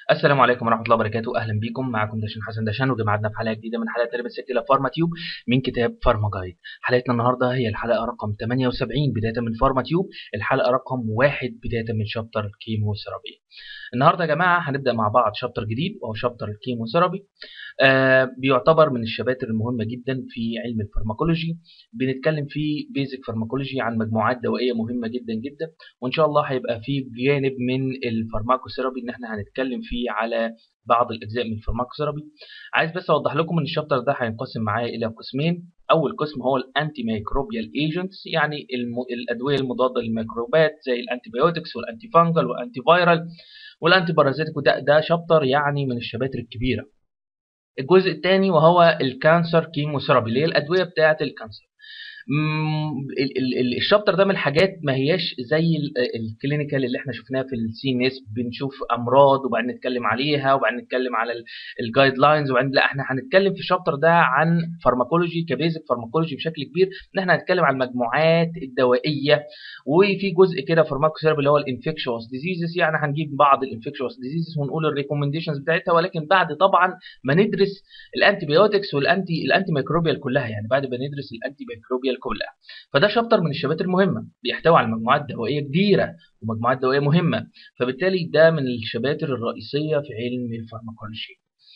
السلام عليكم ورحمة الله وبركاته أهلا بكم معكم داشن حسن داشان وجمعنا في حلقة جديدة من حلقات تربية السجلة فارما تيوب من كتاب فارما جايد حلقتنا النهاردة هي الحلقة رقم 78 بداية من فارما تيوب الحلقة رقم واحد بداية من شابتر الكيموثيرابي النهاردة يا جماعة هنبدأ مع بعض شابتر جديد وهو شابتر الكيموثيرابي آه بيعتبر من الشباتر المهمة جدا في علم الفارماكولوجي بنتكلم فيه بيزك فارماكولوجي عن مجموعات دوائية مهمة جدا جدا وإن شاء الله هيبقى فيه جانب من الفارماكوثيرابي إن احنا هنتكلم فيه على بعض الأجزاء من الفارماكوثيرابي عايز بس أوضح لكم إن الشابتر ده هينقسم معايا إلى قسمين أول قسم هو الأنتي ميكروبيال ايجنتس يعني الم... الأدوية المضادة للميكروبات زي الأنتي بايوتكس والأنتي فانجل والأنتي فايرال والأنتي بارازيتيك وده ده شابتر يعني من الشباتر الكبيرة الجزء الثاني وهو الكانسر كيموثيرابي اللي هي الادويه بتاعه الكانسر الشابتر ده من الحاجات ما هياش زي الكلينيكال اللي احنا شفناها في السي ان اس بنشوف امراض وبعدين نتكلم عليها وبعدين نتكلم على الجايد لاينز وبعدين لا احنا هنتكلم في الشابتر ده عن فارماكولوجي كبيزك فارماكولوجي بشكل كبير ان احنا هنتكلم عن المجموعات الدوائيه وفي جزء كده فارماكوثيرابي اللي هو الانفكشوس ديزيزز يعني هنجيب بعض الانفكشوس ديزيزز ونقول الريكومنديشنز بتاعتها ولكن بعد طبعا ما ندرس الانتي بايوتكس والانتي الانتي ميكروبيال كلها يعني بعد ما ندرس الانتي ميكروبيال كلها فده شابتر من الشبات المهمه بيحتوي على مجموعات دوائيه كبيره ومجموعات دوائيه مهمه فبالتالي ده من الشباتر الرئيسيه في علم الفارماكولوجي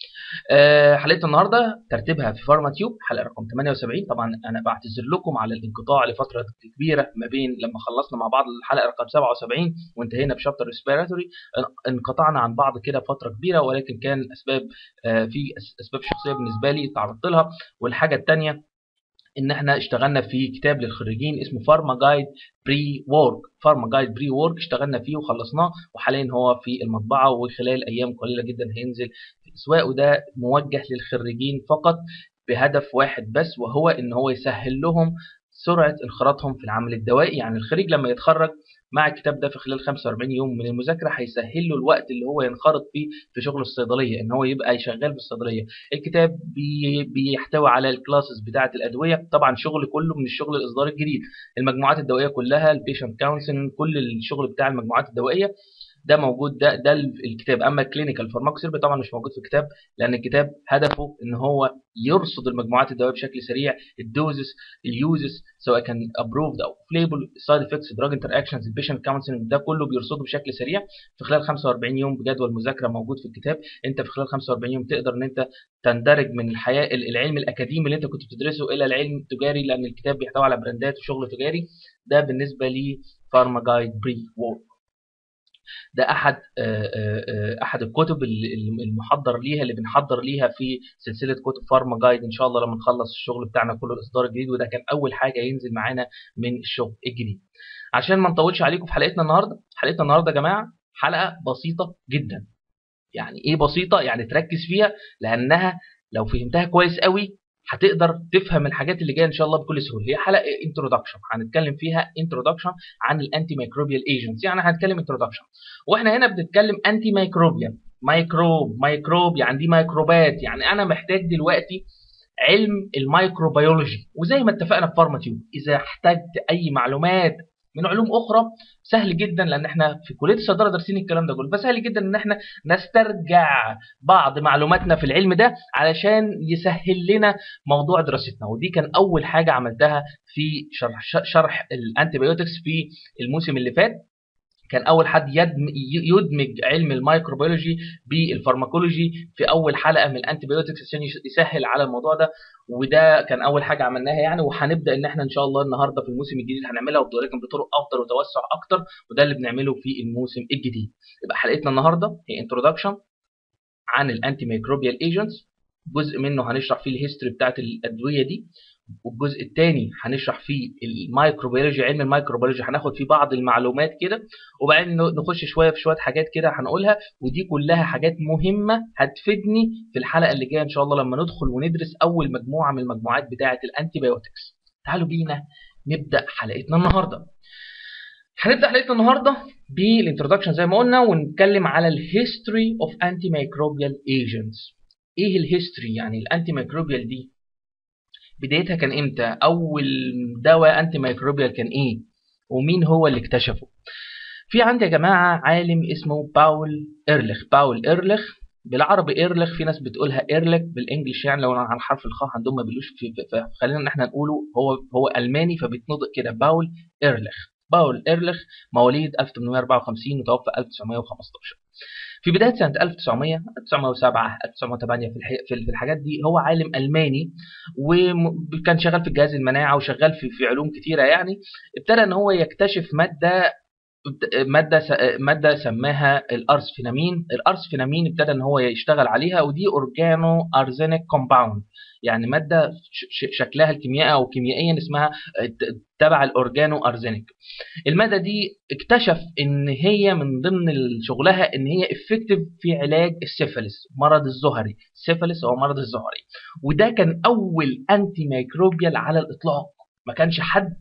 أه حلقه النهارده ترتيبها في فارما تيوب حلقه رقم 78 طبعا انا بعتذر لكم على الانقطاع لفتره كبيره ما بين لما خلصنا مع بعض الحلقه رقم 77 وانتهينا بشابتر ريسبيراتوري انقطعنا عن بعض كده فتره كبيره ولكن كان اسباب أه في اسباب شخصيه بالنسبه لي تعرضت لها والحاجه الثانيه ان احنا اشتغلنا في كتاب للخريجين اسمه فارما جايد بري وورك فارما جايد بري وورك اشتغلنا فيه وخلصناه وحاليا هو في المطبعه وخلال ايام قليله جدا هينزل في الاسواق وده موجه للخريجين فقط بهدف واحد بس وهو ان هو يسهل لهم سرعه انخراطهم في العمل الدوائي يعني الخريج لما يتخرج مع الكتاب ده في خلال 45 يوم من المذاكره هيسهل له الوقت اللي هو ينخرط فيه في شغل الصيدليه ان هو يبقى شغال في الصيدليه الكتاب بي بيحتوي على الكلاسز بتاعه الادويه طبعا شغل كله من الشغل الاصدار الجديد المجموعات الدوائيه كلها البيشنت كونسلنج كل الشغل بتاع المجموعات الدوائيه ده موجود ده ده الكتاب اما الكلينيكال فارماكوثيرابي طبعا مش موجود في الكتاب لان الكتاب هدفه ان هو يرصد المجموعات الدوائيه بشكل سريع الدوزز اليوزز سواء كان ابروفد او فليبل سايد افكتس دراج انتر اكشنز البيشنت كونسلنج ده كله بيرصده بشكل سريع في خلال 45 يوم بجدول مذاكره موجود في الكتاب انت في خلال 45 يوم تقدر ان انت تندرج من الحياه العلم الاكاديمي اللي انت كنت بتدرسه الى العلم التجاري لان الكتاب بيحتوي على براندات وشغل تجاري ده بالنسبه لي فارما جايد بري وورك ده احد احد الكتب المحضر ليها اللي بنحضر ليها في سلسله كتب فارما جايد ان شاء الله لما نخلص الشغل بتاعنا كله الاصدار الجديد وده كان اول حاجه ينزل معانا من الشغل الجديد عشان ما نطولش عليكم في حلقتنا النهارده حلقتنا النهارده يا جماعه حلقه بسيطه جدا يعني ايه بسيطه يعني تركز فيها لانها لو فهمتها كويس قوي هتقدر تفهم الحاجات اللي جايه ان شاء الله بكل سهوله هي حلقه انترودكشن هنتكلم فيها انترودكشن عن الانتي ميكروبيال ايجنتس يعني هنتكلم انترودكشن واحنا هنا بنتكلم انتي ميكروبيال ميكروب ميكروب يعني دي ميكروبات يعني انا محتاج دلوقتي علم الميكروبيولوجي وزي ما اتفقنا في فارما تيوب اذا احتجت اي معلومات من علوم اخرى سهل جدا لان احنا في كليه الصيدله دارسين الكلام ده كله فسهل جدا ان احنا نسترجع بعض معلوماتنا في العلم ده علشان يسهل لنا موضوع دراستنا ودي كان اول حاجه عملتها في شرح شرح الانتيبيوتكس في الموسم اللي فات كان اول حد يدمج علم الميكروبيولوجي بالفارماكولوجي في اول حلقه من الانتيبيوتكس عشان يسهل على الموضوع ده وده كان اول حاجه عملناها يعني وهنبدا ان احنا ان شاء الله النهارده في الموسم الجديد هنعملها ولكن بطرق افضل وتوسع اكتر وده اللي بنعمله في الموسم الجديد يبقى حلقتنا النهارده هي انترودكشن عن الانتي ميكروبيال ايجنتس جزء منه هنشرح فيه الهيستوري بتاعت الادويه دي والجزء الثاني هنشرح فيه الميكروبيولوجي علم الميكروبيولوجي هناخد فيه بعض المعلومات كده وبعدين نخش شويه في شويه حاجات كده هنقولها ودي كلها حاجات مهمه هتفيدني في الحلقه اللي جايه ان شاء الله لما ندخل وندرس اول مجموعه من المجموعات بتاعه الانتي بايوتكس تعالوا بينا نبدا حلقتنا النهارده هنبدا حلقتنا النهارده بالانترودكشن زي ما قلنا ونتكلم على الهيستوري اوف انتي ميكروبيال ايجنتس ايه الهيستوري يعني الانتي ميكروبيال دي بدايتها كان امتى اول دواء انتي ميكروبيال كان ايه ومين هو اللي اكتشفه في عندي يا جماعه عالم اسمه باول ايرليخ باول ايرليخ بالعربي ايرليخ في ناس بتقولها ايرليك بالانجلش يعني لو على حرف الخاء عندهم ما بيقولوش في فخلينا ان احنا نقوله هو هو الماني فبيتنطق كده باول ايرليخ باول ايرليخ مواليد 1854 وتوفى 1915 في بدايه سنه 1900 1907 1908 في في الحاجات دي هو عالم الماني وكان شغال في جهاز المناعه وشغال في في علوم كتيره يعني ابتدى ان هو يكتشف ماده ماده ماده سماها الارسفينامين الارسفينامين ابتدى ان هو يشتغل عليها ودي اورجانو ارزينيك كومباوند يعني ماده شكلها الكيميائي او كيميائيا اسمها تبع الاورجانو ارزينيك الماده دي اكتشف ان هي من ضمن شغلها ان هي افكتيف في علاج السيفلس مرض الزهري السيفلس هو مرض الزهري وده كان اول انتي ميكروبيال على الاطلاق ما كانش حد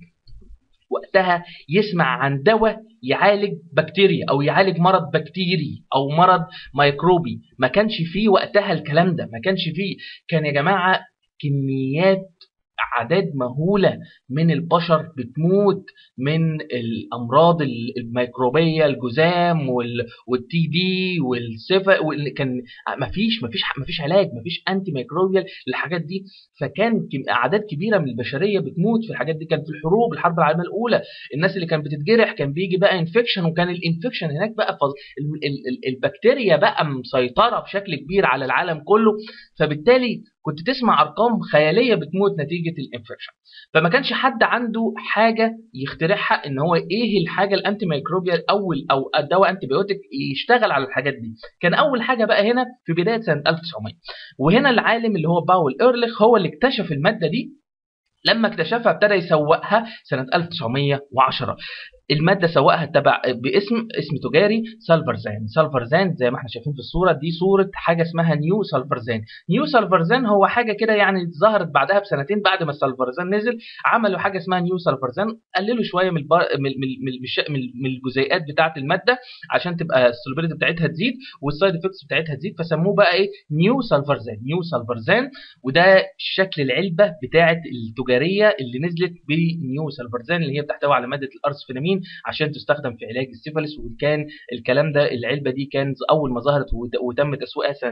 وقتها يسمع عن دواء يعالج بكتيريا او يعالج مرض بكتيري او مرض ميكروبي ما كانش فيه وقتها الكلام ده ما كانش فيه كان يا جماعه كميات اعداد مهوله من البشر بتموت من الامراض الميكروبيه الجذام والتي بي والسفا كان ما فيش ما فيش ما فيش علاج ما فيش انتي ميكروبيال للحاجات دي فكان اعداد كبيره من البشريه بتموت في الحاجات دي كان في الحروب الحرب العالميه الاولى الناس اللي كانت بتتجرح كان بيجي بقى انفكشن وكان الانفكشن هناك بقى فض... البكتيريا بقى مسيطره بشكل كبير على العالم كله فبالتالي كنت تسمع ارقام خياليه بتموت نتيجه الانفكشن فما كانش حد عنده حاجه يخترعها ان هو ايه الحاجه الانتي ميكروبيال اول او الدواء انتي بيوتيك يشتغل على الحاجات دي كان اول حاجه بقى هنا في بدايه سنه 1900 وهنا العالم اللي هو باول ايرليخ هو اللي اكتشف الماده دي لما اكتشفها ابتدى يسوقها سنة 1910 المادة سوقها تبع باسم اسم تجاري سالفرزان سالفرزان زي ما احنا شايفين في الصورة دي صورة حاجة اسمها نيو سالفرزان نيو سالفرزان هو حاجة كده يعني ظهرت بعدها بسنتين بعد ما سالفرزان نزل عملوا حاجة اسمها نيو سالفرزان قللوا شوية من البر... من من من الجزيئات بتاعة المادة عشان تبقى السولبيليتي بتاعتها تزيد والسايد افكتس بتاعتها تزيد فسموه بقى ايه نيو سالفرزان نيو سالفرزان وده شكل العلبة بتاعة التجارية اللي نزلت بنيو سالفرزان اللي هي بتحتوي على مادة الارسفينامين عشان تستخدم في علاج السيفلس وكان الكلام ده العلبه دي كان اول ما ظهرت وتم تسويقها سنه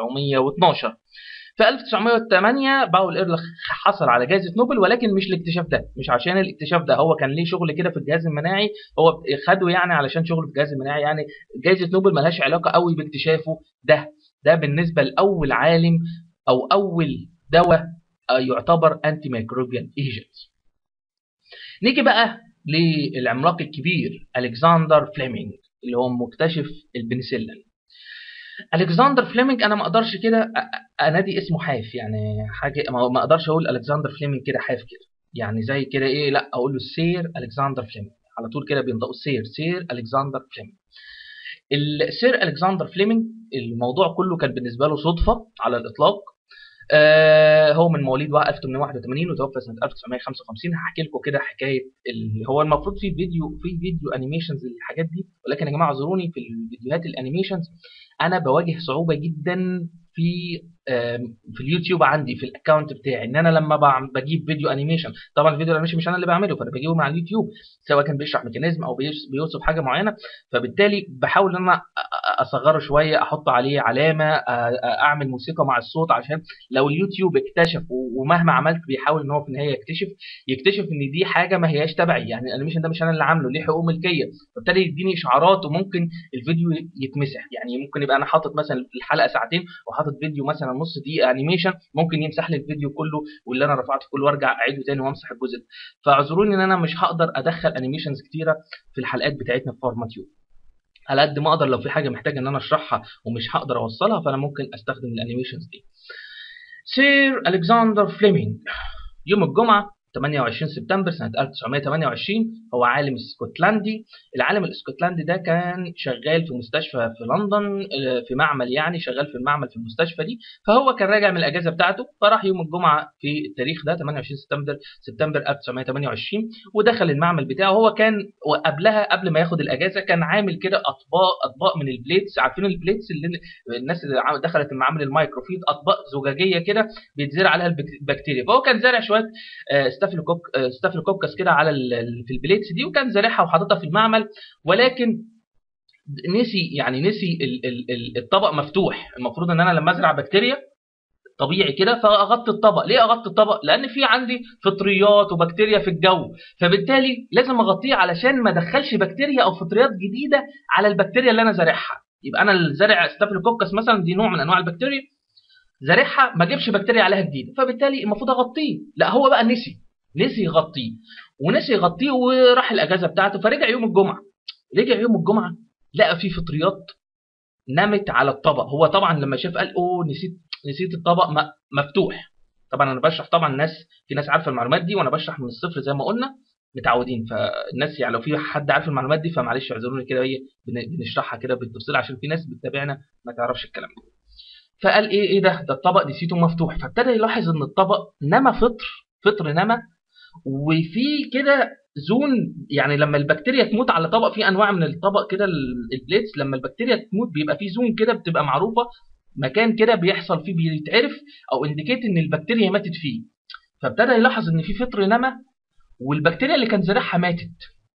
1912 في 1908 باول ايرلخ حصل على جائزه نوبل ولكن مش الاكتشاف ده مش عشان الاكتشاف ده هو كان ليه شغل كده في الجهاز المناعي هو خده يعني علشان شغل في الجهاز المناعي يعني جائزه نوبل ملهاش علاقه قوي باكتشافه ده ده بالنسبه لاول عالم او اول دواء يعتبر انتي ميكروبيال ايجنت نيجي بقى للعملاق الكبير الكسندر فليمنج اللي هو مكتشف البنسلين الكسندر فليمنج انا ما اقدرش كده انادي اسمه حاف يعني حاجه ما اقدرش اقول الكسندر فليمنج كده حاف كده يعني زي كده ايه لا اقول له السير الكسندر فليمنج على طول كده بينطقوا السير سير الكسندر فليمنج السير الكسندر فليمنج الموضوع كله كان بالنسبه له صدفه على الاطلاق آه هو من مواليد 1881 وتوفى سنه 1955 هحكي لكم كده حكايه اللي هو المفروض في فيديو في فيديو انيميشنز للحاجات دي ولكن يا جماعه اعذروني في الفيديوهات الانيميشنز انا بواجه صعوبه جدا في في اليوتيوب عندي في الاكونت بتاعي ان انا لما بجيب فيديو انيميشن طبعا الفيديو الانيميشن مش انا اللي بعمله فانا بجيبه من على اليوتيوب سواء كان بيشرح ميكانيزم او بيوصف حاجه معينه فبالتالي بحاول ان انا اصغره شويه احط عليه علامه اعمل موسيقى مع الصوت عشان لو اليوتيوب اكتشف ومهما عملت بيحاول ان هو في النهايه يكتشف يكتشف ان دي حاجه ما هياش تبعي يعني الانيميشن ده مش انا اللي عامله ليه حقوق ملكيه فبالتالي يديني اشعارات وممكن الفيديو يتمسح يعني ممكن يبقى انا حاطط مثلا الحلقه ساعتين وحاطط فيديو مثلا نص دقيقه انيميشن ممكن يمسح لي الفيديو كله واللي انا رفعته كله وارجع اعيده تاني وامسح الجزء ده فاعذروني ان انا مش هقدر ادخل انيميشنز كتيره في الحلقات بتاعتنا في فورمات يوب على قد ما اقدر لو في حاجه محتاجه ان انا اشرحها ومش هقدر اوصلها فانا ممكن استخدم الانيميشنز دي سير الكسندر فليمنج يوم الجمعه 28 سبتمبر سنة 1928 هو عالم اسكتلندي العالم الاسكتلندي ده كان شغال في مستشفى في لندن في معمل يعني شغال في المعمل في المستشفى دي فهو كان راجع من الاجازه بتاعته فراح يوم الجمعه في التاريخ ده 28 سبتمبر سبتمبر 1928 ودخل المعمل بتاعه هو كان وقبلها قبل ما ياخد الاجازه كان عامل كده اطباق اطباق من البليتس عارفين البليتس اللي الناس اللي دخلت المعامل المايكروفيد اطباق زجاجيه كده بيتزرع عليها البكتيريا فهو كان زارع شويه ستافيلوكوكس كده على في البليتس دي وكان زارعها وحاططها في المعمل ولكن نسي يعني نسي الطبق مفتوح المفروض ان انا لما ازرع بكتيريا طبيعي كده فاغطي الطبق ليه اغطي الطبق لان في عندي فطريات وبكتيريا في الجو فبالتالي لازم اغطيه علشان ما ادخلش بكتيريا او فطريات جديده على البكتيريا اللي انا زارعها يبقى انا الزرع ستافيلوكوكس مثلا دي نوع من انواع البكتيريا زارعها ما اجيبش بكتيريا عليها جديده فبالتالي المفروض اغطيه لا هو بقى نسي نسي يغطيه ونسي يغطيه وراح الاجازه بتاعته فرجع يوم الجمعه رجع يوم الجمعه لقى في فطريات نمت على الطبق هو طبعا لما شاف قال اوه نسيت نسيت الطبق مفتوح طبعا انا بشرح طبعا الناس في ناس عارفه المعلومات دي وانا بشرح من الصفر زي ما قلنا متعودين فالناس يعني لو في حد عارف المعلومات دي فمعلش اعذروني كده ايه بنشرحها كده بالتفصيل عشان في ناس بتتابعنا ما تعرفش الكلام ده فقال ايه ايه ده ده الطبق نسيته مفتوح فابتدى يلاحظ ان الطبق نما فطر فطر نما وفي كده زون يعني لما البكتيريا تموت على طبق في انواع من الطبق كده البليتس لما البكتيريا تموت بيبقى في زون كده بتبقى معروفه مكان كده بيحصل فيه بيتعرف او انديكيت ان البكتيريا ماتت فيه فابتدى يلاحظ ان في فطر نما والبكتيريا اللي كان زارعها ماتت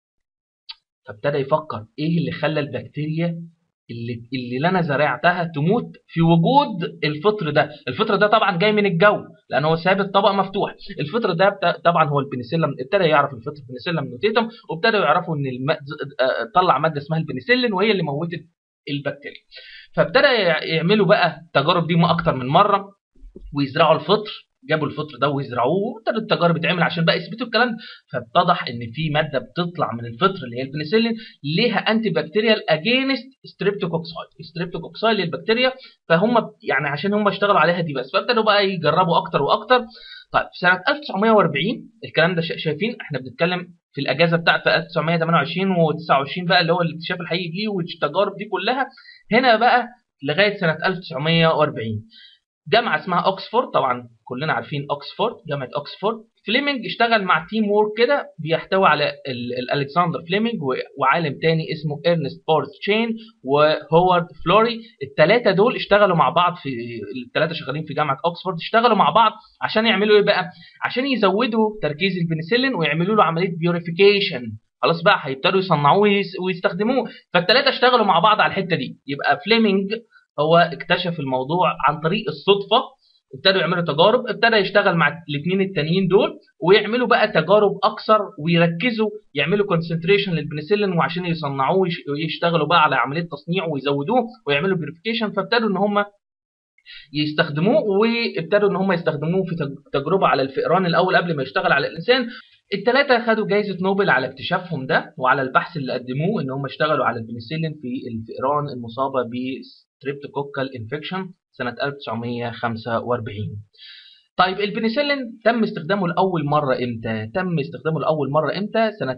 فابتدى يفكر ايه اللي خلى البكتيريا اللي اللي انا زرعتها تموت في وجود الفطر ده الفطر ده طبعا جاي من الجو لان هو ساب الطبق مفتوح الفطر ده طبعا هو البنسلين ابتدى يعرف الفطر بنسلين نوتيتم وابتدوا يعرفوا ان الم... طلع ماده اسمها البنسلين وهي اللي موتت البكتيريا فابتدى يعملوا بقى التجارب دي اكتر من مره ويزرعوا الفطر جابوا الفطر ده ويزرعوه وابتدت التجارب تتعمل عشان بقى يثبتوا الكلام فاتضح ان في ماده بتطلع من الفطر اللي هي البنسلين ليها انتي بكتيريال اجينست ستريبتوكوكساي ستريبتوكوكساي للبكتيريا فهم يعني عشان هم اشتغلوا عليها دي بس فابتدوا بقى يجربوا اكتر واكتر طيب في سنه 1940 الكلام ده شايفين احنا بنتكلم في الاجازه بتاعت 1928 و29 بقى اللي هو الاكتشاف الحقيقي دي والتجارب دي كلها هنا بقى لغايه سنه 1940 جامعه اسمها اوكسفورد طبعا كلنا عارفين اوكسفورد جامعه اوكسفورد فليمنج اشتغل مع تيم وورك كده بيحتوي على الكسندر فليمنج وعالم تاني اسمه ارنست بورث تشين وهوارد فلوري الثلاثه دول اشتغلوا مع بعض في الثلاثه شغالين في جامعه اوكسفورد اشتغلوا مع بعض عشان يعملوا ايه بقى عشان يزودوا تركيز البنسلين ويعملوا له عمليه بيوريفيكيشن خلاص بقى هيبتدوا يصنعوه ويستخدموه فالثلاثه اشتغلوا مع بعض على الحته دي يبقى فليمنج هو اكتشف الموضوع عن طريق الصدفه ابتدوا يعملوا تجارب ابتدى يشتغل مع الاثنين التانيين دول ويعملوا بقى تجارب اكثر ويركزوا يعملوا كونسنتريشن للبنسلين وعشان يصنعوه ويشتغلوا بقى على عمليه تصنيع ويزودوه ويعملوا بيريفيكيشن فابتدوا ان هم يستخدموه وابتدوا ان هم يستخدموه في تجربه على الفئران الاول قبل ما يشتغل على الانسان الثلاثه خدوا جائزه نوبل على اكتشافهم ده وعلى البحث اللي قدموه ان هم اشتغلوا على البنسلين في الفئران المصابه بستريبتوكوكال انفكشن سنة 1945 طيب البنسلين تم استخدامه لأول مرة إمتى؟ تم استخدامه لأول مرة إمتى؟ سنة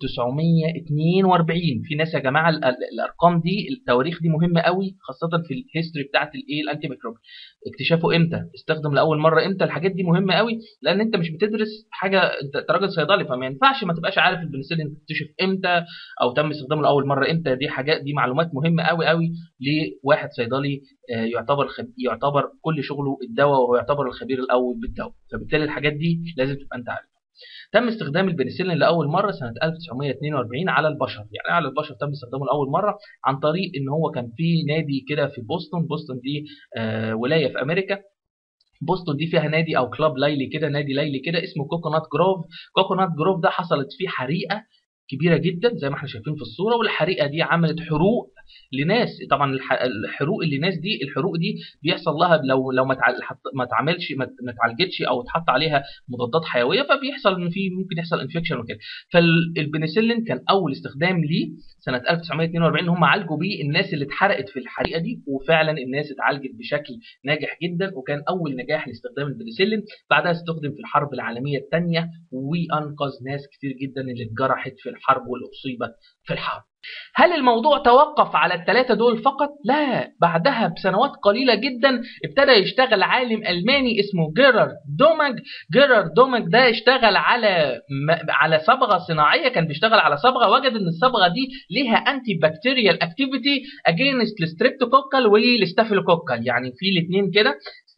1942 في ناس يا جماعة الأرقام دي التواريخ دي مهمة قوي خاصة في الهيستوري بتاعت الإيه الأنتي ميكروب اكتشافه إمتى؟ استخدم لأول مرة إمتى؟ الحاجات دي مهمة قوي لأن أنت مش بتدرس حاجة أنت راجل صيدلي فما ينفعش ما تبقاش عارف البنسلين اكتشف إمتى أو تم استخدامه لأول مرة إمتى دي حاجات دي معلومات مهمة قوي قوي لواحد صيدلي يعتبر خب... يعتبر كل شغله الدواء وهو يعتبر الخبير الأول بالدواء فبالتالي الحاجات دي لازم تبقى انت عارفها تم استخدام البنسلين لاول مره سنه 1942 على البشر يعني على البشر تم استخدامه لاول مره عن طريق ان هو كان في نادي كده في بوسطن بوسطن دي آه ولايه في امريكا بوسطن دي فيها نادي او كلاب ليلي كده نادي ليلي كده اسمه كوكونات جروف كوكونات جروف ده حصلت فيه حريقه كبيره جدا زي ما احنا شايفين في الصوره والحريقه دي عملت حروق لناس طبعا الحروق اللي ناس دي الحروق دي بيحصل لها لو لو ما اتعملش ما اتعالجتش او اتحط عليها مضادات حيويه فبيحصل ان في ممكن يحصل انفكشن وكده فالبنسلين كان اول استخدام ليه سنه 1942 هم عالجوا بيه الناس اللي اتحرقت في الحريقه دي وفعلا الناس اتعالجت بشكل ناجح جدا وكان اول نجاح لاستخدام البنسلين بعدها استخدم في الحرب العالميه الثانيه وانقذ ناس كتير جدا اللي اتجرحت في الحرب واللي اصيبت في الحرب هل الموضوع توقف على الثلاثة دول فقط؟ لا بعدها بسنوات قليلة جدا ابتدى يشتغل عالم ألماني اسمه جيرارد دومج جيرارد دومج ده اشتغل على على صبغة صناعية كان بيشتغل على صبغة وجد ان الصبغة دي ليها انتي بكتيريال اكتيفيتي اجينست الستريبتوكوكال والستافيلوكوكال يعني في الاثنين كده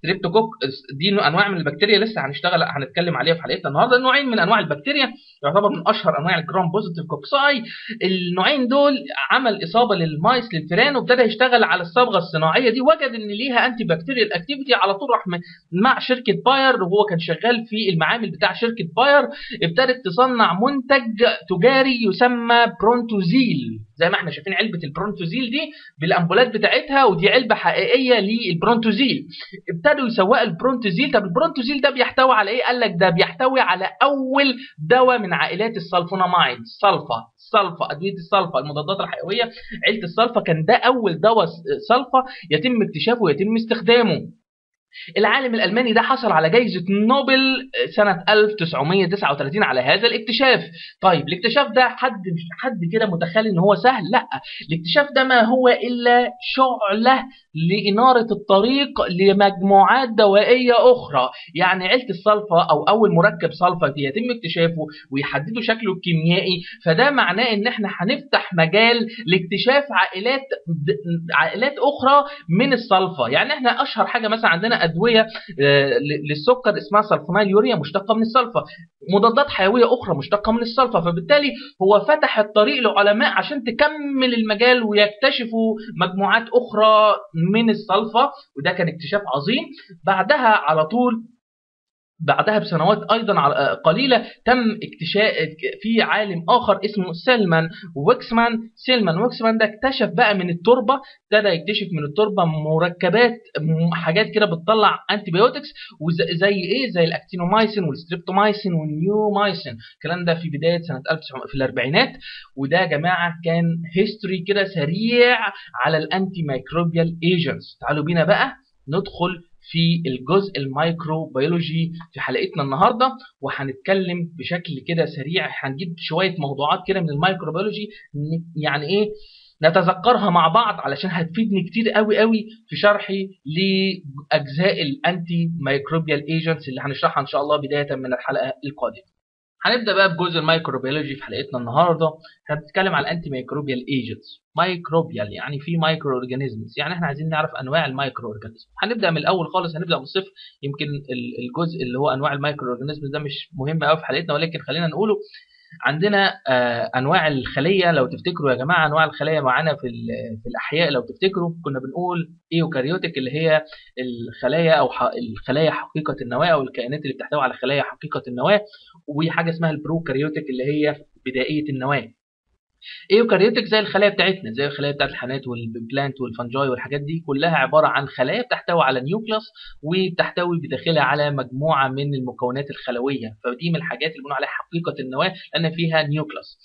ستريبتوكوك دي انواع من البكتيريا لسه هنشتغل هنتكلم عليها في حلقتنا النهارده نوعين من انواع البكتيريا يعتبر من اشهر انواع الجرام بوزيتيف كوكساي النوعين دول عمل اصابه للمايس للفئران وابتدى يشتغل على الصبغه الصناعيه دي وجد ان ليها انتي بكتيريال اكتيفيتي على طول راح مع شركه باير وهو كان شغال في المعامل بتاع شركه باير ابتدت تصنع منتج تجاري يسمى برونتوزيل زي ما احنا شايفين علبه البرونتوزيل دي بالامبولات بتاعتها ودي علبه حقيقيه للبرونتوزيل ابتدوا يسوقوا البرونتوزيل طب البرونتوزيل ده بيحتوي على ايه قال لك ده بيحتوي على اول دواء من عائلات السلفونامايد سلفا السلفا ادويه السلفا المضادات الحيويه عيله السلفا كان ده اول دواء سلفا يتم اكتشافه ويتم استخدامه العالم الألماني ده حصل على جائزة نوبل سنة 1939 على هذا الاكتشاف طيب الاكتشاف ده حد مش حد كده متخيل ان هو سهل لا الاكتشاف ده ما هو إلا شعلة لإنارة الطريق لمجموعات دوائية أخرى يعني عيلة الصلفة أو أول مركب صلفة يتم اكتشافه ويحددوا شكله الكيميائي فده معناه ان احنا هنفتح مجال لاكتشاف عائلات عائلات أخرى من الصلفة يعني احنا أشهر حاجة مثلا عندنا ادويه للسكر اسمها سلفونيل يوريا مشتقه من السلفا مضادات حيويه اخرى مشتقه من السلفا فبالتالي هو فتح الطريق لعلماء عشان تكمل المجال ويكتشفوا مجموعات اخرى من السلفا وده كان اكتشاف عظيم بعدها على طول بعدها بسنوات ايضا قليله تم اكتشاف في عالم اخر اسمه سيلمان ويكسمان سيلمان ويكسمان ده اكتشف بقى من التربه ابتدى يكتشف من التربه مركبات حاجات كده بتطلع انتي بايوتكس وزي ايه زي الاكتينومايسين والستريبتومايسين والنيومايسين الكلام ده في بدايه سنه 1900 في الاربعينات وده يا جماعه كان هيستوري كده سريع على الانتي مايكروبيال ايجنتس تعالوا بينا بقى ندخل في الجزء الميكروبيولوجي في حلقتنا النهارده وهنتكلم بشكل كده سريع هنجيب شويه موضوعات كده من الميكروبيولوجي يعني ايه نتذكرها مع بعض علشان هتفيدني كتير قوي قوي في شرحي لاجزاء الانتي مايكروبيال ايجنتس اللي هنشرحها ان شاء الله بدايه من الحلقه القادمه هنبدا بقى بجزء الميكروبيولوجي في حلقتنا النهارده هنتكلم على الانتي ميكروبيال ايجنتس مايكروبيال يعني في مايكرو اورجانيزمز يعني احنا عايزين نعرف انواع المايكرو اورجانيزم هنبدا من الاول خالص هنبدا من الصفر يمكن الجزء اللي هو انواع المايكرو اورجانيزمز ده مش مهم قوي في حلقتنا ولكن خلينا نقوله عندنا انواع الخليه لو تفتكروا يا جماعه انواع الخليه معانا في في الاحياء لو تفتكروا كنا بنقول ايوكاريوتيك اللي هي الخلايا او الخلايا حقيقه النواه او الكائنات اللي بتحتوي على خلايا حقيقه النواه وحاجه اسمها البروكاريوتيك اللي هي بدائيه النواه ايوكاريوتيك زي الخلايا بتاعتنا زي الخلايا بتاعت الحيوانات والبلانت والفنجاي والحاجات دي كلها عباره عن خلايا بتحتوي على نيوكلاس وبتحتوي بداخلها على مجموعه من المكونات الخلويه فدي من الحاجات اللي بنقول عليها حقيقه النواه لان فيها نيوكلاس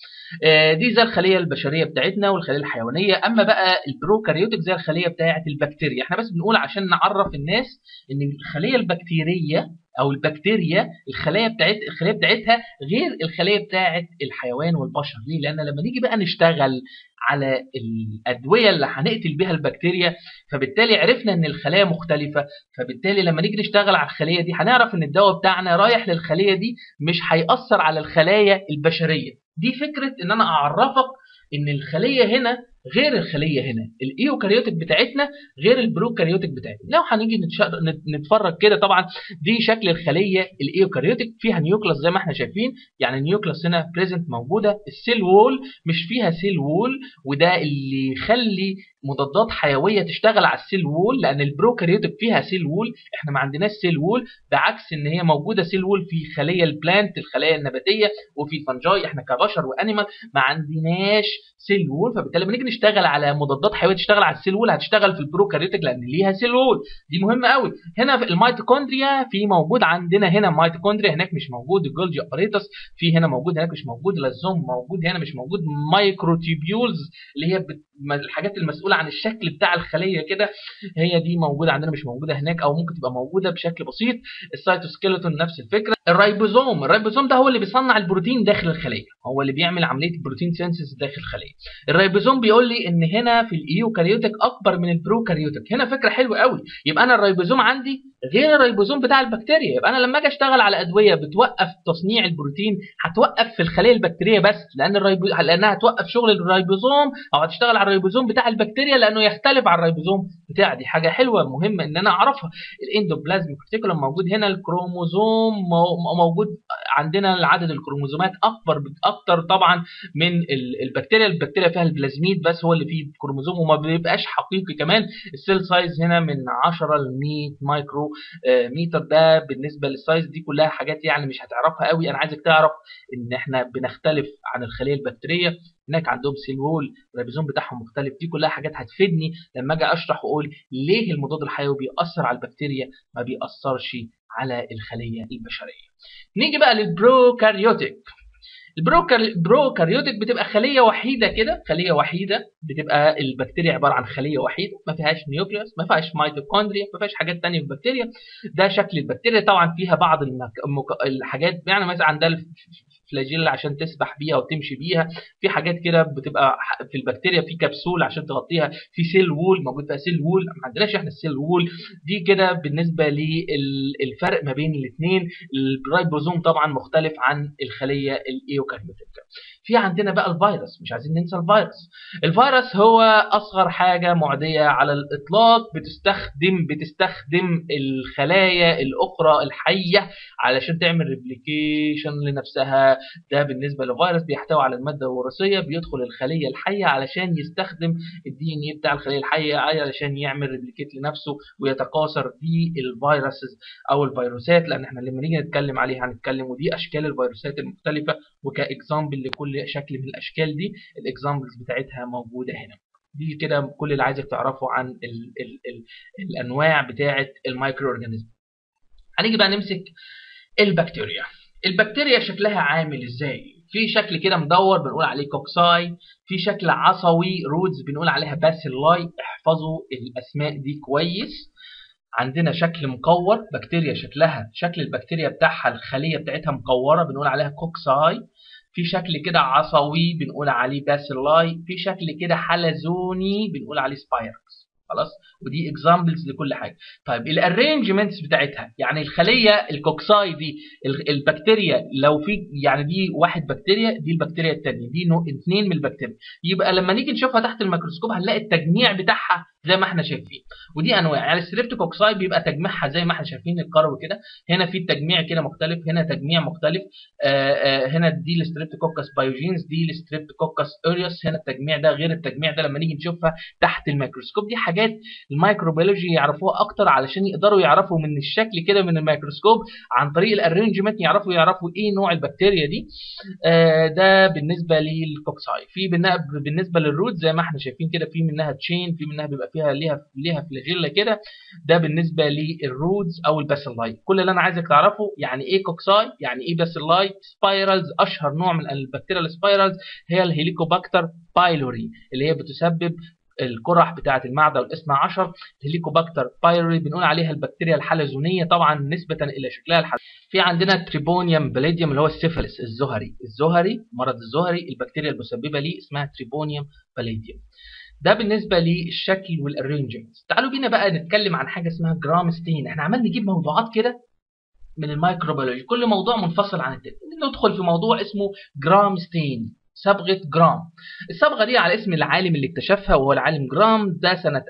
دي زي الخليه البشريه بتاعتنا والخليه الحيوانيه اما بقى البروكاريوتيك زي الخليه بتاعت البكتيريا احنا بس بنقول عشان نعرف الناس ان الخليه البكتيريه او البكتيريا الخلايا بتاعت الخلايا بتاعتها غير الخلايا بتاعت الحيوان والبشر ليه لان لما نيجي بقى نشتغل على الادويه اللي هنقتل بيها البكتيريا فبالتالي عرفنا ان الخلايا مختلفه فبالتالي لما نيجي نشتغل على الخليه دي هنعرف ان الدواء بتاعنا رايح للخليه دي مش هيأثر على الخلايا البشريه دي فكره ان انا اعرفك ان الخليه هنا غير الخليه هنا الايوكاريوتيك بتاعتنا غير البروكاريوتيك بتاعتنا لو هنيجي نتفرج كده طبعا دي شكل الخليه الايوكاريوتيك فيها نيوكلاس زي ما احنا شايفين يعني النيوكلاس هنا بريزنت موجوده السيل وول مش فيها سيل وول وده اللي يخلي مضادات حيويه تشتغل على السيل وول لان البروكاريوتيك فيها سيل وول احنا ما عندناش سيل وول بعكس ان هي موجوده سيل وول في خليه البلانت الخلايا النباتيه وفي الفنجاي احنا كبشر وانيمال ما عندناش سيل وول فبالتالي لما نيجي نشتغل على مضادات حيويه تشتغل على السيل وول هتشتغل في البروكاريوتيك لان ليها سيل وول دي مهمه قوي هنا في الميتوكوندريا في موجود عندنا هنا ميتوكوندريا هناك مش موجود الجولجي اباريتس في هنا موجود هناك مش موجود لازوم موجود هنا مش موجود مايكروتيبيولز اللي هي بت... الحاجات المسؤوله عن الشكل بتاع الخليه كده هي دي موجوده عندنا مش موجوده هناك او ممكن تبقى موجوده بشكل بسيط السيتوسكيلتون نفس الفكره الرايبوزوم الرايبوزوم ده هو اللي بيصنع البروتين داخل الخليه هو اللي بيعمل عمليه البروتين سينسيس داخل الخليه الرايبوزوم بيقول لي ان هنا في الايوكاريوتيك اكبر من البروكاريوتيك هنا فكره حلوه قوي يبقى انا الرايبوزوم عندي غير الريبوزوم بتاع البكتيريا يبقى انا لما اجي اشتغل على ادويه بتوقف تصنيع البروتين هتوقف في الخليه البكتيريه بس لان الريبو... لانها هتوقف شغل الريبوزوم او هتشتغل على الريبوزوم بتاع البكتيريا لانه يختلف عن الريبوزوم بتاع دي حاجه حلوه مهمه ان انا اعرفها الاندوبلازميك ريتيكولم موجود هنا الكروموزوم موجود عندنا عدد الكروموزومات اكبر اكتر طبعا من البكتيريا البكتيريا فيها البلازميد بس هو اللي فيه كروموزوم وما بيبقاش حقيقي كمان السيل سايز هنا من 10 ل 100 مايكرو متر ده بالنسبه للسايز دي كلها حاجات يعني مش هتعرفها قوي انا عايزك تعرف ان احنا بنختلف عن الخليه البكتيريه هناك عندهم سيل وول الريبوزوم بتاعهم مختلف دي كلها حاجات هتفيدني لما اجي اشرح واقول ليه المضاد الحيوي بيأثر على البكتيريا ما بيأثرش على الخليه البشريه نيجي بقى للبروكاريوتيك البروكاريوتيك بتبقى خليه وحيده كده خليه وحيده بتبقى البكتيريا عباره عن خليه وحيده ما فيهاش نيوكليوس ما فيهاش ميتوكوندريا ما فيهاش حاجات ثانيه في البكتيريا ده شكل البكتيريا طبعا فيها بعض المك... الحاجات يعني مثلا عندها فلاجيلا عشان تسبح بيها وتمشي بيها في حاجات كده بتبقى في البكتيريا في كبسول عشان تغطيها في سيل وول موجود فيها سيل وول ما عندناش احنا السيل وول دي كده بالنسبه للفرق ما بين الاثنين الرايبوزوم طبعا مختلف عن الخليه الايوكاريوتيك في عندنا بقى الفيروس مش عايزين ننسى الفيروس الفيروس هو اصغر حاجه معديه على الاطلاق بتستخدم بتستخدم الخلايا الاخرى الحيه علشان تعمل ريبليكيشن لنفسها ده بالنسبه للفيروس بيحتوي على الماده الوراثيه بيدخل الخليه الحيه علشان يستخدم الدي ان اي بتاع الخليه الحيه علشان يعمل ريبليكيت لنفسه ويتكاثر دي الفيروسز او الفيروسات لان احنا لما نيجي نتكلم عليها هنتكلم ودي اشكال الفيروسات المختلفه وكاكزامبل لكل شكل من الاشكال دي الاكزامبلز بتاعتها موجوده هنا دي كده كل اللي عايزك تعرفه عن ال ال ال الانواع بتاعه المايكرو اورجانيزم هنيجي بقى نمسك البكتيريا البكتيريا شكلها عامل ازاي في شكل كده مدور بنقول عليه كوكساي في شكل عصوي رودز بنقول عليها باسيلاي احفظوا الاسماء دي كويس عندنا شكل مكور بكتيريا شكلها شكل البكتيريا بتاعها الخليه بتاعتها مكوره بنقول عليها كوكساي في شكل كده عصوي بنقول عليه باسيلاي في شكل كده حلزوني بنقول عليه سبايركس خلاص ودي اكزامبلز لكل حاجه طيب الارينجمنتس بتاعتها يعني الخليه الكوكساي دي البكتيريا لو في يعني دي واحد بكتيريا دي البكتيريا الثانيه دي نوع اثنين من البكتيريا يبقى لما نيجي نشوفها تحت الميكروسكوب هنلاقي التجميع بتاعها زي ما احنا شايفين ودي انواع يعني الستريبتوكوكساي بيبقى تجميعها زي ما احنا شايفين الكرو كده هنا في التجميع كده مختلف هنا تجميع مختلف آآ آآ هنا دي الستريبتوكوكس بايوجينز دي الستريبتوكوكس اوريوس هنا التجميع ده غير التجميع ده لما نيجي نشوفها تحت الميكروسكوب دي حاجات الميكروبيولوجي يعرفوها اكتر علشان يقدروا يعرفوا من الشكل كده من الميكروسكوب عن طريق الارينجمنت يعرفوا يعرفوا ايه نوع البكتيريا دي ده بالنسبه للكوكساي في بالنسبه للروت زي ما احنا شايفين كده في منها تشين في منها بيبقى فيها ليها ليها فلاجيلا كده ده بالنسبه للرودز او الباسيلاي كل اللي انا عايزك تعرفه يعني ايه كوكساي يعني ايه باسيلاي سبايرالز اشهر نوع من البكتيريا السبايرالز هي الهيليكوباكتر بايلوري اللي هي بتسبب القرح بتاعه المعده والاثنى عشر الهيليكوباكتر بايروري بنقول عليها البكتيريا الحلزونيه طبعا نسبه الى شكلها الحلزوني في عندنا تريبونيوم بليديوم اللي هو السيفلس الزهري الزهري مرض الزهري البكتيريا المسببه ليه اسمها تريبونيوم بليديوم ده بالنسبه للشكل والارينجمنت تعالوا بينا بقى نتكلم عن حاجه اسمها جرام ستين احنا عمال نجيب موضوعات كده من الميكروبيولوجي كل موضوع منفصل عن التاني ندخل في موضوع اسمه جرام ستين صبغة جرام الصبغة دي على اسم العالم اللي اكتشفها وهو العالم جرام ده سنة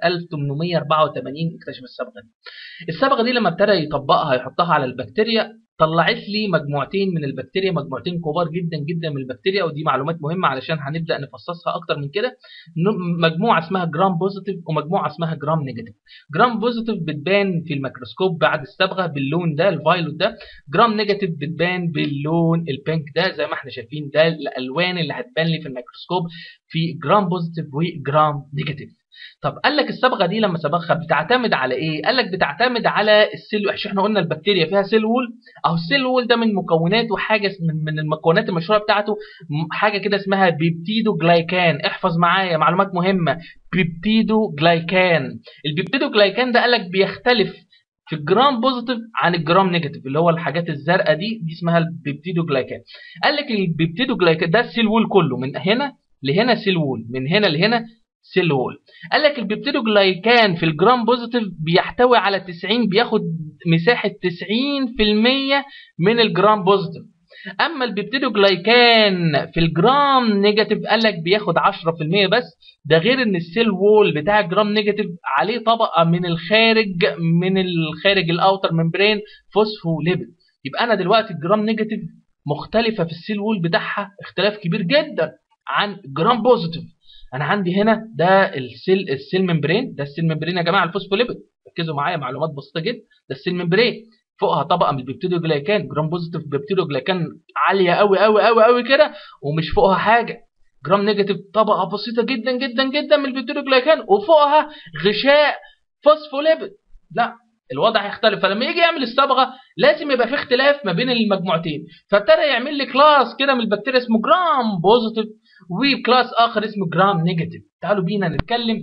1884 اكتشف الصبغة دي الصبغة دي لما ابتدى يطبقها يحطها على البكتيريا طلعت لي مجموعتين من البكتيريا مجموعتين كبار جدا جدا من البكتيريا ودي معلومات مهمه علشان هنبدا نفصصها اكتر من كده مجموعه اسمها جرام بوزيتيف ومجموعه اسمها جرام نيجاتيف جرام بوزيتيف بتبان في الميكروسكوب بعد الصبغه باللون ده الفايلوت ده جرام نيجاتيف بتبان باللون البينك ده زي ما احنا شايفين ده الالوان اللي هتبان لي في الميكروسكوب في جرام بوزيتيف وجرام نيجاتيف طب قال لك الصبغه دي لما صبغها بتعتمد على ايه؟ قال لك بتعتمد على السيل عشان احنا قلنا البكتيريا فيها سيل وول اهو السيل وول ده من مكونات وحاجه من, من المكونات المشهوره بتاعته حاجه كده اسمها بيبتيدو جلايكان احفظ معايا معلومات مهمه بيبتيدو جلايكان البيبتيدو جلايكان ده قال لك بيختلف في الجرام بوزيتيف عن الجرام نيجاتيف اللي هو الحاجات الزرقاء دي دي اسمها البيبتيدو جلايكان قال لك البيبتيدو جلايكان ده السيل وول كله من هنا لهنا سيل وول من هنا لهنا سيل وول قال لك البيبتيدوجلايكان في الجرام بوزيتيف بيحتوي على 90 بياخد مساحه 90% من الجرام بوزيتيف اما البيبتيدوجلايكان في الجرام نيجاتيف قال لك بياخد 10% بس ده غير ان السيل وول بتاع الجرام نيجاتيف عليه طبقه من الخارج من الخارج الاوتر ممبرين فوسفوليبيد يبقى انا دلوقتي الجرام نيجاتيف مختلفه في السيل وول بتاعها اختلاف كبير جدا عن جرام بوزيتيف انا عندي هنا ده السيل السيل ممبرين ده السيل ممبرين يا جماعه الفوسفوليبيد ركزوا معايا معلومات بسيطه جدا ده السيل ممبرين فوقها طبقه من البيبتيدوجلايكان جرام بوزيتيف بيبتيدوجلايكان عاليه قوي قوي قوي قوي كده ومش فوقها حاجه جرام نيجاتيف طبقه بسيطه جدا جدا جدا من البيبتيدوجلايكان وفوقها غشاء فوسفوليبيد لا الوضع هيختلف فلما يجي يعمل الصبغه لازم يبقى في اختلاف ما بين المجموعتين فابتدى يعمل لي كلاس كده من البكتيريا اسمه جرام بوزيتيف وكلاس اخر اسمه جرام نيجاتيف تعالوا بينا نتكلم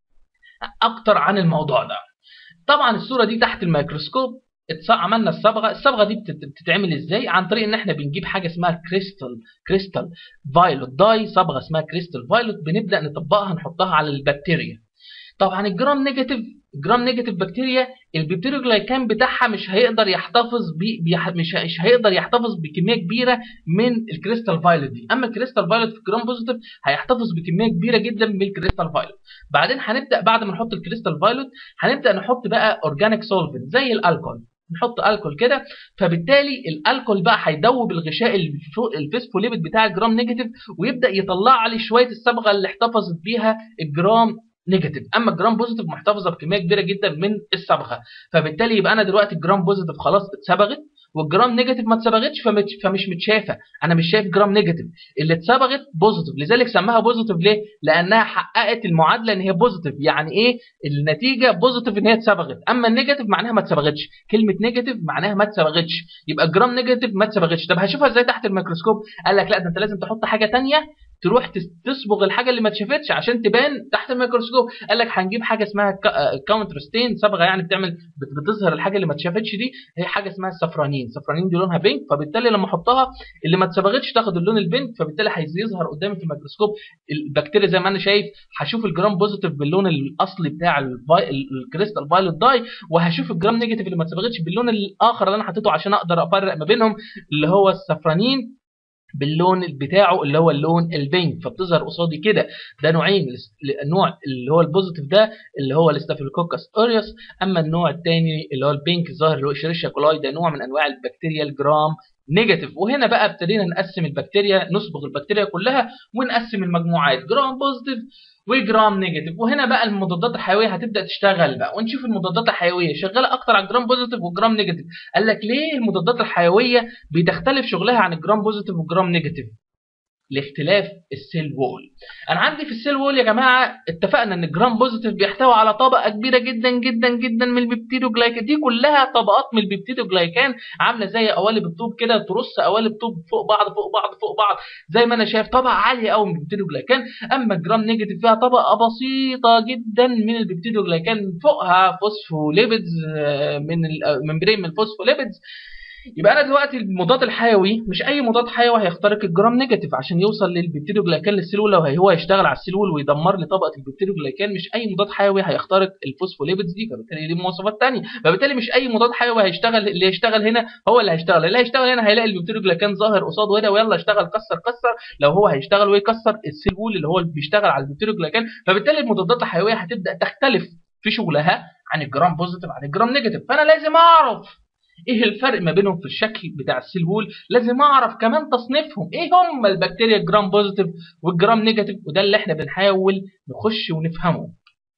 اكتر عن الموضوع ده طبعا الصوره دي تحت الميكروسكوب عملنا الصبغه الصبغه دي بتتعمل ازاي عن طريق ان احنا بنجيب حاجه اسمها كريستال كريستال فايلوت داي صبغه اسمها كريستال فايلوت بنبدا نطبقها نحطها على البكتيريا طبعا الجرام نيجاتيف جرام نيجاتيف بكتيريا البيبتيروجلايكان بتاعها مش هيقدر يحتفظ بي مش مش هيقدر يحتفظ بكميه كبيره من الكريستال فايلوت دي اما الكريستال فايلوت في الجرام بوزيتيف هيحتفظ بكميه كبيره جدا من الكريستال فايلوت بعدين هنبدا بعد ما نحط الكريستال فايلوت هنبدا نحط بقى اورجانيك سولفنت زي الالكول نحط الكول كده فبالتالي الالكول بقى هيدوب الغشاء الفيسفوليبيد بتاع الجرام نيجاتيف ويبدا يطلع لي شويه الصبغه اللي احتفظت بيها الجرام نيجاتيف اما الجرام بوزيتيف محتفظه بكميه كبيره جدا من الصبغه فبالتالي يبقى انا دلوقتي الجرام بوزيتيف خلاص اتصبغت والجرام نيجاتيف ما اتصبغتش فمش متشافه انا مش شايف جرام نيجاتيف اللي اتصبغت بوزيتيف لذلك سماها بوزيتيف ليه لانها حققت المعادله ان هي بوزيتيف يعني ايه النتيجه بوزيتيف ان هي اتصبغت اما النيجاتيف معناها ما اتصبغتش كلمه نيجاتيف معناها ما اتصبغتش يبقى الجرام نيجاتيف ما اتصبغتش طب هشوفها ازاي تحت الميكروسكوب قال لك لا ده انت لازم تحط حاجه ثانيه تروح تصبغ الحاجه اللي ما اتشافتش عشان تبان تحت الميكروسكوب قال لك هنجيب حاجه اسمها كاونتر ستين صبغه يعني بتعمل بتظهر الحاجه اللي ما اتشافتش دي هي حاجه اسمها السفرانين السفرانين دي لونها بينك فبالتالي لما احطها اللي ما اتصبغتش تاخد اللون البينك فبالتالي هيظهر قدامي في الميكروسكوب البكتيريا زي ما انا شايف هشوف الجرام بوزيتيف باللون الاصلي بتاع الكريستال فايلوت داي وهشوف الجرام نيجاتيف اللي ما اتصبغتش باللون الاخر اللي انا حطيته عشان اقدر افرق ما بينهم اللي هو السفرانين باللون بتاعه اللي هو اللون البينك فبتظهر قصادي كده ده نوعين النوع اللي هو البوزيتيف ده اللي هو الاستافيلوكوكس اوريوس اما النوع الثاني اللي هو البينك الظاهر اللي هو شريشيا كولاي ده نوع من انواع البكتيريا الجرام نيجاتيف وهنا بقى ابتدينا نقسم البكتيريا نصبغ البكتيريا كلها ونقسم المجموعات جرام بوزيتيف وجرام نيجاتيف وهنا بقى المضادات الحيويه هتبدا تشتغل بقى ونشوف المضادات الحيويه شغاله اكتر على الجرام بوزيتيف والجرام نيجاتيف قال لك ليه المضادات الحيويه بتختلف شغلها عن الجرام بوزيتيف والجرام نيجاتيف لاختلاف السيل وول انا عندي في السيل وول يا جماعه اتفقنا ان الجرام بوزيتيف بيحتوي على طبقه كبيره جدا جدا جدا من البيبتيدوجلايكان دي كلها طبقات من البيبتيدوجلايكان عامله زي قوالب الطوب كده ترص قوالب طوب فوق بعض فوق بعض فوق بعض زي ما انا شايف طبقه عاليه قوي من البيبتيدوجلايكان اما الجرام نيجاتيف فيها طبقه بسيطه جدا من البيبتيدوجلايكان فوقها فوسفوليبيدز من الممبرين من الفوسفوليبيدز يبقى انا دلوقتي المضاد الحيوي مش اي مضاد حيوي هيخترق الجرام نيجاتيف عشان يوصل للبيبتيدوجلايكان للسيلول لو هو هيشتغل على السيلول ويدمر لي طبقه البيبتيدوجلايكان مش اي مضاد حيوي هيخترق الفوسفوليبيدز دي فبالتالي دي مواصفات ثانيه فبالتالي مش اي مضاد حيوي هيشتغل اللي هيشتغل هنا هو اللي هيشتغل اللي هيشتغل هنا هيلاقي البيبتيدوجلايكان ظاهر قصاده هنا ويلا اشتغل كسر كسر لو هو هيشتغل ويكسر السيلول اللي هو اللي بيشتغل على البيبتيدوجلايكان فبالتالي المضادات الحيويه هتبدا تختلف في شغلها عن الجرام بوزيتيف عن الجرام نيجاتيف فانا لازم اعرف ايه الفرق ما بينهم في الشكل بتاع السيل وول لازم اعرف كمان تصنيفهم ايه هم البكتيريا الجرام بوزيتيف والجرام نيجاتيف وده اللي احنا بنحاول نخش ونفهمه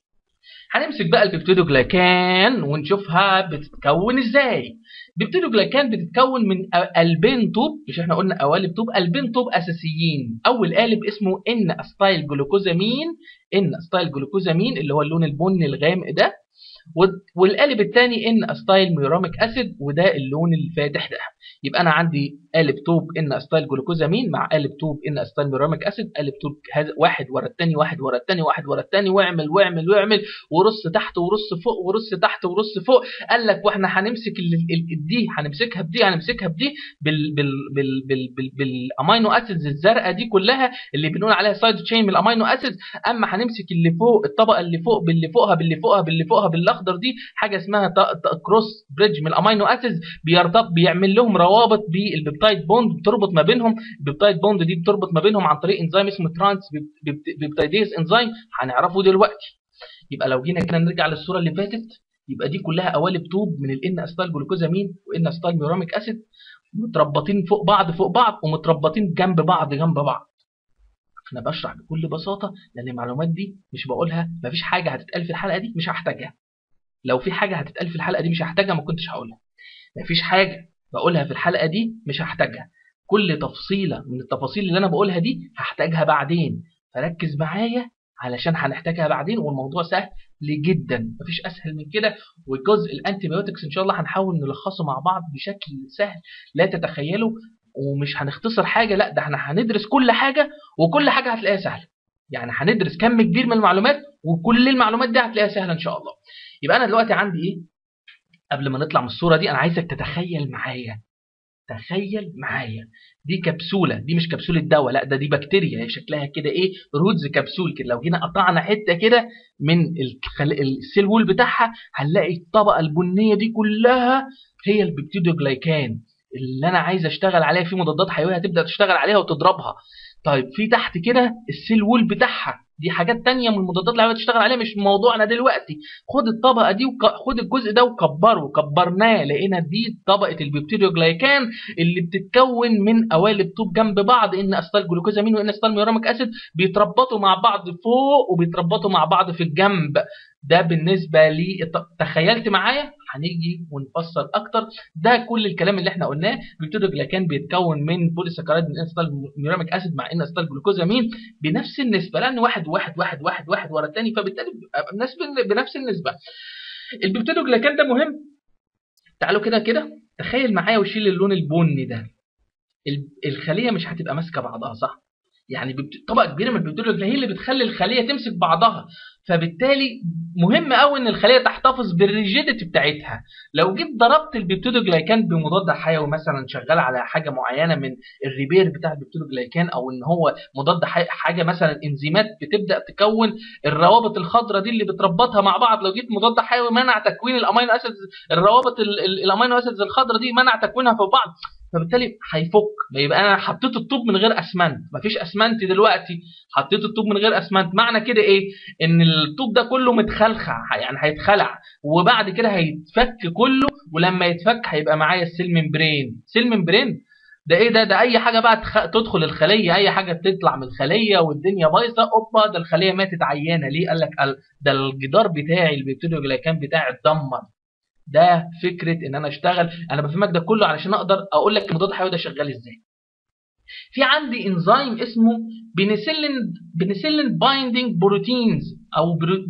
هنمسك بقى البيبتيدوجلايكان ونشوفها بتتكون ازاي البيبتيدوجلايكان بتتكون من قلبين طوب مش احنا قلنا قوالب طوب قلبين طوب اساسيين اول قالب اسمه ان استايل جلوكوزامين ان استايل جلوكوزامين اللي هو اللون البني الغامق ده والقالب الثاني ان استايل ميوراميك اسيد وده اللون الفاتح ده يبقى انا عندي قالب توب ان استايل جلوكوزامين مع قالب توب ان استايل ميوراميك اسيد قالب توب واحد ورا الثاني واحد ورا الثاني واحد ورا الثاني واعمل واعمل واعمل ورص تحت ورص فوق ورص تحت ورص فوق قال لك واحنا هنمسك دي هنمسكها بدي هنمسكها بدي بال بال بال بال بال بالامينو اسيدز الزرقاء دي كلها اللي بنقول عليها سايد تشين من الامينو اسيدز اما هنمسك اللي فوق الطبقه اللي فوق باللي فوقها باللي فوقها باللي فوقها بالاخضر الاخضر دي حاجه اسمها كروس بريدج من الامينو اسيدز بيرتبط بيعمل لهم روابط بالبيبتايد بوند بتربط ما بينهم البيبتايد بوند دي بتربط ما بينهم عن طريق انزيم اسمه ترانس بيبتايديز انزيم هنعرفه دلوقتي يبقى لو جينا كده نرجع للصوره اللي فاتت يبقى دي كلها قوالب طوب من الان استال جلوكوزامين وان استال ميوراميك اسيد متربطين فوق بعض فوق بعض ومتربطين جنب بعض جنب بعض انا بشرح بكل بساطه لان المعلومات دي مش بقولها مفيش حاجه هتتقال في الحلقه دي مش هحتاجها لو في حاجه هتتقال في الحلقه دي مش هحتاجها ما كنتش هقولها مفيش حاجه بقولها في الحلقه دي مش هحتاجها كل تفصيله من التفاصيل اللي انا بقولها دي هحتاجها بعدين فركز معايا علشان هنحتاجها بعدين والموضوع سهل جدا مفيش اسهل من كده والجزء الانتي بايوتكس ان شاء الله هنحاول نلخصه مع بعض بشكل سهل لا تتخيله ومش هنختصر حاجه لا ده احنا هندرس كل حاجه وكل حاجه هتلاقيها سهله يعني هندرس كم كبير من المعلومات وكل المعلومات دي هتلاقيها سهله ان شاء الله يبقى انا دلوقتي عندي ايه قبل ما نطلع من الصوره دي انا عايزك تتخيل معايا تخيل معايا دي كبسوله دي مش كبسوله دواء لا ده دي بكتيريا هي شكلها كده ايه رودز كبسول كده لو جينا قطعنا حته كده من الخل... السيل وول بتاعها هنلاقي الطبقه البنيه دي كلها هي البكتيريوجلايكان اللي انا عايز اشتغل عليها في مضادات حيويه هتبدا تشتغل عليها وتضربها طيب في تحت كده السيل وول بتاعها دي حاجات تانية من المضادات اللي تشتغل عليها مش موضوعنا دلوقتي خد الطبقة دي وخد الجزء ده وكبره كبرناه لقينا دي طبقة البكتيريوجلايكان اللي بتتكون من قوالب طوب جنب بعض ان استال جلوكوزامين وان استال ميوراميك اسيد بيتربطوا مع بعض فوق وبيتربطوا مع بعض في الجنب ده بالنسبة لي تخيلت معايا هنيجي ونفسر اكتر ده كل الكلام اللي احنا قلناه البيوتيروجلايكان بيتكون من بوليساكرايد من انستال ميوراميك اسيد مع ان استال جلوكوزامين بنفس النسبه لان واحد واحد واحد واحد واحد ورا الثاني فبالتالي بنفس النسبه البيوتيروجلايكان ده مهم تعالوا كده كده تخيل معايا وشيل اللون البني ده الخليه مش هتبقى ماسكه بعضها صح يعني طبقه كبيره من البيوتيروجلايكان هي اللي بتخلي الخليه تمسك بعضها فبالتالي مهم قوي ان الخليه تحتفظ بالريجيديتي بتاعتها لو جيت ضربت البيبتيدوجلايكان بمضاد حيوي مثلا شغال على حاجه معينه من الريبير بتاع البيبتيدوجلايكان او ان هو مضاد حاجه مثلا انزيمات بتبدا تكون الروابط الخضراء دي اللي بتربطها مع بعض لو جيت مضاد حيوي منع تكوين الامينو اسيدز الروابط الامينو اسيدز الخضراء دي منع تكوينها في بعض فبالتالي هيفك يبقى انا حطيت الطوب من غير اسمنت مفيش اسمنت دلوقتي حطيت الطوب من غير اسمنت معنى كده ايه ان الطوب ده كله متخلخع يعني هيتخلع وبعد كده هيتفك كله ولما يتفك هيبقى معايا السيل ممبرين سيل ممبرين ده ايه ده ده اي حاجه بقى تخ... تدخل الخليه اي حاجه تطلع من الخليه والدنيا بايظه اوبا ده الخليه ماتت عيانه ليه قال لك ده الجدار بتاعي البيبتيدوجلايكان بتاعي اتدمر ده فكره ان انا اشتغل انا بفهمك ده كله علشان اقدر اقول لك المضاد الحيوي ده شغال ازاي في عندي انزيم اسمه بنسلين بنسلين بايندينج بروتينز او برو...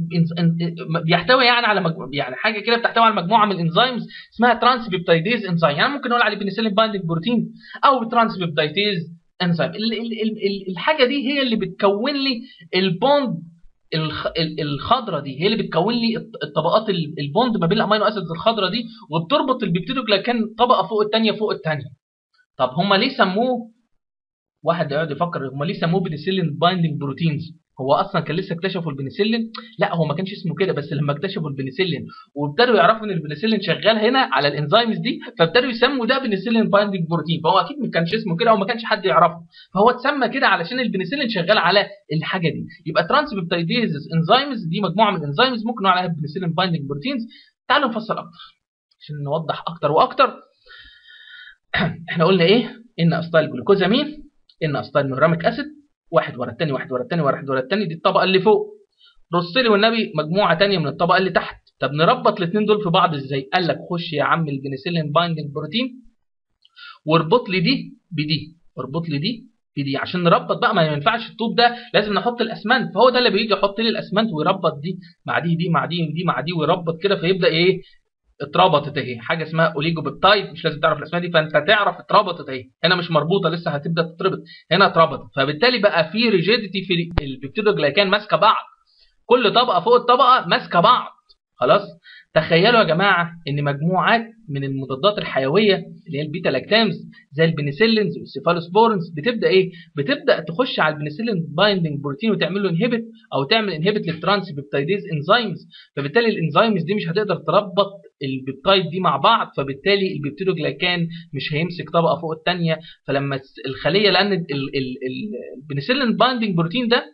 بيحتوي يعني على مجموعة يعني حاجه كده بتحتوي على مجموعه من الانزيمز اسمها ترانس بيبتايديز انزيم يعني ممكن نقول عليه بنسلين بايندينج بروتين او ترانس بيبتايديز انزيم الحاجه دي هي اللي بتكون لي البوند الخضره دي هي اللي بتكون لي الطبقات البوند ما بين الامينو اسيدز الخضره دي وبتربط البيبتيدوجلايكان طبقه فوق الثانيه فوق الثانيه طب هم ليه سموه واحد يقعد يفكر هم ليه سموه بنسلين بايندينج بروتينز هو اصلا كان لسه اكتشفوا البنسلين لا هو ما كانش اسمه كده بس لما اكتشفوا البنسلين وابتدوا يعرفوا ان البنسلين شغال هنا على الانزيمز دي فابتدوا يسموا ده بنسلين بايندينج بروتين فهو اكيد ما كانش اسمه كده او ما كانش حد يعرفه فهو اتسمى كده علشان البنسلين شغال على الحاجه دي يبقى ترانس بيبتايديز انزيمز دي مجموعه من الانزيمز ممكن نقول عليها بنسلين بايندينج بروتينز تعالوا نفصل اكتر عشان نوضح اكتر واكتر احنا قلنا ايه ان استايل جلوكوزامين ان استايل ميوراميك اسيد واحد ورا الثاني واحد ورا الثاني واحد ورا الثاني دي الطبقه اللي فوق رص لي والنبي مجموعه ثانيه من الطبقه اللي تحت طب نربط الاثنين دول في بعض ازاي قال لك خش يا عم البنسلين بايندنج بروتين واربط لي دي بدي اربط لي دي بدي عشان نربط بقى ما ينفعش الطوب ده لازم نحط الاسمنت فهو ده اللي بيجي يحط لي الاسمنت ويربط دي مع دي دي مع دي ودي مع دي ويربط كده فيبدا ايه اتربطت اهي حاجه اسمها اوليجو بيبتايد مش لازم تعرف الاسماء دي فانت تعرف اتربطت اهي هنا مش مربوطه لسه هتبدا تتربط هنا اتربطت فبالتالي بقى في ريجيديتي في البيبتيدوجلايكان ماسكه بعض كل طبقه فوق الطبقه ماسكه بعض خلاص تخيلوا يا جماعه ان مجموعات من المضادات الحيويه اللي هي البيتا لاكتامز زي البنسلينز والسيفالوسبورنز بتبدا ايه بتبدا تخش على البنسلين بايندنج بروتين وتعمل له انهبت او تعمل انهبت للترانس بيبتايديز انزيمز فبالتالي الانزيمز دي مش هتقدر تربط البيبتايد دي مع بعض فبالتالي البيبتيدوجلايكان مش هيمسك طبقه فوق الثانيه فلما الخليه لان البنسلين بايندنج بروتين ده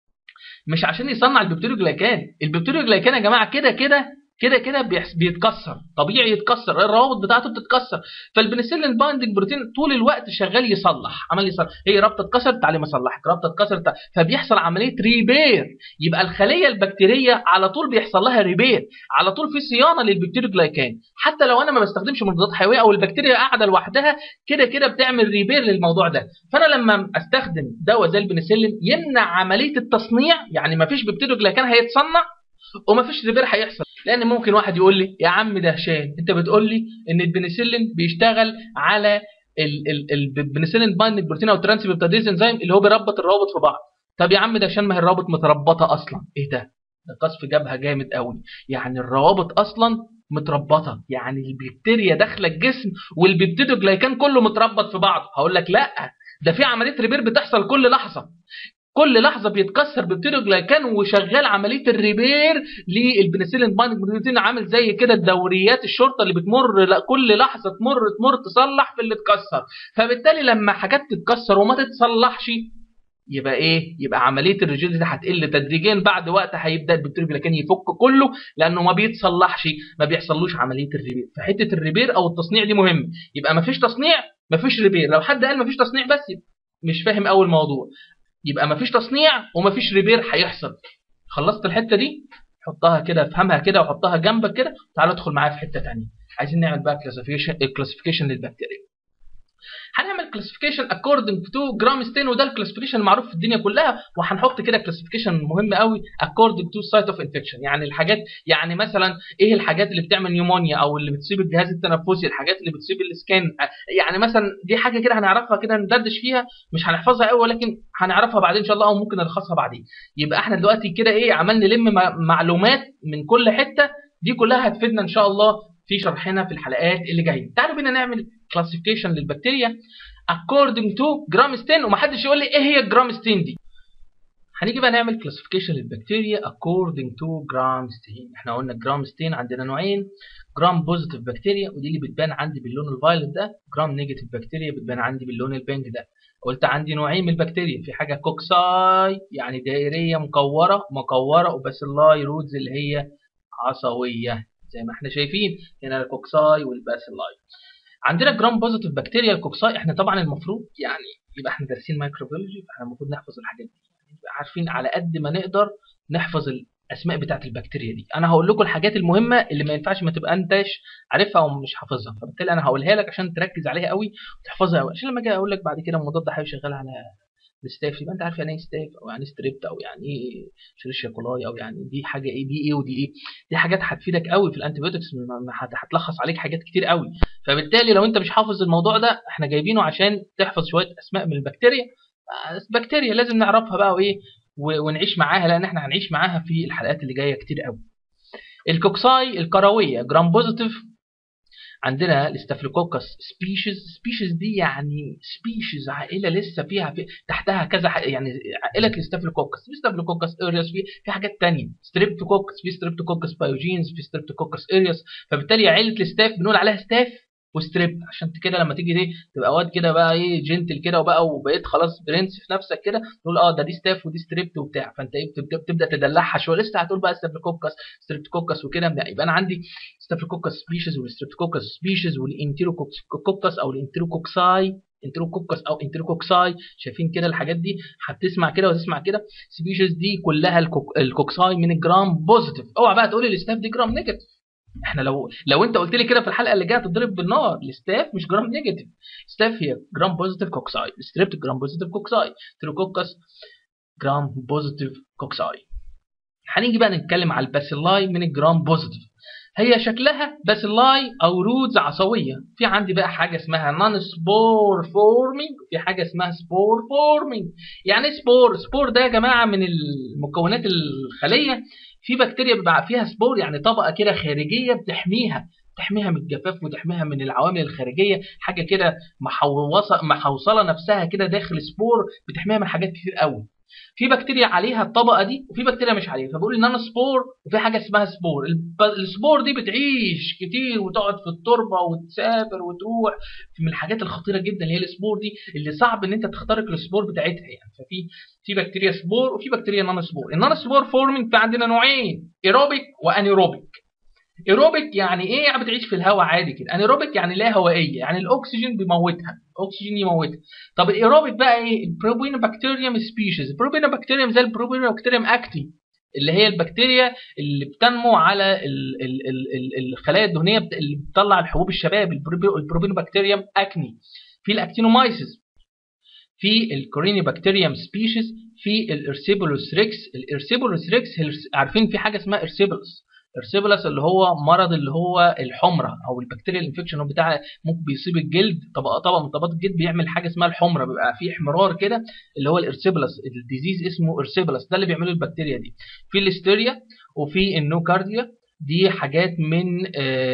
مش عشان يصنع البيبتيدوجلايكان البيبتيدوجلايكان يا جماعه كده كده كده كده بيتكسر طبيعي يتكسر الروابط بتاعته بتتكسر فالبنسلين بايندنج بروتين طول الوقت شغال يصلح عمل يصلح هي رابطه اتكسرت تعالى ما اصلحك رابطه اتكسرت فبيحصل عمليه ريبير يبقى الخليه البكتيريه على طول بيحصل لها ريبير على طول في صيانه للبكتيروجلايكان حتى لو انا ما بستخدمش مضادات حيويه او البكتيريا قاعده لوحدها كده كده بتعمل ريبير للموضوع ده فانا لما استخدم دواء زي البنسلين يمنع عمليه التصنيع يعني ما فيش بكتيروجلايكان هيتصنع ومفيش ريبير هيحصل لان ممكن واحد يقول لي يا عم ده هشام انت بتقول لي ان البنسلين بيشتغل على البنسلين بايندنج بروتين او ترانس بيبتاديز انزيم اللي هو بيربط الروابط في بعض طب يا عم ده عشان ما هي الروابط متربطه اصلا ايه ده ده قصف جبهه جامد قوي يعني الروابط اصلا متربطه يعني البكتيريا داخله الجسم والبيبتيدوجلايكان كله متربط في بعض هقول لك لا ده في عمليه ريبير بتحصل كل لحظه كل لحظه بيتكسر بيبتيدوجلايكان وشغال عمليه الريبير للبنسلين بايندنج بروتين عامل زي كده الدوريات الشرطه اللي بتمر لا كل لحظه تمر تمر تصلح في اللي اتكسر فبالتالي لما حاجات تتكسر وما تتصلحش يبقى ايه يبقى عمليه الريجيديتي هتقل تدريجيا بعد وقت هيبدا البيبتيدوجلايكان يفك كله لانه ما بيتصلحش ما بيحصلوش عمليه الريبير فحته الريبير او التصنيع دي مهم يبقى ما فيش تصنيع ما فيش ريبير لو حد قال ما فيش تصنيع بس مش فاهم اول موضوع يبقى مفيش تصنيع ومفيش ريبير هيحصل خلصت الحته دي حطها كده افهمها كده وحطها جنبك كده تعال ادخل معايا في حته ثانيه عايزين نعمل بقى كلاسيفيكيشن كلاسيفيكيشن للبكتيريا هنعمل كلاسيفيكيشن اكوردنج تو جرام ستين وده الكلاسيفيكيشن المعروف في الدنيا كلها وهنحط كده كلاسيفيكيشن مهم قوي اكوردنج تو سايت اوف انفكشن يعني الحاجات يعني مثلا ايه الحاجات اللي بتعمل نيومونيا او اللي بتصيب الجهاز التنفسي الحاجات اللي بتصيب الاسكان يعني مثلا دي حاجه كده هنعرفها كده ندردش فيها مش هنحفظها قوي ولكن هنعرفها بعدين ان شاء الله او ممكن نلخصها بعدين يبقى احنا دلوقتي كده ايه عمال نلم معلومات من كل حته دي كلها هتفيدنا ان شاء الله في شرحنا في الحلقات اللي جايه تعالوا بينا نعمل كلاسيفيكيشن للبكتيريا according to جرام ستين ومحدش يقول لي ايه هي الجرام ستين دي هنيجي بقى نعمل كلاسيفيكيشن للبكتيريا according to جرام ستين احنا قلنا جرام ستين عندنا نوعين جرام بوزيتيف بكتيريا ودي اللي بتبان عندي باللون الفايلت ده جرام نيجاتيف بكتيريا بتبان عندي باللون البينك ده قلت عندي نوعين من البكتيريا في حاجه كوكساي يعني دائريه مكوره مكوره وباسيلاي رودز اللي هي عصويه زي ما احنا شايفين هنا الكوكساي والباسيلاي عندنا جرام بوزيتيف بكتيريا الكوكساي احنا طبعا المفروض يعني يبقى احنا دارسين مايكروبيولوجي فاحنا المفروض نحفظ الحاجات دي يعني نبقى عارفين على قد ما نقدر نحفظ الاسماء بتاعت البكتيريا دي انا هقول لكم الحاجات المهمه اللي ما ينفعش ما تبقى انتش عارفها او مش حافظها فبالتالي انا هقولها لك عشان تركز عليها قوي وتحفظها قوي عشان لما اجي اقول لك بعد كده مضاد حيوي شغال على الستاف يبقى انت عارف يعني ايه ستاف او يعني ستريبت او يعني ايه شريشيا كولاي او يعني دي حاجه ايه دي ايه ودي ايه دي حاجات هتفيدك قوي في الانتيبيوتكس هتلخص عليك حاجات كتير قوي فبالتالي لو انت مش حافظ الموضوع ده احنا جايبينه عشان تحفظ شويه اسماء من البكتيريا بكتيريا لازم نعرفها بقى وايه ونعيش معاها لان احنا هنعيش معاها في الحلقات اللي جايه كتير قوي الكوكساي الكرويه جرام بوزيتيف عندنا الاستافيلوكوكس سبيشيز سبيشيز دي يعني سبيشيز عائله لسه فيها في تحتها كذا يعني عائله الاستافيلوكوكس في ستافيلوكوكس ارياس في في حاجات ثانيه ستريبتوكوكس في ستريبتوكوكس بايوجينز في ستريبتوكوكس ارياس فبالتالي عائله الستاف بنقول عليها ستاف وستريب عشان كده لما تيجي دي تبقى واد كده بقى ايه جنتل كده وبقى وبقيت خلاص برنس في نفسك كده تقول اه ده دي ستاف ودي ستريبت وبتاع فانت ايه بتبدا, بتبدأ تدلعها شويه لسه هتقول بقى ستافيلوكوكس ستريبتوكوكس وكده يبقى انا عندي ستافيلوكوكس سبيشيز والستريبتوكوكس سبيشيز والانتيروكوكس او الانتيروكوكساي انتروكوكس او انتروكوكساي شايفين كده الحاجات دي هتسمع كده وتسمع كده سبيشيز دي كلها الكوك... الكوكساي من الجرام بوزيتيف اوعى بقى تقول لي الستاف دي جرام نيجاتيف احنا لو لو انت قلت لي كده في الحلقه اللي جايه تضرب بالنار الستاف مش جرام نيجاتيف ستاف هي جرام بوزيتيف كوكساي ستريبت جرام بوزيتيف كوكساي تروكوكس جرام بوزيتيف كوكساي هنيجي بقى نتكلم على الباسيلاي من الجرام بوزيتيف هي شكلها باسيلاي او رودز عصويه في عندي بقى حاجه اسمها نون سبور فورمينج في حاجه اسمها سبور فورمينج يعني سبور سبور ده يا جماعه من المكونات الخليه في بكتيريا بيبقى فيها سبور يعني طبقه كده خارجيه بتحميها تحميها من الجفاف وتحميها من العوامل الخارجيه حاجه كده محوصه محوصله نفسها كده داخل سبور بتحميها من حاجات كتير قوي في بكتيريا عليها الطبقه دي وفي بكتيريا مش عليها فبقول ان انا سبور وفي حاجه اسمها سبور السبور دي بتعيش كتير وتقعد في التربه وتسافر وتروح من الحاجات الخطيره جدا اللي هي السبور دي اللي صعب ان انت تخترق السبور بتاعتها يعني ففي في بكتيريا سبور وفي بكتيريا نون سبور النون سبور فورمينج في عندنا نوعين ايروبيك وانيروبيك ايروبيك يعني ايه يعني بتعيش في الهواء عادي كده انيروبيك يعني لا هوائيه يعني الاكسجين بيموتها الاكسجين يموتها طب الايروبيك بقى ايه البروبينوبكتيريوم سبيشيز البروبينوبكتيريوم زي البروبينوبكتيريوم اكتي اللي هي البكتيريا اللي بتنمو على الخلايا الدهنيه اللي بتطلع الحبوب الشباب البروبينوبكتيريوم اكني في الاكتينومايسيس في الكورينيبكتيريوم سبيشيز في الارسيبولوس ريكس الارسيبولوس ريكس عارفين في حاجه اسمها ارسيبولوس ارسيبولاس اللي هو مرض اللي هو الحمره او البكتيريا الانفكشن بتاع ممكن بيصيب الجلد طبقه طبقه من طبقات الجلد بيعمل حاجه اسمها الحمره بيبقى فيه احمرار كده اللي هو الارسيبولاس الديزيز اسمه ارسيبولاس ده اللي بيعمله البكتيريا دي في الاستيريا وفي النوكارديا دي حاجات من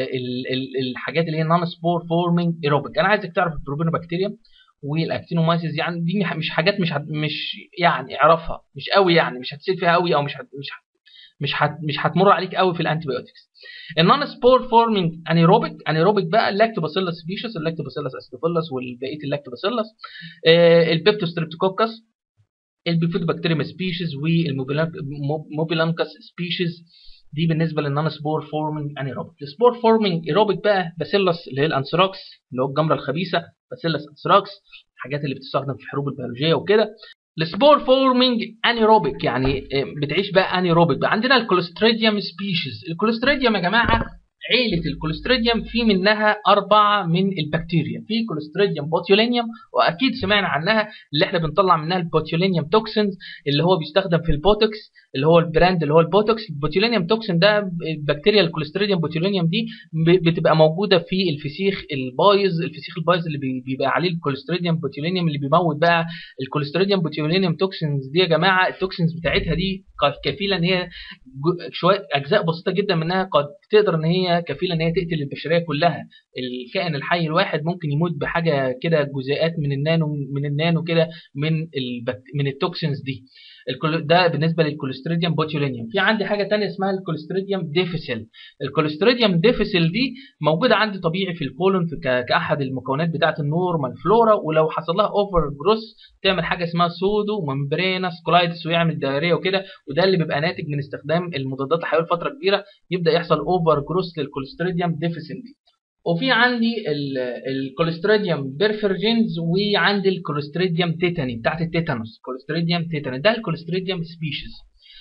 الحاجات اللي هي نون سبور فورمينج ايروبيك انا عايزك تعرف البروبينوبكتيريا والاكتينومايسيس يعني دي مش حاجات مش مش يعني اعرفها مش قوي يعني مش هتسيب فيها قوي او مش مش مش هت مش هتمر عليك قوي في الانتيبيوتكس النون سبور فورمينج انيروبيك انيروبيك بقى اللاكتوباسيلس سبيشيز اللاكتوباسيلس استوفيلس والبقيه اللاكتوباسيلس آه البيبتوستريبتوكوكس البيفود بكتيريم سبيشيز والموبيلانكس سبيشيز دي بالنسبه للنون سبور فورمينج انيروبيك السبور فورمينج ايروبيك بقى باسيلس اللي هي الانثراكس اللي هو الجمره الخبيثه باسيلس انثراكس الحاجات اللي بتستخدم في الحروب البيولوجيه وكده السبور فورمينج انيروبيك يعني بتعيش بقى انيروبيك بقى عندنا الكوليستريديوم سبيشيز الكوليستريديوم يا جماعه عيلة الكوليستريديوم في منها أربعة من البكتيريا في كوليستريديوم بوتيولينيوم وأكيد سمعنا عنها اللي احنا بنطلع منها البوتيولينيوم توكسينز اللي هو بيستخدم في البوتوكس اللي هو البراند اللي هو البوتوكس البوتيولينيوم توكسين ده البكتيريا الكوليستريديوم بوتيولينيوم دي بتبقى موجودة في الفسيخ البايظ الفسيخ البايظ اللي بيبقى عليه الكوليستريديوم بوتيولينيوم اللي بيموت بقى الكوليستريديوم بوتيولينيوم توكسينز دي يا جماعة التوكسينز بتاعتها دي كفيلة ان هي شوية أجزاء بسيطة جدا منها قد تقدر ان هي كفيله ان هي تقتل البشريه كلها الكائن الحي الواحد ممكن يموت بحاجه كده جزيئات من النانو من النانو كده من البك... من التوكسينز دي ده بالنسبه للكوليستريديوم بوتيولينيوم في عندي حاجه ثانيه اسمها الكوليستريديوم ديفيسيل الكوليستريديوم ديفيسيل دي موجوده عندي طبيعي في الكولون في كاحد المكونات بتاعه النورمال فلورا ولو حصل لها اوفر جروس تعمل حاجه اسمها سودو ممبرينس كولايتس ويعمل دايريه وكده وده اللي بيبقى ناتج من استخدام المضادات الحيويه لفتره كبيره يبدا يحصل اوفر جروس للكوليستريديوم ديفيسيل دي وفي عندي الكوليستريديوم بيرفرجينز وعندي الكوليستريديوم تيتاني بتاعت التيتانوس كوليستريديوم تيتاني ده الكوليستريديوم سبيشيز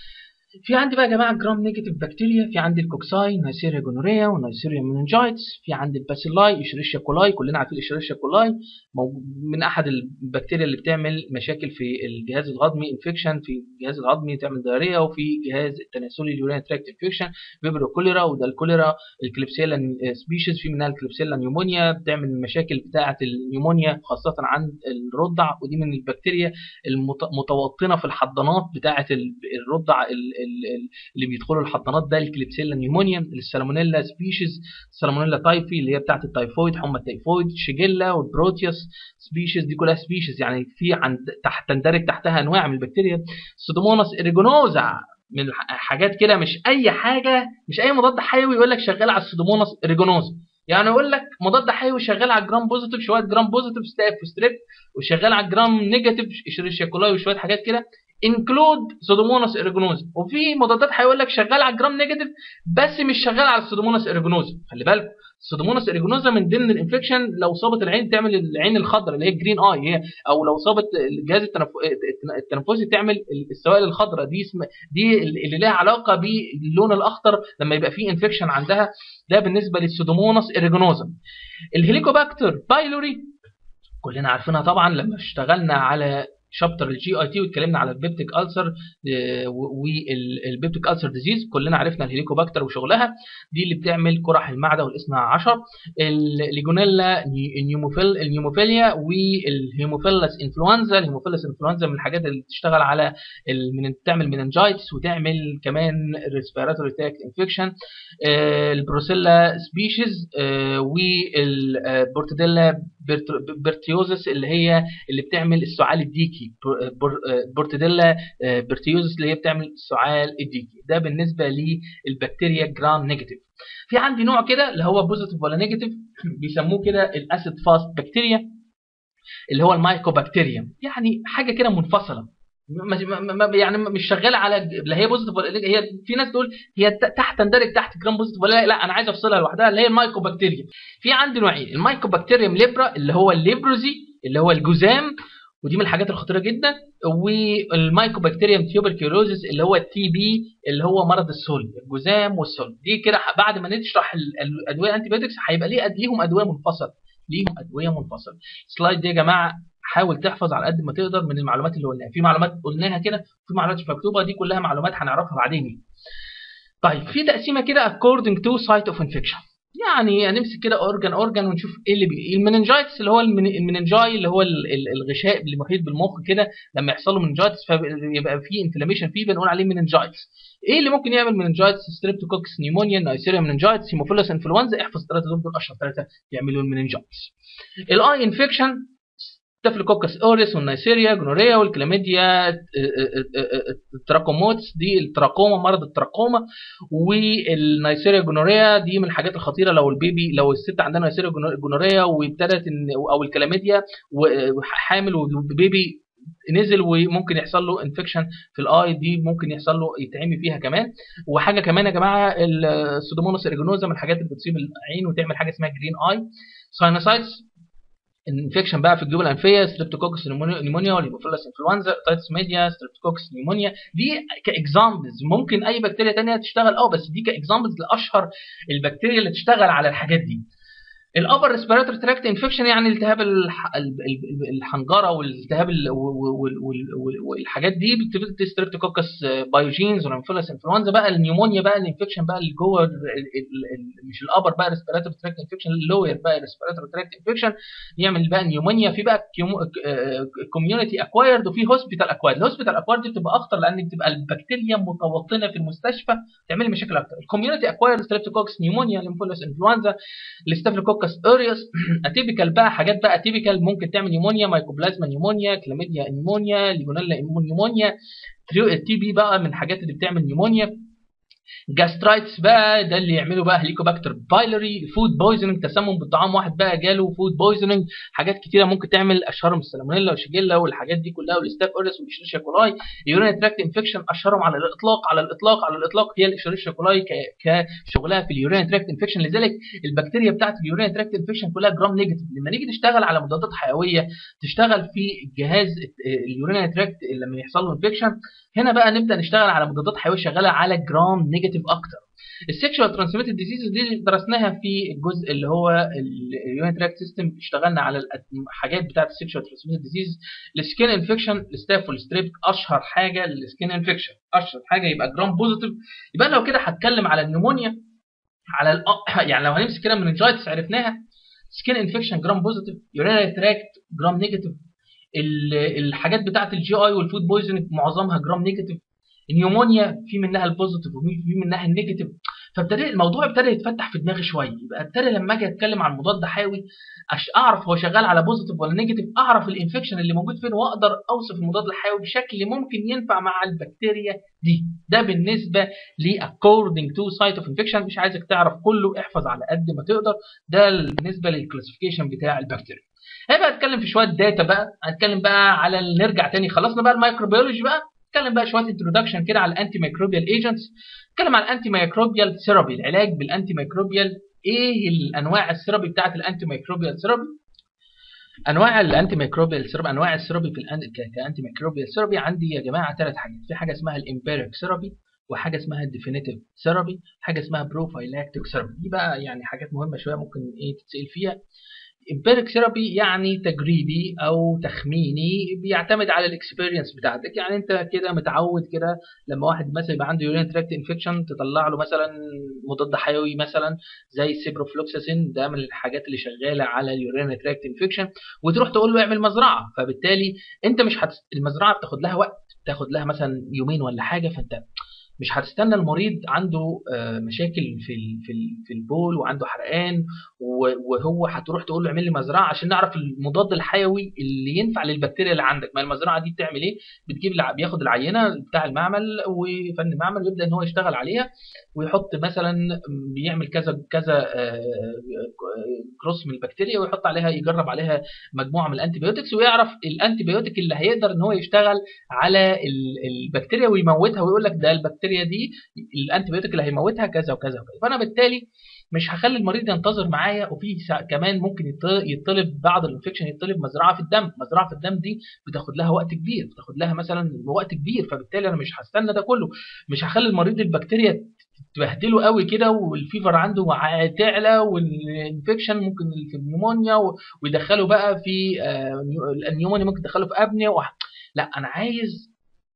في عندي بقى يا جماعه جرام نيجاتيف بكتيريا في عندي الكوكساي نيسيريا جونوريا ونيسيريا مينينجايتس في عندي الباسيلاي اشريشيا كولاي كلنا عارفين اشريشيا كولاي من احد البكتيريا اللي بتعمل مشاكل في الجهاز الهضمي انفكشن في الجهاز الهضمي تعمل دايريا وفي جهاز التناسلي اليورين تراكت انفكشن فيبرو كوليرا وده الكوليرا الكليبسيلا سبيشيز في منها الكليبسيلا نيومونيا بتعمل المشاكل بتاعه النيومونيا خاصه عند الرضع ودي من البكتيريا المتوطنه في الحضانات بتاعه الرضع اللي بيدخلوا الحضانات ده الكليبسيلا نيومونيا السالمونيلا سبيشيز السالمونيلا تايفي اللي هي بتاعه التايفويد حمى التيفويد شيجيلا والبروتيوس سبيشيز دي كلها سبيشيز يعني في عند تحت تندرج تحتها انواع من البكتيريا سودوموناس اريجونوزا من حاجات كده مش اي حاجه مش اي مضاد حيوي يقول لك شغال على السودوموناس اريجونوزا يعني يقول لك مضاد حيوي شغال على الجرام بوزيتيف شويه جرام بوزيتيف ستاف ستريب وشغال على الجرام نيجاتيف اشريشيا كولاي وشويه حاجات كده انكلود سودوموناس اريجونوز وفي مضادات هيقول لك شغال على الجرام نيجاتيف بس مش شغال على السودوموناس اريجونوز خلي بالكم السودوموناس اريجونوزا من ضمن الانفكشن لو صابت العين تعمل العين الخضراء اللي هي الجرين اي هي او لو صابت الجهاز التنفسي تعمل السوائل الخضراء دي اسم دي اللي لها علاقه باللون الاخضر لما يبقى فيه انفكشن عندها ده بالنسبه للسودوموناس اريجونوزا الهيليكوباكتر بايلوري كلنا عارفينها طبعا لما اشتغلنا على شابتر الجي اي تي واتكلمنا على البيبتيك السر والبيبتيك السر ديزيز كلنا عرفنا الهيليكوباكتر وشغلها دي اللي بتعمل قرح المعده والاثنى عشر الليجونيلا النيوموفيل النيوموفيليا والهيموفيلس انفلونزا الهيموفيلس انفلونزا من الحاجات اللي بتشتغل على من تعمل مننجايتس وتعمل كمان ريسبيراتوري تاكت انفكشن البروسيلا سبيشيز والبورتديلا بيرتيوزس اللي هي اللي بتعمل السعال الديكي بورتديلا بيرتيوزس اللي هي بتعمل السعال الديكي ده بالنسبه للبكتيريا جرام نيجاتيف في عندي نوع كده اللي هو بوزيتيف ولا نيجاتيف بيسموه كده الاسيد فاست بكتيريا اللي هو المايكوبكتيريم يعني حاجه كده منفصله ما يعني مش شغاله على لا هي بوزيتيف ولا هي في ناس تقول هي تحت تندرج تحت جرام بوزيتيف ولا لا انا عايز افصلها لوحدها اللي هي المايكوبكتيريا في عندي نوعين المايكوبكتيريم ليبرا اللي هو الليبروزي اللي هو الجذام ودي من الحاجات الخطيره جدا والمايكوبكتيريم تيوبركيولوزيس اللي هو التي بي اللي هو مرض السل الجذام والسل دي كده بعد ما نشرح الادويه الانتي بايوتكس هيبقى ليه ليهم ادويه منفصله ليهم ادويه منفصله السلايد دي يا جماعه حاول تحفظ على قد ما تقدر من المعلومات اللي قلناها في معلومات قلناها كده وفي معلومات مش مكتوبه دي كلها معلومات هنعرفها بعدين طيب في تقسيمه كده according to site of infection يعني هنمسك كده اورجان اورجان ونشوف ايه اللي بي... المننجايتس اللي هو المننجاي اللي هو الغشاء اللي محيط بالمخ كده لما يحصل له مننجايتس فيبقى في انفلاميشن فيه بنقول عليه مننجايتس ايه اللي ممكن يعمل مننجايتس ستريبتوكوكس نيمونيا نايسيريا مننجايتس هيموفيلس انفلونزا احفظ الثلاثه دول دول اشهر ثلاثه يعملوا المننجايتس الاي انفكشن ستافيلوكوكس اوريس والنيسيريا جونوريا والكلاميديا التراكوموتس دي التراكوما مرض التراكوما والنيسيريا جونوريا دي من الحاجات الخطيره لو البيبي لو الست عندها نيسيريا جونوريا وابتدت او الكلاميديا وحامل والبيبي نزل وممكن يحصل له انفكشن في الاي دي ممكن يحصل له يتعمي فيها كمان وحاجه كمان يا جماعه السودوموناس اريجونوزا من الحاجات اللي بتصيب العين وتعمل حاجه اسمها جرين اي ساينوسايتس انفكشن بقى في الجيوب الانفيه ستريبتوكوكس نيمونيا والهيموفيلس انفلونزا تايتس ميديا ستريبتوكوكس نيمونيا دي كاكزامبلز ممكن اي بكتيريا ثانيه تشتغل اه بس دي كاكزامبلز لاشهر البكتيريا اللي تشتغل على الحاجات دي الابر ريسبيراتوري تراكت انفكشن يعني التهاب الحنجره والالتهاب والحاجات دي بتبقى ستريبتوكوكس بايوجينز ورامفيلس انفلونزا بقى النيمونيا بقى الانفكشن بقى اللي جوه مش الابر بقى ريسبيراتوري تراكت انفكشن اللوير بقى ريسبيراتوري تراكت انفكشن يعمل بقى نيومونيا في بقى كوميونتي اكوايرد وفي هوسبيتال اكوايرد الهوسبيتال اكوايرد دي بتبقى اخطر لان بتبقى البكتيريا متوطنه في المستشفى تعمل لي مشاكل اكتر الكوميونتي اكوايرد ستريبتوكوكس نيومونيا ليمفولوس انفلونزا الستافيلوكوكس اوريوس اتيبيكال بقى حاجات بقى اتيبيكال ممكن تعمل نيمونيا مايكوبلازما نيمونيا كلاميديا نيمونيا ليجونيلا نيمونيا تي بي بقى من الحاجات اللي بتعمل نيمونيا جاسترايتس بقى ده اللي يعملوا بقى هليكوباكتر بايلوري فود بويزنينج تسمم بالطعام واحد بقى جاله فود بويزنينج حاجات كتيره ممكن تعمل اشهرهم السالمونيلا والشيجيلا والحاجات دي كلها والستاف اوريس والاشريشيا كولاي يورين تراكت انفكشن اشهرهم على الاطلاق على الاطلاق على الاطلاق هي الاشريشيا كولاي كشغلها في اليورين تراكت انفكشن لذلك البكتيريا بتاعت اليورين تراكت انفكشن كلها جرام نيجاتيف لما نيجي نشتغل على مضادات حيويه تشتغل في جهاز اليورين تراكت لما يحصل له انفكشن هنا بقى نبدا نشتغل على مضادات حيويه شغاله على جرام نيجاتيف اكتر السكشوال ترانسميتد ديزيز دي درسناها في الجزء اللي هو اليونت تراكت سيستم اشتغلنا على الحاجات بتاعه السكشوال ترانسميتد ديزيز السكين انفكشن الستاف والستريب اشهر حاجه للسكين انفكشن اشهر حاجه يبقى جرام بوزيتيف يبقى لو كده هتكلم على النمونيا على ال يعني لو هنمسك كده مننجايتس عرفناها سكين انفكشن جرام بوزيتيف يورينري تراكت جرام نيجاتيف الحاجات بتاعه الجي اي والفود بويزنج معظمها جرام نيجاتيف النيومونيا في منها البوزيتيف وفي منها النيجاتيف فابتدى الموضوع ابتدى يتفتح في دماغي شويه يبقى ابتدى لما اجي اتكلم عن مضاد حيوي اعرف هو شغال على بوزيتيف ولا نيجاتيف اعرف الانفكشن اللي موجود فين واقدر اوصف المضاد الحيوي بشكل ممكن ينفع مع البكتيريا دي ده بالنسبه ل according to site of infection مش عايزك تعرف كله احفظ على قد ما تقدر ده بالنسبه للكلاسيفيكيشن بتاع البكتيريا هيبقى اتكلم في شويه داتا بقى هنتكلم بقى على نرجع تاني خلصنا بقى الميكروبيولوجي بقى نتكلم بقى شويه انتروداكشن كده على الانتي ميكروبيال ايجنتس نتكلم على الانتي ميكروبيال ثيرابي العلاج بالانتي ميكروبيال ايه الانواع الثيرابي بتاعه الانتي ميكروبيال ثيرابي انواع الانتي ميكروبيال ثيرابي انواع الثيرابي في الانتي ميكروبيال ثيرابي عندي يا جماعه ثلاث حاجات في حاجه اسمها الامبيريك ثيرابي وحاجه اسمها الديفينيتيف ثيرابي حاجه اسمها بروفايلاكتيك ثيرابي دي بقى يعني حاجات مهمه شويه ممكن ايه تتسال فيها امبيريك ثيرابي يعني تجريبي او تخميني بيعتمد على الاكسبيرينس بتاعتك يعني انت كده متعود كده لما واحد مثلا يبقى عنده يورين تراكت انفكشن تطلع له مثلا مضاد حيوي مثلا زي السيبروفلوكساسين ده من الحاجات اللي شغاله على اليورين تراكت انفكشن وتروح تقول له اعمل مزرعه فبالتالي انت مش هت... المزرعه بتاخد لها وقت بتاخد لها مثلا يومين ولا حاجه فانت مش هتستنى المريض عنده مشاكل في في في البول وعنده حرقان وهو هتروح تقول له اعمل لي مزرعه عشان نعرف المضاد الحيوي اللي ينفع للبكتيريا اللي عندك ما المزرعه دي بتعمل ايه بتجيب بياخد العينه بتاع المعمل وفن المعمل ويبدا ان هو يشتغل عليها ويحط مثلا بيعمل كذا كذا كروس من البكتيريا ويحط عليها يجرب عليها مجموعه من الانتي بيوتكس ويعرف الانتي بيوتك اللي هيقدر ان هو يشتغل على البكتيريا ويموتها ويقول لك ده البكتيريا دي الانتي بيوتك اللي هيموتها كذا وكذا وكذا فانا بالتالي مش هخلي المريض ينتظر معايا وفي كمان ممكن يطلب بعض الانفكشن يطلب مزرعه في الدم مزرعه في الدم دي بتاخد لها وقت كبير بتاخد لها مثلا وقت كبير فبالتالي انا مش هستنى ده كله مش هخلي المريض البكتيريا تبهدله قوي كده والفيفر عنده تعلى والانفكشن ممكن في النيمونيا ويدخله بقى في النيمونيا ممكن تدخله في ابنيا لا انا عايز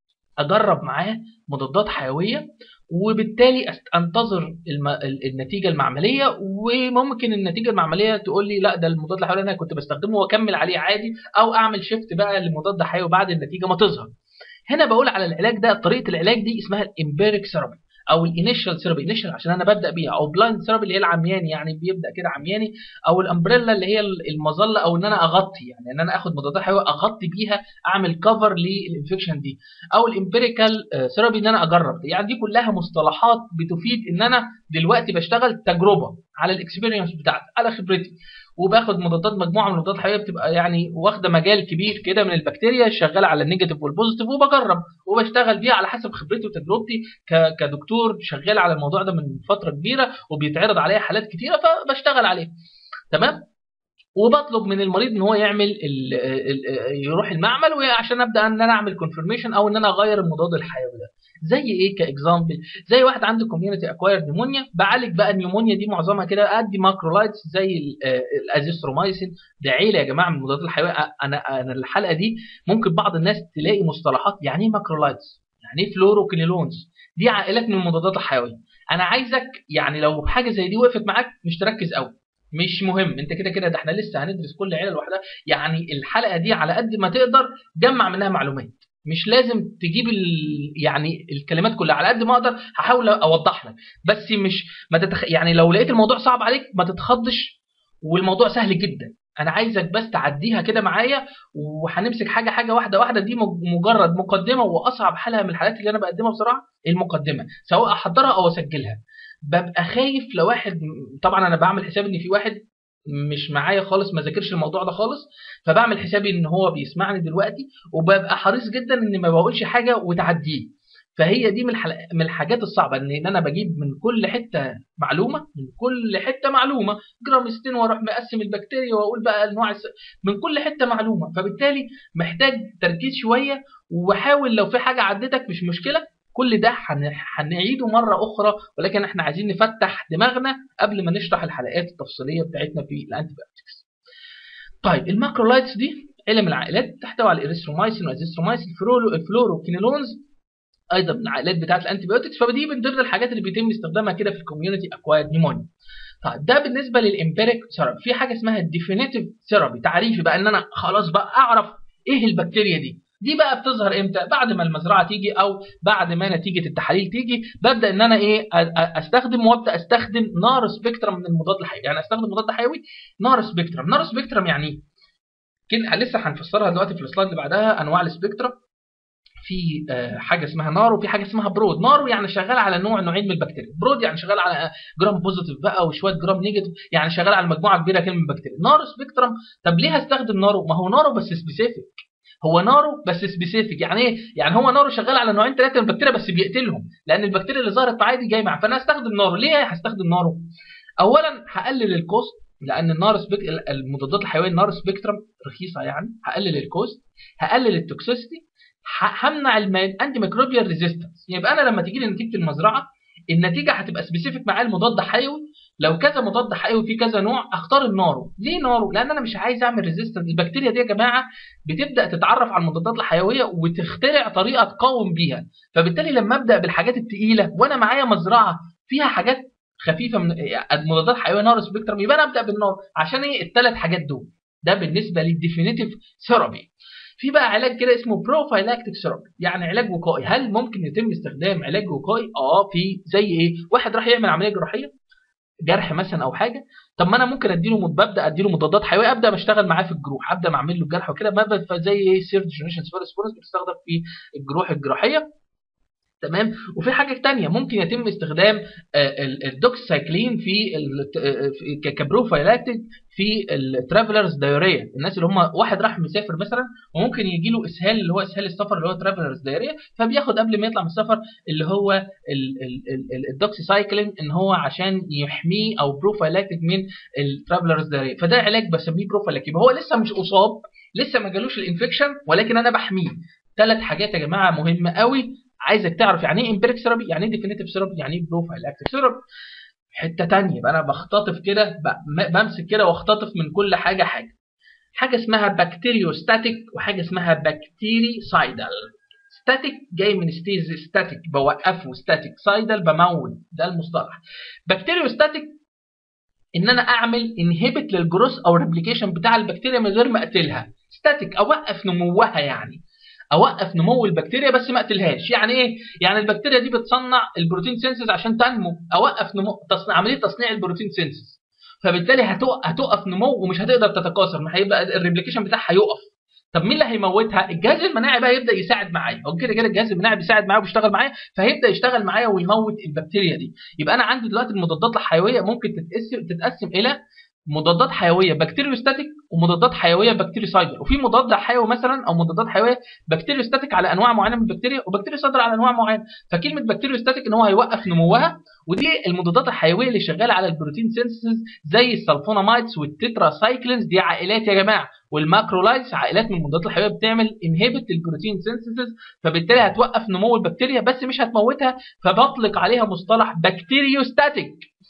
اجرب معاه مضادات حيويه وبالتالي انتظر الم... النتيجه المعمليه وممكن النتيجه المعمليه تقول لي لا ده المضاد الحيوي انا كنت بستخدمه واكمل عليه عادي او اعمل شيفت بقى لمضاد حيوي بعد النتيجه ما تظهر هنا بقول على العلاج ده طريقه العلاج دي اسمها الامبيريك ثيرابي او الانيشال ثيرابي انيشال عشان انا ببدا بيها او بلايند ثيرابي اللي هي العمياني يعني بيبدا كده عمياني او الامبريلا اللي هي المظله او ان انا اغطي يعني ان انا اخد مضادات حيويه اغطي بيها اعمل كفر للانفكشن دي او الامبيريكال ثيرابي ان انا اجرب يعني دي كلها مصطلحات بتفيد ان انا دلوقتي بشتغل تجربه على الاكسبيرينس بتاعتي على خبرتي وباخد مضادات مجموعه من المضادات الحيويه بتبقى يعني واخده مجال كبير كده من البكتيريا شغاله على النيجاتيف والبوزيتيف وبجرب وبشتغل بيها على حسب خبرتي وتجربتي كدكتور شغال على الموضوع ده من فتره كبيره وبيتعرض عليا حالات كتيره فبشتغل عليه تمام وبطلب من المريض ان هو يعمل ال ال يروح المعمل عشان ابدا ان انا اعمل كونفirmation او ان انا اغير المضاد الحيوي ده زي ايه كاكزامبل زي واحد عنده كوميونتي اكواير نيمونيا بعالج بقى النيمونيا دي معظمها كده ادي ماكرولايتس زي الازيثرومايسين ده عيله يا جماعه من المضادات الحيويه انا انا الحلقه دي ممكن بعض الناس تلاقي مصطلحات يعني ايه ماكرولايتس يعني ايه فلوروكينيلونز دي عائلات من المضادات الحيويه انا عايزك يعني لو حاجه زي دي وقفت معاك مش تركز قوي مش مهم انت كده كده ده احنا لسه هندرس كل عيله لوحدها يعني الحلقه دي على قد ما تقدر جمع منها معلومات مش لازم تجيب ال... يعني الكلمات كلها على قد ما اقدر هحاول اوضح لك بس مش ما تتخ... يعني لو لقيت الموضوع صعب عليك ما تتخضش والموضوع سهل جدا انا عايزك بس تعديها كده معايا وهنمسك حاجه حاجه واحده واحده دي مجرد مقدمه واصعب حالها من الحالات اللي انا بقدمها بصراحه المقدمه سواء احضرها او اسجلها ببقى خايف لو واحد طبعا انا بعمل حساب ان في واحد مش معايا خالص ما ذاكرش الموضوع ده خالص فبعمل حسابي ان هو بيسمعني دلوقتي وببقى حريص جدا ان ما بقولش حاجه وتعديه فهي دي من من الحاجات الصعبه ان انا بجيب من كل حته معلومه من كل حته معلومه جرامستين واروح مقسم البكتيريا واقول بقى انواع الس... من كل حته معلومه فبالتالي محتاج تركيز شويه وحاول لو في حاجه عدتك مش مشكله كل ده هنعيده مرة أخرى ولكن احنا عايزين نفتح دماغنا قبل ما نشرح الحلقات التفصيلية بتاعتنا في الانتيبيوتكس. طيب الماكرولايتس دي علم العائلات تحتوي على الاريثرومايسين والازيثرومايسين الفلوروكينولونز ايضا من العائلات بتاعت الانتيبيوتكس فدي من ضمن الحاجات اللي بيتم استخدامها كده في الكوميونتي اكوايرد نيمونيا. طيب ده بالنسبه للامبيريك ثيرابي في حاجه اسمها الديفينيتيف ثيرابي تعريفي بقى ان انا خلاص بقى اعرف ايه البكتيريا دي دي بقى بتظهر امتى بعد ما المزرعه تيجي او بعد ما نتيجه التحاليل تيجي ببدا ان انا ايه استخدم وابدا استخدم نار سبيكترم من المضاد الحيوي يعني استخدم مضاد حيوي نار سبيكترم نار سبيكترم يعني ايه كده لسه هنفسرها دلوقتي في السلايد اللي بعدها انواع السبيكترم في حاجه اسمها نارو وفي حاجه اسمها برود نارو يعني شغال على نوع نوعين من البكتيريا برود يعني شغال على جرام بوزيتيف بقى وشويه جرام نيجاتيف يعني شغال على مجموعه كبيره كده من البكتيريا نارو سبيكترم طب ليه هستخدم نارو ما هو نارو بس سبيسيفيك هو نارو بس سبيسيفيك يعني ايه يعني هو نارو شغال على نوعين ثلاثه من البكتيريا بس بيقتلهم لان البكتيريا اللي ظهرت عادي جاي معاه فانا هستخدم نارو ليه هستخدم نارو اولا هقلل الكوست لان النار سبيك المضادات الحيويه النار سبيكترم رخيصه يعني هقلل الكوست هقلل التوكسيستي همنع الانتي ميكروبيال ريزيستنس يبقى انا لما تيجي لي نتيجه المزرعه النتيجه هتبقى سبيسيفيك معايا المضاد حيوي لو كذا مضاد حيوي في كذا نوع اختار النارو ليه نارو لان انا مش عايز اعمل ريزيستنس البكتيريا دي يا جماعه بتبدا تتعرف على المضادات الحيويه وتخترع طريقه تقاوم بيها فبالتالي لما ابدا بالحاجات الثقيله وانا معايا مزرعه فيها حاجات خفيفه من مضادات حيويه نار سبيكترم يبقى انا ابدا بالنار عشان ايه الثلاث حاجات دول ده بالنسبه للديفينيتيف ثيرابي في بقى علاج كده اسمه بروفايلاكتيك ثيرابي يعني علاج وقائي هل ممكن يتم استخدام علاج وقائي اه في زي ايه واحد راح يعمل عمليه جراحيه جرح مثلا او حاجه طب ما انا ممكن اديله ببدا اديله مضادات حيويه ابدا بشتغل معاه في الجروح ابدا اعمل له الجرح وكده زي ايه سيرد جنريشن سبورس بتستخدم في الجروح الجراحيه تمام وفي حاجه ثانيه ممكن يتم استخدام الدوكسايكلين في كبروفايلاكتيك في الترافلرز دايوريا الناس اللي هم واحد راح مسافر مثلا وممكن يجي له اسهال اللي هو اسهال السفر اللي هو ترافلرز دايوريا فبياخد قبل ما يطلع من السفر اللي هو الدوكسيسايكلين ان هو عشان يحميه او بروفايلاكتيك من الترافلرز دايوريا فده علاج بسميه بروفايلاكتيك هو لسه مش اصاب لسه ما جالوش الانفكشن ولكن انا بحميه ثلاث حاجات يا جماعه مهمه قوي عايزك تعرف يعني ايه امبيريك ثيرابي يعني ايه ديفينيتيف ثيرابي يعني ايه بروفايلاكتيك ثيرابي حته ثانيه بقى انا بختطف كده بمسك كده واختطف من كل حاجه حاجه حاجه اسمها بكتيريوستاتيك وحاجه اسمها بكتيري سايدل ستاتيك جاي من ستيز ستاتيك بوقفه ستاتيك سايدل بموت ده المصطلح بكتيريوستاتيك ان انا اعمل انهبت للجروس او ريبليكيشن بتاع البكتيريا من غير ما اقتلها ستاتيك اوقف نموها يعني اوقف نمو البكتيريا بس ما اقتلهاش يعني ايه يعني البكتيريا دي بتصنع البروتين سينسز عشان تنمو اوقف نمو تصنيع عمليه تصنيع البروتين سينسز فبالتالي هتوقف, هتوقف نمو ومش هتقدر تتكاثر ما هيبقى الريبليكيشن بتاعها هيقف طب مين اللي هيموتها الجهاز المناعي بقى يبدا يساعد معايا هو كده كده الجهاز المناعي بيساعد معايا وبيشتغل معايا فهيبدا يشتغل معايا ويموت البكتيريا دي يبقى انا عندي دلوقتي المضادات الحيويه ممكن تتقسم تتقسم الى مضادات حيويه بكتيريوستاتيك ومضادات حيويه بكتيريسايدر وفي مضاد حيوي مثلا او مضادات حيويه بكتيريوستاتيك على انواع معينه من البكتيريا وبكتيريسايدر على انواع معينه فكلمه بكتيريوستاتيك ان هو هيوقف نموها ودي المضادات الحيويه اللي شغاله على البروتين سينسز زي السلفونامايدز والتتراسايكلينز دي عائلات يا جماعه والماكرولايتس عائلات من المضادات الحيويه بتعمل انهبت البروتين سينسز فبالتالي هتوقف نمو البكتيريا بس مش هتموتها فبطلق عليها مصطلح بكتيريوستاتيك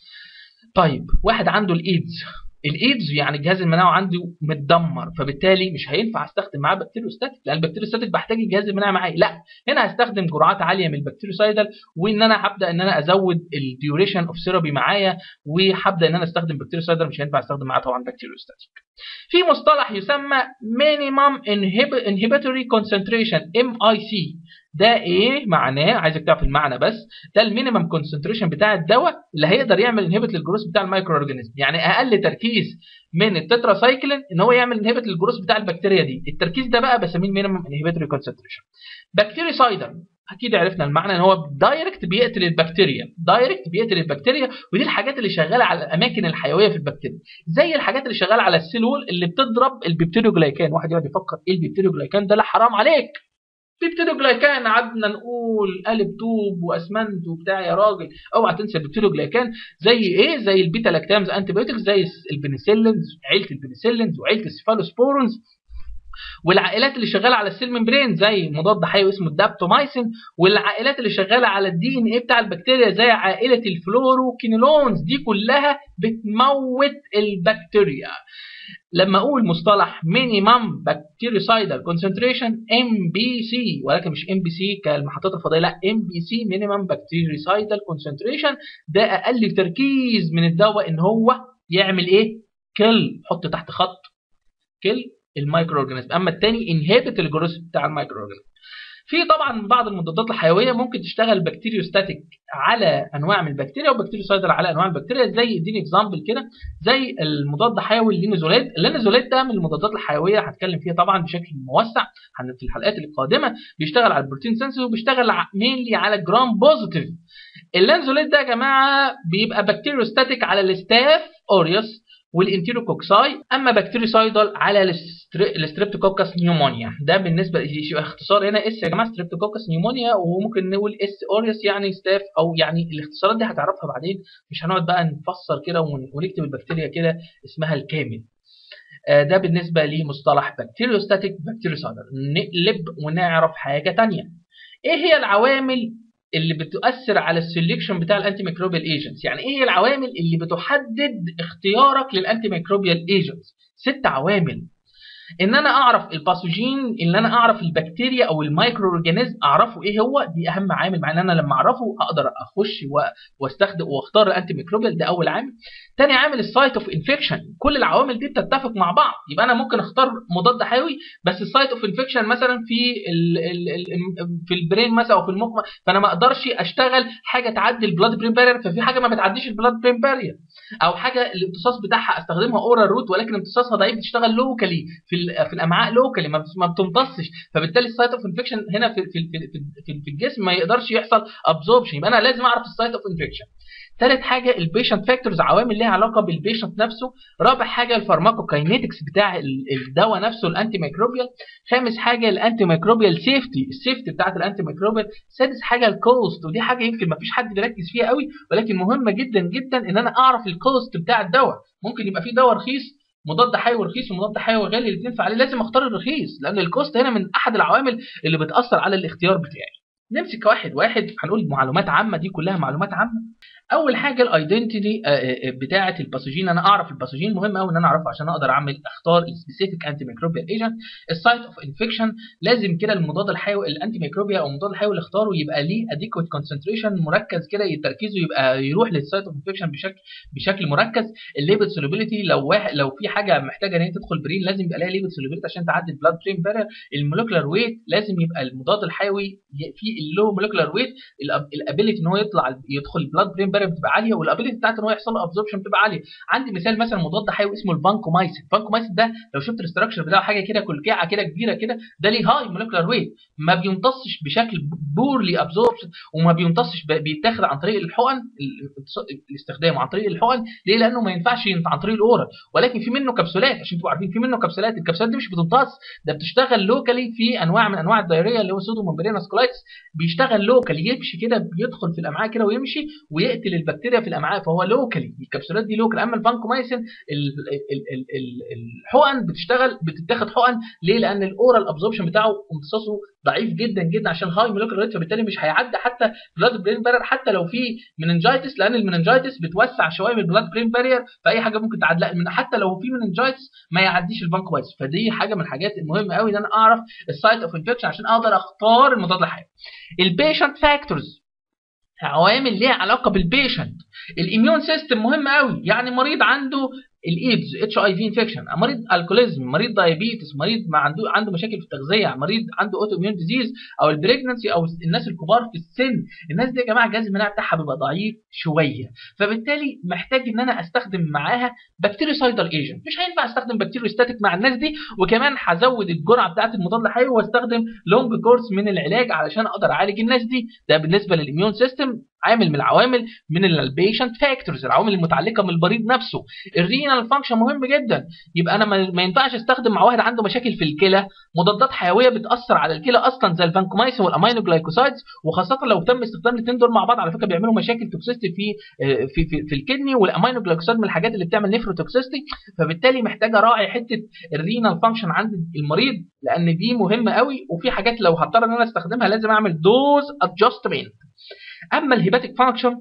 طيب واحد عنده الايدز الايدز يعني الجهاز المناعي عنده متدمر فبالتالي مش هينفع استخدم معاه بكتيريوستاتيك لان البكتيريوستاتيك بحتاج الجهاز المناعي معايا لا هنا هستخدم جرعات عاليه من البكتيريوسايدل وان انا هبدا ان انا ازود الديوريشن اوف ثيرابي معايا وهبدا ان انا استخدم بكتيريوسايدل مش هينفع استخدم معاه طبعا بكتيريوستاتيك في مصطلح يسمى مينيمم انهبيتوري كونسنتريشن ام اي سي ده ايه معناه عايزك تعرف المعنى بس ده المينيمم كونسنتريشن بتاع الدواء اللي هيقدر يعمل انهبت للجروس بتاع المايكرو اورجانيزم يعني اقل تركيز من التتراسايكلين ان هو يعمل انهبت للجروس بتاع البكتيريا دي التركيز ده بقى بسميه المينيمم انهبيتوري كونسنتريشن بكتيريسايدر اكيد عرفنا المعنى ان هو دايركت بيقتل البكتيريا دايركت بيقتل البكتيريا ودي الحاجات اللي شغاله على الاماكن الحيويه في البكتيريا زي الحاجات اللي شغاله على السيلول اللي بتضرب البيبتيروجلايكان واحد يقعد يفكر ايه البيبتيروجلايكان ده لا حرام عليك بيبتيروجلايكان قعدنا نقول قالب طوب واسمنت وبتاع يا راجل اوعى تنسى البيبتيروجلايكان زي ايه زي البيتا لاكتامز انتيبيوتكس زي البنسلينز عيله البنسلينز وعيله السيفالوسبورنز والعائلات اللي شغاله على السيل ممبرين زي مضاد حيوي اسمه الدابتومايسين والعائلات اللي شغاله على الدي ان ايه بتاع البكتيريا زي عائله الفلوروكينولونز دي كلها بتموت البكتيريا لما اقول مصطلح مينيمم بكتيريسايدال كونسنتريشن ام بي سي ولكن مش ام بي سي كالمحطات الفضائيه لا ام بي سي مينيمم بكتيريسايدال كونسنتريشن ده اقل تركيز من الدواء ان هو يعمل ايه؟ كل حط تحت خط كل المايكرو اورجانيزم اما الثاني انهبت الجروث بتاع المايكرو اورجانيزم في طبعا بعض المضادات الحيويه ممكن تشتغل بكتيريوستاتيك على انواع من البكتيريا وبكتيريوسايدر على انواع من البكتيريا زي اديني اكزامبل كده زي المضاد الحيوي اللينوزوليد اللينوزوليد ده من المضادات الحيويه هتكلم فيها طبعا بشكل موسع في الحلقات القادمه بيشتغل على البروتين سنسز وبيشتغل مينلي على الجرام بوزيتيف اللينزوليد ده يا جماعه بيبقى بكتيريوستاتيك على الستاف اوريوس والانتيروكوكساي اما بكتيريسايدال على الستريبتوكوكس نيومونيا ده بالنسبه اختصار هنا اس يا جماعه ستريبتوكوكس نيومونيا وممكن نقول اس اوريوس يعني ستاف او يعني الاختصارات دي هتعرفها بعدين مش هنقعد بقى نفسر كده ونكتب البكتيريا كده اسمها الكامل ده بالنسبه لمصطلح بكتيريوستاتيك بكتيريسايدال نقلب ونعرف حاجه ثانيه ايه هي العوامل اللي بتؤثر على السلكشن بتاع الانتي ميكروبيال ايجنتس يعني ايه العوامل اللي بتحدد اختيارك للانتي ميكروبيال ايجنتس ست عوامل ان انا اعرف الباثوجين ان انا اعرف البكتيريا او المايكرو اورجانيزم اعرفه ايه هو دي اهم عامل مع ان انا لما اعرفه اقدر اخش واستخدم واختار الانتي ميكروبيال ده اول عامل تاني عامل السايت اوف انفكشن كل العوامل دي بتتفق مع بعض يبقى انا ممكن اختار مضاد حيوي بس السايت اوف انفكشن مثلا في ال ال ال في البرين مثلا او في المخ فانا ما اقدرش اشتغل حاجه تعدي البلاد برين بارير ففي حاجه ما بتعديش البلاد برين بارير او حاجه الامتصاص بتاعها استخدمها اورال روت ولكن امتصاصها ضعيف بتشتغل لوكالي في في الامعاء لوكالي ما بتمتصش فبالتالي السايت اوف انفكشن هنا في في في, في الجسم ما يقدرش يحصل ابزوربشن يبقى انا لازم اعرف السايت اوف انفكشن ثالث حاجه البيشنت فاكتورز عوامل ليها علاقه بالبيشنت نفسه رابع حاجه الفارماكوكاينيتكس بتاع الدواء نفسه الانتي ميكروبيال خامس حاجه الانتي ميكروبيال سيفتي السيفتي بتاعه الانتي ميكروبيال سادس حاجه الكوست ودي حاجه يمكن ما فيش حد بيركز فيها قوي ولكن مهمه جدا جدا ان انا اعرف الكوست بتاع الدواء ممكن يبقى في دواء رخيص مضاد حيوي رخيص ومضاد حيوي غالي الاثنين فعليه لازم اختار الرخيص لان الكوست هنا من احد العوامل اللي بتاثر على الاختيار بتاعي نمسك واحد واحد هنقول معلومات عامه دي كلها معلومات عامه اول حاجه الايدنتيتي بتاعه الباثوجين انا اعرف الباثوجين مهم قوي ان انا اعرفه عشان اقدر اعمل اختار السبيسيفيك انتي ميكروبيال ايجنت السايت اوف انفكشن لازم كده المضاد الحيوي الانتي ميكروبيال او المضاد الحيوي اللي اختاره يبقى ليه اديكويت كونسنتريشن مركز كده تركيزه يبقى يروح للسايت اوف انفكشن بشكل بشكل مركز الليبيد سولوبيليتي لو واحد لو في حاجه محتاجه ان هي تدخل برين لازم يبقى لها ليبيد سولوبيليتي عشان تعدي البلاد برين بارير المولكيولار ويت لازم يبقى المضاد الحيوي في اللو مولكيولار ويت الابيليتي ان هو يطلع يدخل البلاد برين بارير بتبقى عاليه والابيليتي بتاعته ان هو يحصل له ابزوربشن بتبقى عاليه عندي مثال مثلا مضاد حيوي اسمه الفانكومايسين الفانكومايسين ده لو شفت الاستراكشر بتاعه حاجه كده كلكعه كده كبيره كده ده ليه هاي مولكيولار ويت ما بيمتصش بشكل بورلي ابزوربشن وما بيمتصش بيتاخد عن طريق الحقن الاستخدام عن طريق الحقن ليه لانه ما ينفعش عن طريق الاورال ولكن في منه كبسولات عشان تبقوا عارفين في منه كبسولات الكبسولات دي مش بتمتص ده بتشتغل لوكالي في انواع من انواع الدايريه اللي هو سودو ممبرينس كولايتس بيشتغل لوكالي يمشي كده بيدخل في الامعاء كده ويمشي ويقتل البكتيريا في الامعاء فهو لوكالي الكبسولات دي لوكال اما الفانكومايسين الحقن بتشتغل بتتاخد حقن ليه لان الاورال ابزوربشن بتاعه امتصاصه ضعيف جدا جدا عشان هاي مولكيولار ريت فبالتالي مش هيعدي حتى بلاد برين بارير حتى لو في مننجايتس لان المننجايتس بتوسع شويه من البلاد برين بارير فاي حاجه ممكن تعدي من حتى لو في مننجايتس ما يعديش الفانكومايسين فدي حاجه من الحاجات المهمه قوي ان انا اعرف السايت اوف انفكشن عشان اقدر اختار المضاد الحيوي البيشنت فاكتورز عوامل ليها علاقه بالبيشنت الاميون سيستم مهم قوي يعني مريض عنده الايدز اتش اي في انفكشن مريض الكوليزم مريض دايابيتس مريض ما عنده عنده مشاكل في التغذيه مريض عنده اوتو اميون ديزيز او البريجنسي او الناس الكبار في السن الناس دي يا جماعه الجهاز المناعي بتاعها بيبقى ضعيف شويه فبالتالي محتاج ان انا استخدم معاها بكتيريسايدال ايجنت مش هينفع استخدم بكتيريوستاتيك مع الناس دي وكمان هزود الجرعه بتاعه المضاد الحيوي واستخدم لونج كورس من العلاج علشان اقدر اعالج الناس دي ده بالنسبه للاميون سيستم عامل من العوامل من البيشنت فاكتورز العوامل المتعلقه من المريض نفسه الرينال فانكشن مهم جدا يبقى انا ما ينفعش استخدم مع واحد عنده مشاكل في الكلى مضادات حيويه بتاثر على الكلى اصلا زي الفانكومايسين والامينو جلايكوسايدز وخاصه لو تم استخدام الاثنين دول مع بعض على فكره بيعملوا مشاكل توكسيستي في في في, في الكدني والامينو جلايكوسايد من الحاجات اللي بتعمل نيفروتوكسيستي فبالتالي محتاج اراعي حته الرينال فانكشن عند المريض لان دي مهمه قوي وفي حاجات لو هضطر ان انا استخدمها لازم اعمل دوز ادجستمنت اما الهيباتيك فانكشن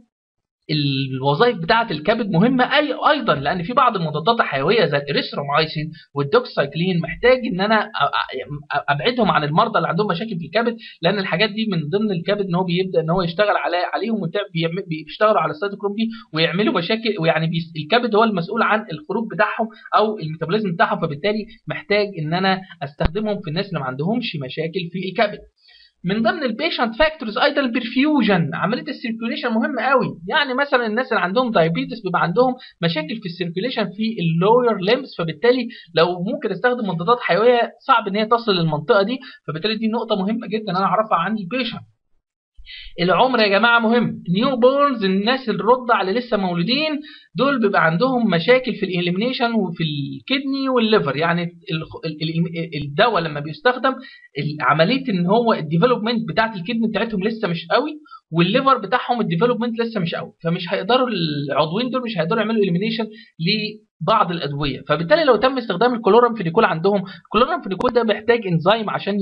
الوظائف بتاعه الكبد مهمه اي ايضا لان في بعض المضادات الحيويه زي الاريثرومايسين والدوكسايكلين محتاج ان انا ابعدهم عن المرضى اللي عندهم مشاكل في الكبد لان الحاجات دي من ضمن الكبد ان هو بيبدا ان هو يشتغل على عليهم بيشتغلوا على السيتوكروم دي ويعملوا مشاكل ويعني الكبد هو المسؤول عن الخروج بتاعهم او الميتابوليزم بتاعهم فبالتالي محتاج ان انا استخدمهم في الناس اللي ما عندهمش مشاكل في الكبد من ضمن البيشنت فاكتورز ايضا البرفيوجن عمليه السيركيوليشن مهمه قوي يعني مثلا الناس اللي عندهم دايابيتس بيبقى عندهم مشاكل في السيركيوليشن في اللوير ليمز فبالتالي لو ممكن استخدم مضادات حيويه صعب ان هي تصل للمنطقه دي فبالتالي دي نقطه مهمه جدا انا اعرفها عن البيشنت العمر يا جماعه مهم نيو بورنز الناس الرضع اللي لسه مولودين دول بيبقى عندهم مشاكل في الاليمينيشن وفي الكدني والليفر يعني الدواء لما بيستخدم عمليه ان هو الديفلوبمنت بتاعه الكدني بتاعتهم لسه مش قوي والليفر بتاعهم الديفلوبمنت لسه مش قوي فمش هيقدروا العضوين دول مش هيقدروا يعملوا اليمينيشن بعض الادويه فبالتالي لو تم استخدام الكلورامفينيكول عندهم الكلورامفينيكول ده محتاج انزيم عشان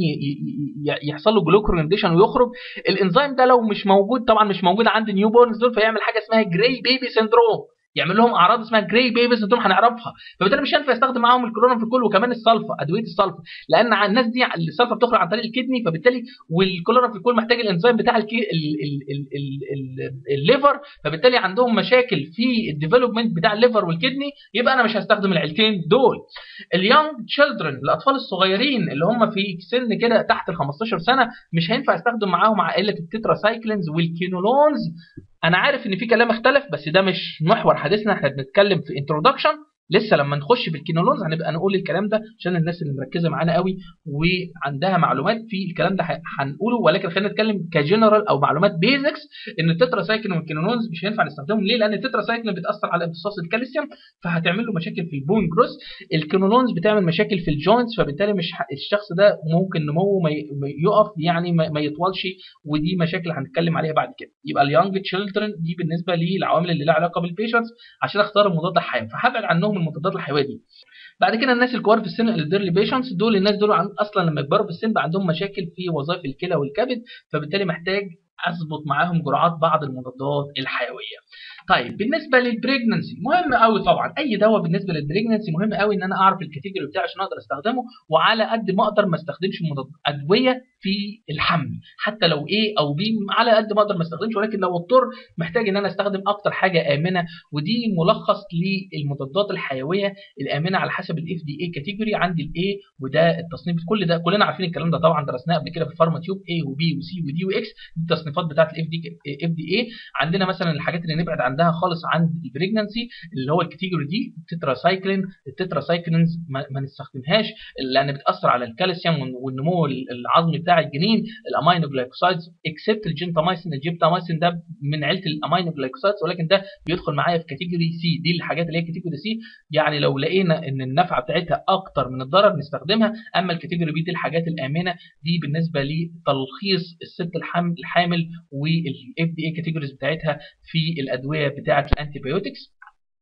يحصل له جلوكورنديشن ويخرج الانزيم ده لو مش موجود طبعا مش موجود عند النيو بورنز دول فيعمل حاجه اسمها جراي بيبي سيندروم يعمل لهم اعراض اسمها جراي بيبيز انتم هنعرفها فبالتالي مش هينفع يستخدم معاهم الكلورامفيكول وكمان السلفا ادويه السلفا لان الناس دي السلفا بتخرج عن طريق الكدني فبالتالي والكلورامفيكول محتاج الانزيم بتاع الكي ال ال ال ال ال الليفر فبالتالي عندهم مشاكل في الديفلوبمنت بتاع الليفر والكدني يبقى انا مش هستخدم العيلتين دول اليونج تشيلدرن الاطفال الصغيرين اللي هم في سن كده تحت ال 15 سنه مش هينفع استخدم معاهم عائله التتراسايكلينز والكينولونز انا عارف ان في كلام اختلف بس ده مش محور حديثنا احنا بنتكلم في انترودكشن لسه لما نخش في الكينولونز هنبقى نقول الكلام ده عشان الناس اللي مركزه معانا قوي وعندها معلومات في الكلام ده هنقوله ولكن خلينا نتكلم كجنرال او معلومات بيزكس ان التترا سايكلين والكينولونز مش هينفع نستخدمهم ليه؟ لان التترا سايكلين بتاثر على امتصاص الكالسيوم فهتعمل له مشاكل في البون جروس الكينولونز بتعمل مشاكل في الجوينتس فبالتالي مش الشخص ده ممكن نموه ما يقف يعني ما يطولش ودي مشاكل هنتكلم عليها بعد كده يبقى اليونج تشيلدرن دي بالنسبه للعوامل اللي لها علاقه بالبيشنتس عشان اختار المضاد الحيوي فهبعد عنهم المضادات الحيويه دي بعد كده الناس الكبار في السن الديرلي بيشنتس دول الناس دول اصلا لما يكبروا في السن بقى عندهم مشاكل في وظائف الكلى والكبد فبالتالي محتاج اظبط معاهم جرعات بعض المضادات الحيويه طيب بالنسبه للبريجننسي مهم قوي طبعا اي دواء بالنسبه للبريجننسي مهم قوي ان انا اعرف الكاتيجوري بتاعه عشان اقدر استخدمه وعلى قد ما اقدر ما استخدمش ادويه في الحمل حتى لو ايه او بي على قد ما اقدر ما استخدمش ولكن لو اضطر محتاج ان انا استخدم اكتر حاجه امنه ودي ملخص للمضادات الحيويه الامنه على حسب الاف دي اي كاتيجوري عندي الاي وده التصنيف كل ده كلنا عارفين الكلام ده طبعا درسناه قبل كده في الفارما تيوب اي وبي وسي ودي واكس دي التصنيفات بتاعت الاف دي اف دي اي عندنا مثلا الحاجات اللي نبعد عندها خالص عند البريجننسي اللي هو الكاتيجوري دي التتراسايكلين التتراسايكلينز ما, ما نستخدمهاش لان بتاثر على الكالسيوم والنمو العظمي بتاع الجنين الامينو جلايكوسايدز اكسبت الجنتامايسين الجيبتامايسين ده من عيله الامينو جلايكوسايدز ولكن ده بيدخل معايا في كاتيجوري سي دي الحاجات اللي هي كاتيجوري سي يعني لو لقينا ان النفعه بتاعتها اكتر من الضرر نستخدمها اما الكاتيجوري بي دي الحاجات الامنه دي بالنسبه لتلخيص الست الحامل والاف دي اي كاتيجوريز بتاعتها في الادويه بتاعه الانتيبيوتكس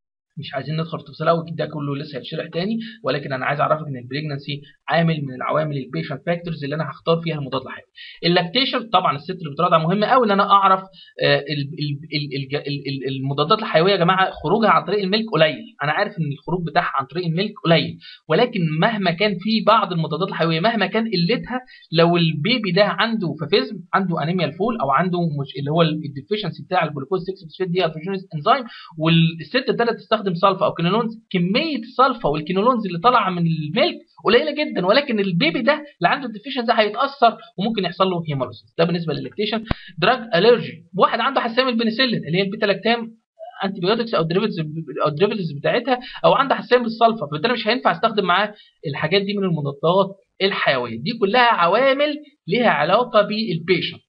مش عايزين ندخل في تفاصيل قوي ده كله لسه هيتشرح تاني ولكن انا عايز اعرفك ان البريجنسي عامل من العوامل البيشنت فاكتورز اللي انا هختار فيها المضاد الحيوي اللاكتيشن طبعا الست اللي بترضع مهم قوي ان انا اعرف المضادات الحيويه يا جماعه خروجها عن طريق الملك قليل انا عارف ان الخروج بتاعها عن طريق الملك قليل ولكن مهما كان في بعض المضادات الحيويه مهما كان قلتها لو البيبي ده عنده فافيزم عنده انيميا الفول او عنده مش اللي هو الديفيشنسي بتاع الجلوكوز 6 فوسفيت دي انزيم والست ابتدت تستخدم سلفا او كينولونز كميه السلفا والكينولونز اللي طالعه من الميلك قليله جدا ولكن البيبي ده اللي عنده الديفيشن ده هيتاثر وممكن يحصل له هيمولوسيس ده بالنسبه للاكتيشن دراج الرجي واحد عنده حساسيه من البنسلين اللي هي البيتا لاكتام انتي بيوتكس او دريفيتيفز او الدريفيتيفز بتاعتها او عنده حساسيه من السلفا فبالتالي مش هينفع استخدم معاه الحاجات دي من المضادات الحيويه دي كلها عوامل ليها علاقه بالبيشنت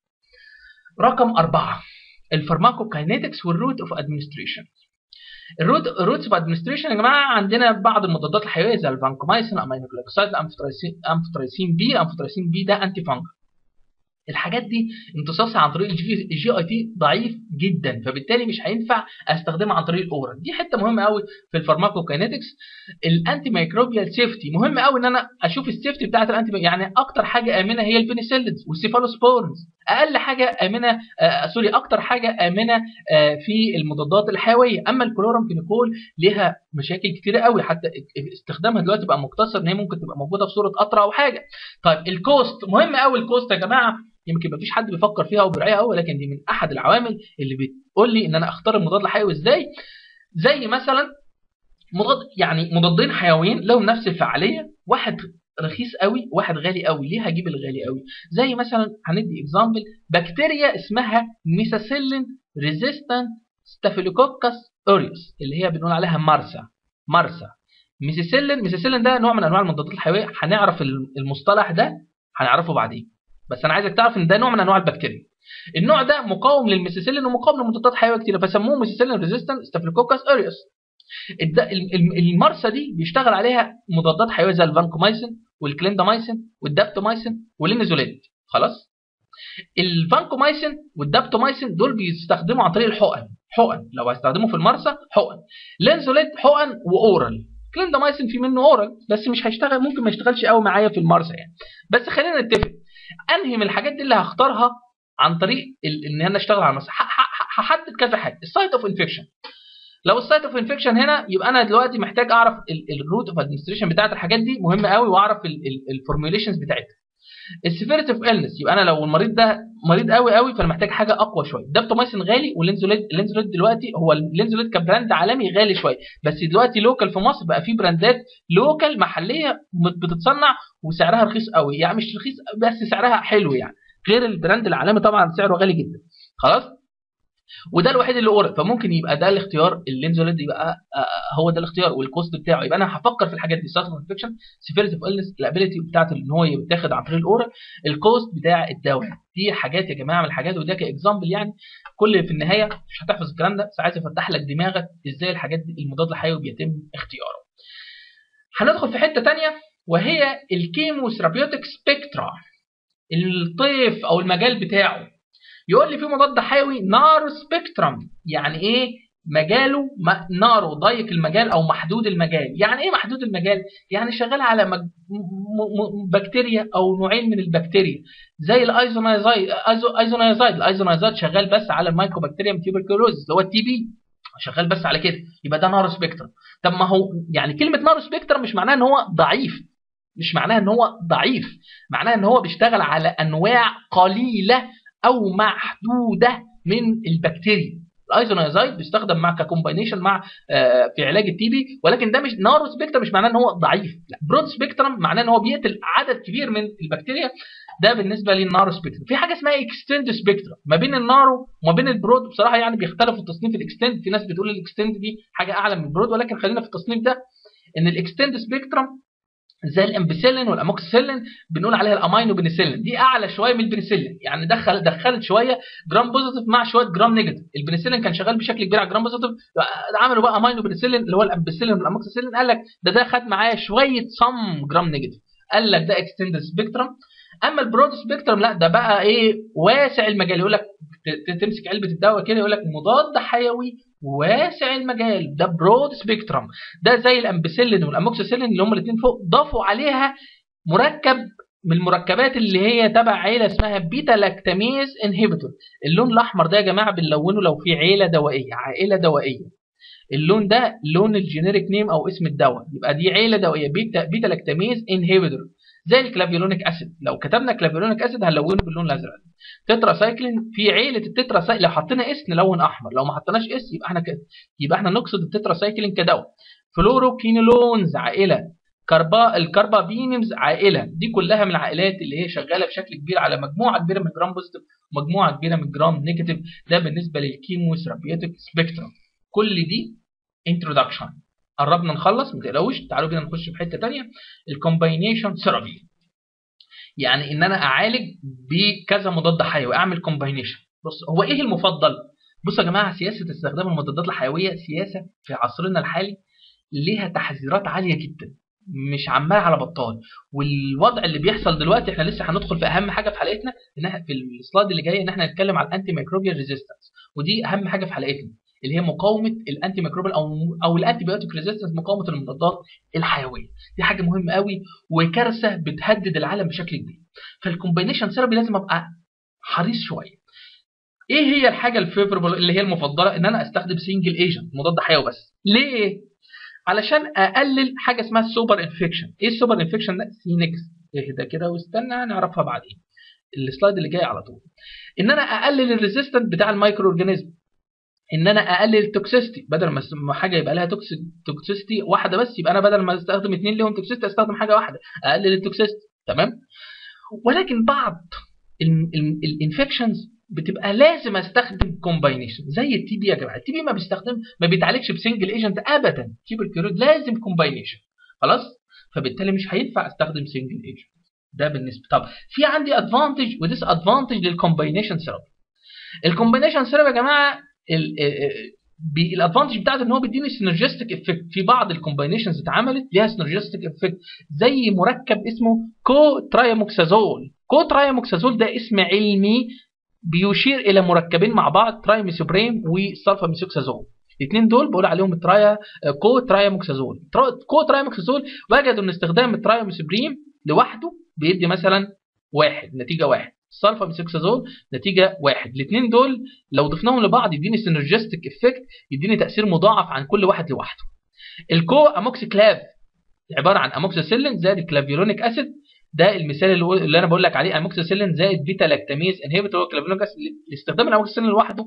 رقم أربعة الفارماكوكاينetics والروت اوف ادمنستريشن الروت الروتس اوف ادمنستريشن يا جماعه عندنا بعض المضادات الحيويه زي الفانكومايسين امينوجلايكوسايد الامفوترايسين بي الامفوترايسين بي ده انتي فانجل الحاجات دي امتصاصها عن طريق الجي اي تي ضعيف جدا فبالتالي مش هينفع استخدمها عن طريق الاورال دي حته مهمه قوي في الفارماكوكاينetics الانتي مايكروبيال سيفتي مهم قوي ان انا اشوف السيفتي بتاعه الانتي يعني اكتر حاجه امنه هي البنسلينز والسيفالوسبورنز اقل حاجه امنه آه سوري اكتر حاجه امنه آه في المضادات الحيويه اما الكلورامفينيكول ليها مشاكل كتيره قوي حتى استخدامها دلوقتي بقى مقتصر ان هي ممكن تبقى موجوده في صوره قطره او حاجه طيب الكوست مهم قوي الكوست يا جماعه يمكن مفيش حد بيفكر فيها او بيراعيها قوي لكن دي من احد العوامل اللي بتقول لي ان انا اختار المضاد الحيوي ازاي زي مثلا مضاد يعني مضادين حيويين لهم نفس الفعاليه واحد رخيص قوي واحد غالي قوي ليه هجيب الغالي قوي زي مثلا هندي اكزامبل بكتيريا اسمها ميساسيلين ريزيستنت ستافيلوكوكس اوريوس اللي هي بنقول عليها مارسا مارسا ميسيسيلين ميسيسيلين ده نوع من انواع المضادات الحيويه هنعرف المصطلح ده هنعرفه بعدين بس انا عايزك تعرف ان ده نوع من انواع البكتيريا النوع ده مقاوم للميسيسيلين ومقاوم لمضادات حيويه كتيره فسموه ميسيسيلين ريزيستنت ستافيلوكوكس اوريوس المارسا دي بيشتغل عليها مضادات حيويه زي الفانكومايسين والكليندامايسين والدابتومايسين واللينزوليد خلاص الفانكومايسين والدابتومايسين دول بيستخدموا عن طريق الحقن حقن لو هيستخدموا في المرسى حقن لينزوليت حقن واورال كليندامايسين في منه اورال بس مش هيشتغل ممكن ما يشتغلش قوي معايا في المرسى يعني بس خلينا نتفق انهي من الحاجات دي اللي هختارها عن طريق ان انا اشتغل على المرسى هحدد كذا حاجه السايت اوف انفكشن لو السايت اوف انفكشن هنا يبقى انا دلوقتي محتاج اعرف الروت اوف ادمنستريشن بتاعت الحاجات دي مهمه قوي واعرف الفورميوليشنز بتاعتها السيفيريتي اوف النس يبقى انا لو المريض ده مريض قوي قوي فانا محتاج حاجه اقوى شويه دابتومايسين غالي واللينزوليد اللينزوليد دلوقتي هو اللينزوليد كبراند عالمي غالي شويه بس دلوقتي لوكال في مصر بقى في براندات لوكال محليه بتتصنع وسعرها رخيص قوي يعني مش رخيص بس سعرها حلو يعني غير البراند العالمي طبعا سعره غالي جدا خلاص وده الوحيد اللي اورد فممكن يبقى ده الاختيار اللينزوليد يبقى هو ده الاختيار والكوست بتاعه يبقى انا هفكر في الحاجات دي ستارت اوف انفكشن سيفيريتي اوف النس الابيلتي بتاعت ان هو يتاخد عن طريق الاورال الكوست بتاع الدواء دي حاجات يا جماعه من الحاجات وده كاكزامبل يعني كل في النهايه مش هتحفظ الكلام ده بس عايز افتح لك دماغك ازاي الحاجات دي المضاد الحيوي بيتم اختياره هندخل في حته ثانيه وهي الكيمو ثيرابيوتيك سبيكترا الطيف او المجال بتاعه يقول لي في مضاد حيوي نار سبيكترم يعني ايه مجاله نارو ضيق المجال او محدود المجال يعني ايه محدود المجال يعني شغال على مج... م... م... بكتيريا او نوعين من البكتيريا زي الايزونايزايد ايزونايزايد الايزونايزايد شغال بس على المايكوبكتيريم تيوبركلوز اللي هو التي بي شغال بس على كده يبقى ده نار سبيكترم طب ما هو يعني كلمه نار سبيكترم مش معناها ان هو ضعيف مش معناها ان هو ضعيف معناها ان هو بيشتغل على انواع قليله او محدوده من البكتيريا الايزونايزايد بيستخدم مع ككومباينيشن مع آه في علاج التي بي ولكن ده مش نارو سبيكترم مش معناه ان هو ضعيف لا برود سبيكترم معناه ان هو بيقتل عدد كبير من البكتيريا ده بالنسبه للنارو سبيكترم في حاجه اسمها اكستند سبيكترم ما بين النارو وما بين البرود بصراحه يعني بيختلفوا تصنيف الاكستند في ناس بتقول الاكستند دي حاجه اعلى من البرود ولكن خلينا في التصنيف ده ان الاكستند سبيكترم زي الامبيسيلين والاموكسيسيلين بنقول عليها الامينو بنسيلين دي اعلى شويه من البنسلين يعني دخل دخلت شويه جرام بوزيتيف مع شويه جرام نيجاتيف البنسلين كان شغال بشكل كبير على جرام بوزيتيف عملوا بقى امينو بنسيلين اللي هو الامبيسيلين والاموكسيسيلين قال لك ده ده خد معايا شويه صم جرام نيجاتيف قال لك ده اكستند سبيكترم اما البرود سبيكترم لا ده بقى ايه واسع المجال يقول لك تمسك علبه الدواء كده يقول لك مضاد حيوي واسع المجال ده برود سبيكترم ده زي الامبيسيلين والاموكسيسيلين اللي هم الاثنين فوق ضافوا عليها مركب من المركبات اللي هي تبع عيله اسمها بيتا لاكتاميز انهبيتور اللون الاحمر ده يا جماعه بنلونه لو في عيله دوائيه عائله دوائيه اللون ده لون الجينيريك نيم او اسم الدواء يبقى دي عيله دوائيه بيتا بيتا لاكتاميز انهبيتور زي الكلافيولونيك اسيد لو كتبنا كلافيولونيك اسيد هنلونه باللون الازرق تترا سايكلين في عيله التترا سايكلين لو حطينا اس نلون احمر لو ما حطيناش اس يبقى احنا كده يبقى احنا نقصد التترا سايكلين كدواء فلوروكينولونز عائله كربا الكربابينمز عائله دي كلها من العائلات اللي هي شغاله بشكل كبير على مجموعه كبيره من جرام بوزيتيف ومجموعه كبيره من جرام نيجاتيف ده بالنسبه للكيمو ثيرابيوتيك سبيكترم كل دي انترودكشن قربنا نخلص ما تقلقوش تعالوا بينا نخش في حته ثانيه الكومباينيشن ثيرابي يعني ان انا اعالج بكذا مضاد حيوي اعمل كومباينيشن بص هو ايه المفضل بصوا يا جماعه سياسه استخدام المضادات الحيويه سياسه في عصرنا الحالي ليها تحذيرات عاليه جدا مش عمال على بطال والوضع اللي بيحصل دلوقتي احنا لسه هندخل في اهم حاجه في حلقتنا ان احنا في السلايد اللي جاي ان احنا نتكلم على الانتي ميكروبيال ريزيستنس ودي اهم حاجه في حلقتنا اللي هي مقاومه الانتي ميكروبيال او او الانتي بايوتيك ريزيستنس مقاومه المضادات الحيويه دي حاجه مهمه قوي وكارثه بتهدد العالم بشكل كبير فالكومبينيشن ثيرابي لازم ابقى حريص شويه ايه هي الحاجه الفيفربل اللي هي المفضله ان انا استخدم سنجل ايجنت مضاد حيوي بس ليه علشان اقلل حاجه اسمها السوبر انفكشن ايه السوبر انفكشن ده سينكس اهدى كده واستنى نعرفها بعدين السلايد اللي جاي على طول ان انا اقلل الريزيستنت بتاع المايكرو اورجانيزم ان انا اقلل التوكسيستي بدل ما حاجه يبقى لها توكسيستي واحده بس يبقى انا بدل ما استخدم اثنين لهم توكسيستي استخدم حاجه واحده اقلل التوكسيستي تمام ولكن بعض الانفكشنز بتبقى لازم استخدم كومباينيشن زي التي بي يا جماعه التي بي ما بيستخدم ما بيتعالجش بسنجل ايجنت ابدا تيبركلوز لازم كومباينيشن خلاص فبالتالي مش هينفع استخدم سنجل ايجنت ده بالنسبه طب في عندي ادفانتج وديس ادفانتج للكومباينيشن ثيرابي الكومباينيشن ثيرابي يا جماعه الادفانتج بتاعته ان هو بيديني سينرجستيك افكت في بعض الكومباينيشنز اتعملت ليها سينرجستيك افكت زي مركب اسمه كو ترايموكسازول كو ترايموكسازول ده اسم علمي بيشير الى مركبين مع بعض ترايميسوبريم وسلفاميسوكسازول الاثنين دول بقول عليهم الترايا كو ترايموكسازول كو ترايموكسازول وجدوا ان استخدام الترايميسوبريم لوحده بيدي مثلا واحد نتيجه واحد السلفا بيسكسازول نتيجه واحد الاثنين دول لو ضفناهم لبعض يديني سينرجستيك افكت يديني تاثير مضاعف عن كل واحد لوحده الكو اموكسيكلاف عباره عن اموكسيسيلين زائد كلافيولونيك اسيد ده المثال اللي انا بقول لك عليه اموكسيسيلين زائد بيتا لاكتاميز انهبيتور كلافيولونيك اسيد استخدام الاموكسيسيلين لوحده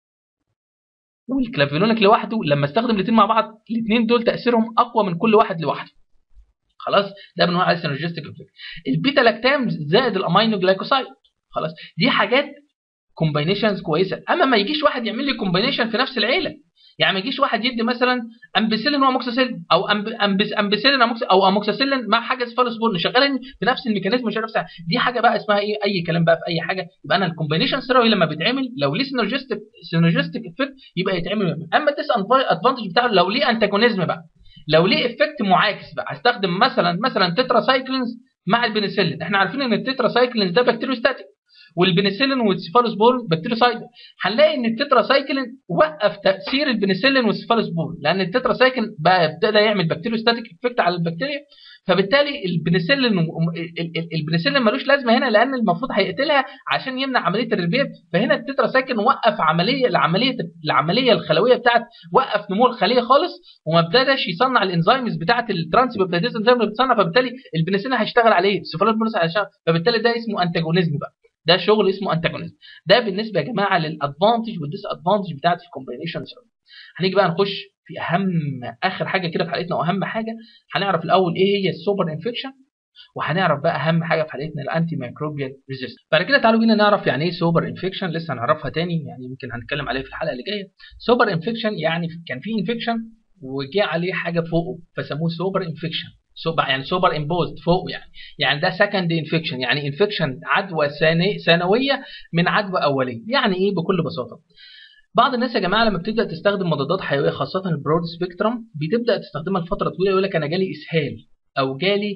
والكلافيولونيك لوحده لما استخدم الاثنين مع بعض الاثنين دول تاثيرهم اقوى من كل واحد لوحده خلاص ده بنقول عليه سينرجستيك افكت البيتا لاكتام زائد الامينو جلايكوسايد خلاص دي حاجات كومباينيشنز كويسه اما ما يجيش واحد يعمل لي كومباينيشن في نفس العيله يعني ما يجيش واحد يدي مثلا امبيسيلين واموكسيسيلين او امبيسيلين او اموكسيسيلين مع حاجه سفالوسبور نشغلها في نفس الميكانيزم مش نفسها دي حاجه بقى اسمها ايه اي كلام بقى في اي حاجه يبقى انا الكومباينيشن ثيرابي لما بيتعمل لو ليه سينرجستيك سينرجستيك افكت يبقى يتعمل اما الديس ادفانتج بتاعه لو ليه انتاجونيزم بقى لو ليه افكت معاكس بقى هستخدم مثلا مثلا تترا سايكلينز مع البنسلين احنا عارفين ان التترا سايكلينز ده بكتيريوستاتيك والبنسلين والسيفالوسبور بكتيريوسايد هنلاقي ان التترا سايكلين وقف تاثير البنسلين والسيفالوسبور لان التترا سايكلين بقى ابتدى يعمل بكتيريوستاتيك افكت على البكتيريا فبالتالي البنسلين البنسلين ملوش لازمه هنا لان المفروض هيقتلها عشان يمنع عمليه الريبير فهنا التترا سايكلين وقف عمليه العمليه العمليه الخلويه بتاعت وقف نمو الخليه خالص وما ابتداش يصنع الانزيمز بتاعت الترانسبيبتيز انزيم اللي بتصنع فبالتالي البنسلين هيشتغل عليه السيفالوسبور هيشتغل فبالتالي ده اسمه انتاجونيزم بقى ده شغل اسمه انتاجونيزم ده بالنسبه يا جماعه للادفانتج والديس ادفانتج بتاعت الكومبينيشن هنيجي بقى نخش في اهم اخر حاجه كده في حلقتنا واهم حاجه هنعرف الاول ايه هي السوبر انفكشن وهنعرف بقى اهم حاجه في حلقتنا الانتي ميكروبيال ريزيست بعد كده تعالوا بينا نعرف يعني ايه سوبر انفكشن لسه هنعرفها تاني يعني يمكن هنتكلم عليها في الحلقه اللي جايه سوبر انفكشن يعني كان في انفكشن وجه عليه حاجه فوقه فسموه سوبر انفكشن سوبر يعني سوبر امبوزد فوق يعني يعني ده سكند انفكشن يعني انفكشن عدوى ثانويه من عدوى اوليه يعني ايه بكل بساطه بعض الناس يا جماعه لما بتبدا تستخدم مضادات حيويه خاصه البرود سبيكترم بتبدا تستخدمها لفتره طويله يقول لك انا جالي اسهال او جالي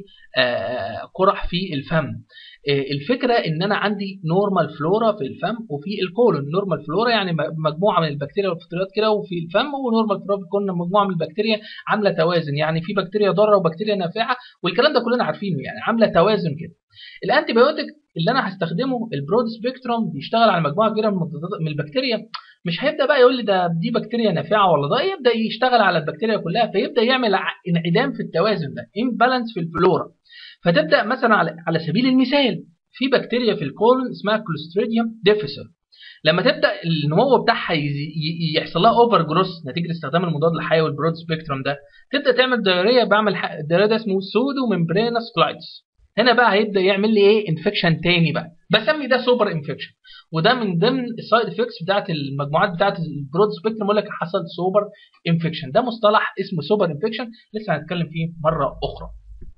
قرح في الفم الفكره ان انا عندي نورمال فلورا في الفم وفي الكولون نورمال فلورا يعني مجموعه من البكتيريا والفطريات كده وفي الفم ونورمال فلورا في الكولون مجموعه من البكتيريا عامله توازن يعني في بكتيريا ضاره وبكتيريا نافعه والكلام ده كلنا عارفينه يعني عامله توازن كده الانتي بايوتيك اللي انا هستخدمه البرود سبيكترم بيشتغل على مجموعه كبيره من من البكتيريا مش هيبدا بقى يقول لي ده دي بكتيريا نافعه ولا ده يبدا يشتغل على البكتيريا كلها فيبدا يعمل انعدام في التوازن ده امبالانس في الفلورا فتبدا مثلا على, على سبيل المثال في بكتيريا في الكولون اسمها كلوستريديوم ديفيسر لما تبدا النمو بتاعها يحصل لها اوفر جروس نتيجه استخدام المضاد الحيوي البرود سبيكترم ده تبدا تعمل دايريه بعمل الدايريه ده اسمه سودو ممبرينس كلايتس هنا بقى هيبدا يعمل لي ايه انفكشن تاني بقى بسمي ده سوبر انفكشن وده من ضمن السايد افكتس بتاعت المجموعات بتاعت البرود سبيكترم يقول لك حصل سوبر انفكشن ده مصطلح اسمه سوبر انفكشن لسه هنتكلم فيه مره اخرى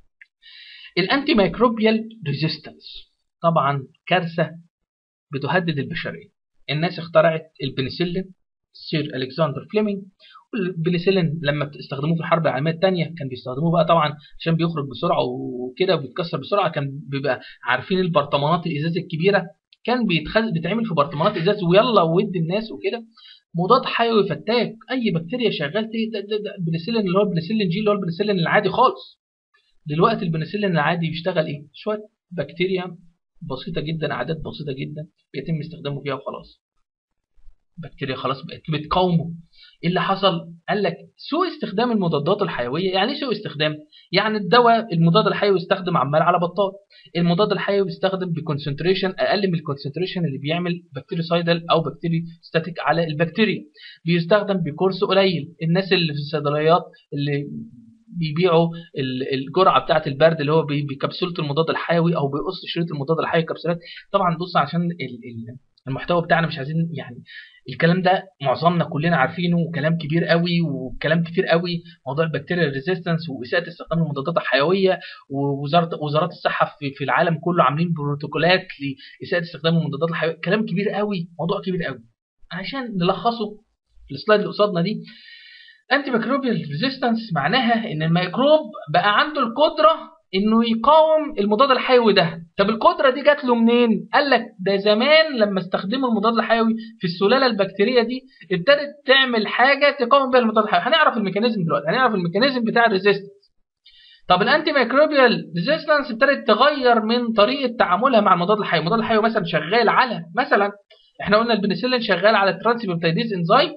الانتي ميكروبيال ريزيستنس طبعا كارثه بتهدد البشريه الناس اخترعت البنسلين سير الكسندر فليمنج والبنسلين لما استخدموه في الحرب العالميه الثانيه كان بيستخدموه بقى طبعا عشان بيخرج بسرعه وكده وبيتكسر بسرعه كان بيبقى عارفين البرطمانات الازاز الكبيره كان بيتخل... بيتعمل في برطمانات ازاز ويلا ود الناس وكده مضاد حيوي فتاك اي بكتيريا شغال البنسلين اللي هو البنسلين جي اللي هو البنسلين العادي خالص دلوقتي البنسلين العادي بيشتغل ايه شويه بكتيريا بسيطه جدا اعداد بسيطه جدا بيتم استخدامه فيها وخلاص بكتيريا خلاص بقت بتقاومه ايه اللي حصل قال لك سوء استخدام المضادات الحيويه يعني ايه سوء استخدام يعني الدواء المضاد الحيوي يستخدم عمال على بطال المضاد الحيوي بيستخدم بكونسنتريشن اقل من الكونسنتريشن اللي بيعمل بكتيريسايدال او بكتيري ستاتيك على البكتيريا بيستخدم بكورس قليل الناس اللي في الصيدليات اللي بيبيعوا الجرعه بتاعه البرد اللي هو بكبسوله المضاد الحيوي او بيقص شريط المضاد الحيوي كبسولات طبعا بص عشان المحتوى بتاعنا مش عايزين يعني الكلام ده معظمنا كلنا عارفينه وكلام كبير قوي وكلام كتير قوي موضوع البكتيريا ريزيستنس واساءه استخدام المضادات الحيويه ووزاره وزارات الصحه في, في العالم كله عاملين بروتوكولات لاساءه استخدام المضادات الحيويه كلام كبير قوي موضوع كبير قوي عشان نلخصه السلايد اللي قصادنا دي انتي ميكروبيال ريزيستنس معناها ان الميكروب بقى عنده القدره انه يقاوم المضاد الحيوي ده طب القدره دي جات له منين قال لك ده زمان لما استخدموا المضاد الحيوي في السلاله البكتيريه دي ابتدت تعمل حاجه تقاوم بيها المضاد الحيوي هنعرف الميكانيزم دلوقتي هنعرف الميكانيزم بتاع الريزيستنس طب الانتي ميكروبيال ريزيستنس ابتدت تغير من طريقه تعاملها مع المضاد الحيوي المضاد الحيوي مثلا شغال على مثلا احنا قلنا البنسلين شغال على الترانسبيبتيديز انزايم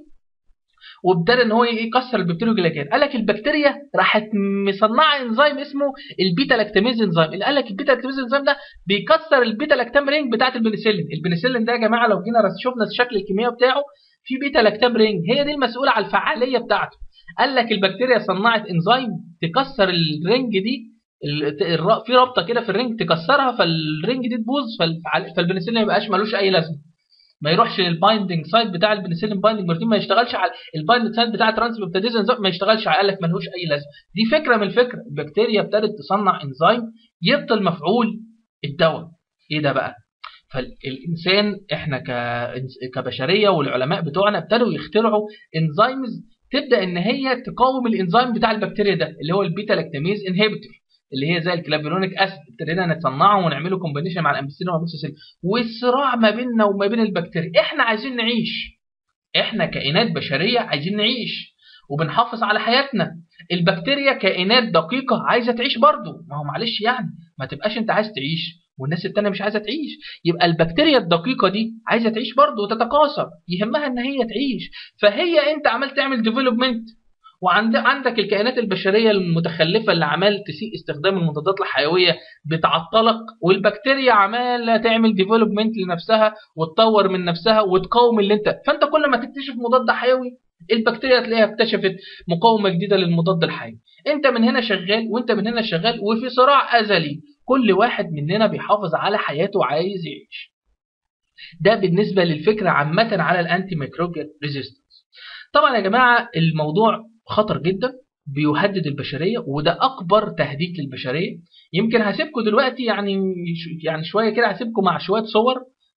وابتدى ان هو يكسر البكتيريوجلاكان قال لك البكتيريا راحت مصنعه انزيم اسمه البيتا لاكتاميز انزيم اللي قال لك البيتا لاكتاميز انزيم ده بيكسر البيتا لاكتام رينج بتاعه البنسلين البنسلين ده يا جماعه لو جينا شفنا الشكل الكيميائي بتاعه في بيتا لاكتام رينج هي دي المسؤوله على الفعاليه بتاعته قال لك البكتيريا صنعت انزيم تكسر الرينج دي في رابطه كده في الرينج تكسرها فالرينج دي تبوظ فالبنسلين ما يبقاش ملوش اي لازمه ما يروحش للبايندنج سايت بتاع البنسلين بايندنج بروتين ما يشتغلش على البايندنج سايت بتاع الترانسبيبتيديز ما يشتغلش على قال لك ملهوش اي لازمه دي فكره من الفكره البكتيريا ابتدت تصنع انزيم يبطل مفعول الدواء ايه ده بقى فالانسان احنا كبشريه والعلماء بتوعنا ابتدوا يخترعوا انزيمز تبدا ان هي تقاوم الانزيم بتاع البكتيريا ده اللي هو البيتا لاكتاميز انهبيتور اللي هي زي الكلافيرونيك اسيد ابتدينا نتصنعه ونعمله كومبينيشن مع الامبسيلين والامبسيلين والصراع ما بيننا وما بين البكتيريا احنا عايزين نعيش احنا كائنات بشريه عايزين نعيش وبنحافظ على حياتنا البكتيريا كائنات دقيقه عايزه تعيش برضه ما هو معلش يعني ما تبقاش انت عايز تعيش والناس التانية مش عايزه تعيش يبقى البكتيريا الدقيقه دي عايزه تعيش برضه وتتكاثر يهمها ان هي تعيش فهي انت عمال تعمل ديفلوبمنت وعندك الكائنات البشريه المتخلفه اللي عمال تسيء استخدام المضادات الحيويه بتعطلك والبكتيريا عماله تعمل ديفلوبمنت لنفسها وتطور من نفسها وتقاوم اللي انت فانت كل ما تكتشف مضاد حيوي البكتيريا تلاقيها اكتشفت مقاومه جديده للمضاد الحيوي انت من هنا شغال وانت من هنا شغال وفي صراع ازلي كل واحد مننا بيحافظ على حياته وعايز يعيش ده بالنسبه للفكره عامه على الانتي ميكروبيال ريزيستنس طبعا يا جماعه الموضوع خطر جدا بيهدد البشريه وده اكبر تهديد للبشريه يمكن هسيبكم دلوقتي يعني يعني شويه كده هسيبكم مع شويه صور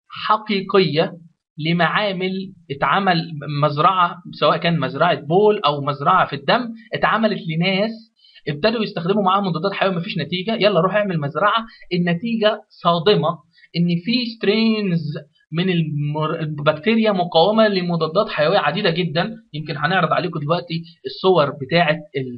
حقيقيه لمعامل اتعمل مزرعه سواء كان مزرعه بول او مزرعه في الدم اتعملت لناس ابتدوا يستخدموا معاهم مضادات حيويه مفيش نتيجه يلا روح اعمل مزرعه النتيجه صادمه ان في سترينز من البكتيريا مقاومه لمضادات حيويه عديده جدا يمكن هنعرض عليكم دلوقتي الصور بتاعه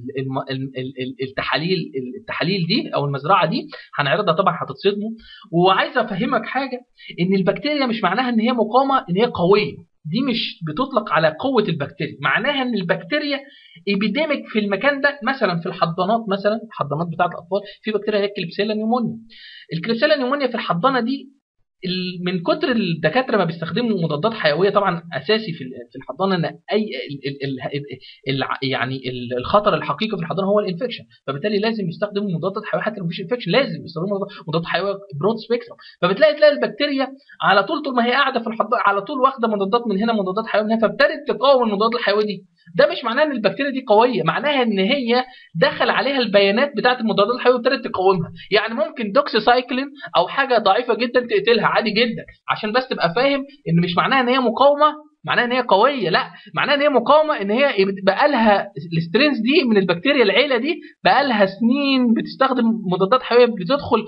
التحاليل التحاليل دي او المزرعه دي هنعرضها طبعا هتتصدموا وعايز افهمك حاجه ان البكتيريا مش معناها ان هي مقاومه ان هي قويه دي مش بتطلق على قوة البكتيريا معناها ان البكتيريا ايبيديميك في المكان ده مثلا في الحضانات مثلا الحضانات بتاعة الاطفال في بكتيريا هي الكليبسيلا نيومونيا الكليبسيلا نيومونيا في الحضانه دي من كتر الدكاتره ما بيستخدموا مضادات حيويه طبعا اساسي في في الحضانه ان اي ال ال ال يعني الخطر الحقيقي في الحضانه هو الانفكشن فبالتالي لازم يستخدموا مضادات حيويه حتى لو مفيش انفكشن لازم يستخدموا مضادات حيويه برود سبيكترم فبتلاقي تلاقي البكتيريا على طول طول ما هي قاعده في الحضانه على طول واخده مضادات من هنا مضادات حيويه من هنا فابتدت تقاوم المضادات الحيويه دي ده مش معناه ان البكتيريا دي قويه معناها ان هي دخل عليها البيانات بتاعه المضادات الحيويه وابتدت تقاومها يعني ممكن دوكسيسايكلين او حاجه ضعيفه جدا تقتلها عادي جدا عشان بس تبقى فاهم ان مش معناها ان هي مقاومه معناها ان هي قويه لا معناها ان هي مقاومه ان هي بقى لها السترينز دي من البكتيريا العيله دي بقى لها سنين بتستخدم مضادات حيويه بتدخل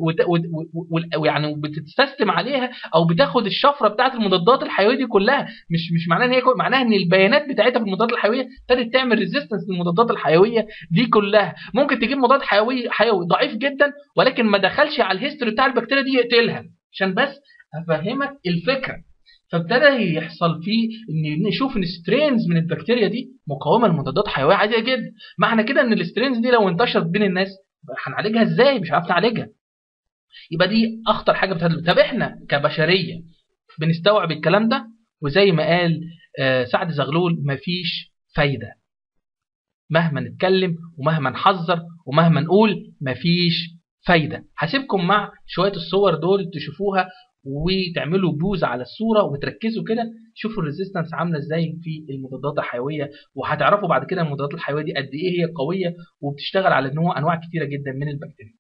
ويعني بتستسلم عليها او بتاخد الشفره بتاعه المضادات الحيويه دي كلها مش مش معناها ان هي معناها ان البيانات بتاعتها في المضادات الحيويه ابتدت تعمل ريزيستنس للمضادات الحيويه دي كلها ممكن تجيب مضاد حيوي حيوي ضعيف جدا ولكن ما دخلش على الهيستوري بتاع البكتيريا دي يقتلها عشان بس افهمك الفكره فابتدى يحصل فيه ان نشوف ان سترينز من البكتيريا دي مقاومه لمضادات حيويه عاديه جدا معنى كده ان السترينز دي لو انتشرت بين الناس هنعالجها ازاي مش عارف نعالجها يبقى دي اخطر حاجه بتهدد طب احنا كبشريه بنستوعب الكلام ده وزي ما قال سعد زغلول مفيش فايده مهما نتكلم ومهما نحذر ومهما نقول مفيش فايده هسيبكم مع شويه الصور دول تشوفوها وتعملوا بوز على الصوره وتركزوا كده شوفوا الريزيستنس عامله ازاي في المضادات الحيويه وهتعرفوا بعد كده المضادات الحيويه دي قد ايه هي قويه وبتشتغل على نوع انواع كتيره جدا من البكتيريا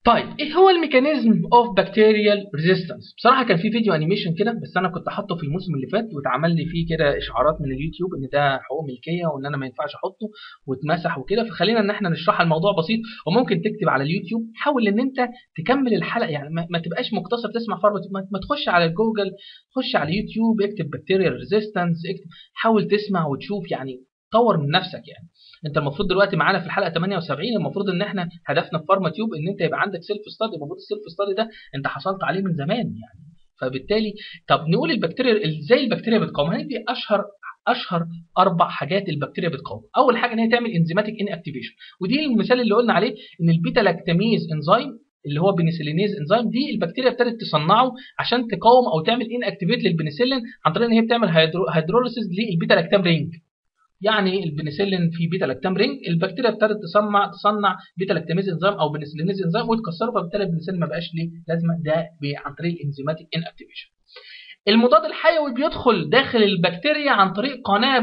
طيب ايه هو الميكانيزم اوف بكتيريال ريزيستنس بصراحه كان في فيديو انيميشن كده بس انا كنت حاطه في الموسم اللي فات واتعمل لي فيه كده اشعارات من اليوتيوب ان ده حقوق ملكيه وان انا ما ينفعش احطه واتمسح وكده فخلينا ان احنا نشرح الموضوع بسيط وممكن تكتب على اليوتيوب حاول ان انت تكمل الحلقه يعني ما, ما تبقاش مقتصر تسمع فارما ما, ما تخش على جوجل خش على اليوتيوب اكتب بكتيريال ريزيستنس اكتب حاول تسمع وتشوف يعني طور من نفسك يعني انت المفروض دلوقتي معانا في الحلقه 78 المفروض ان احنا هدفنا في فارما تيوب ان انت يبقى عندك سيلف ستادي المفروض السيلف ستادي ده انت حصلت عليه من زمان يعني فبالتالي طب نقول البكتيريا ازاي البكتيريا بتقاوم هندي اشهر اشهر اربع حاجات البكتيريا بتقاوم اول حاجه ان هي تعمل انزيماتيك ان اكتيفيشن ودي المثال اللي قلنا عليه ان البيتا لاكتاميز انزيم اللي هو بنسلينيز انزيم دي البكتيريا ابتدت تصنعه عشان تقاوم او تعمل ان اكتيفيت للبنسلين عن طريق ان هي بتعمل هيدروليسيس للبيتا لاكتام رينج يعني البنسلين في بيتا لاكتام رينج البكتيريا ابتدت تصنع تصنع بيتا لاكتاميز انزيم او بنسلينيز انزيم وتكسره فبالتالي البنسلين ما بقاش ليه لازمه ده عن طريق الانزيماتيك ان اكتيفيشن المضاد الحيوي بيدخل داخل البكتيريا عن طريق قناه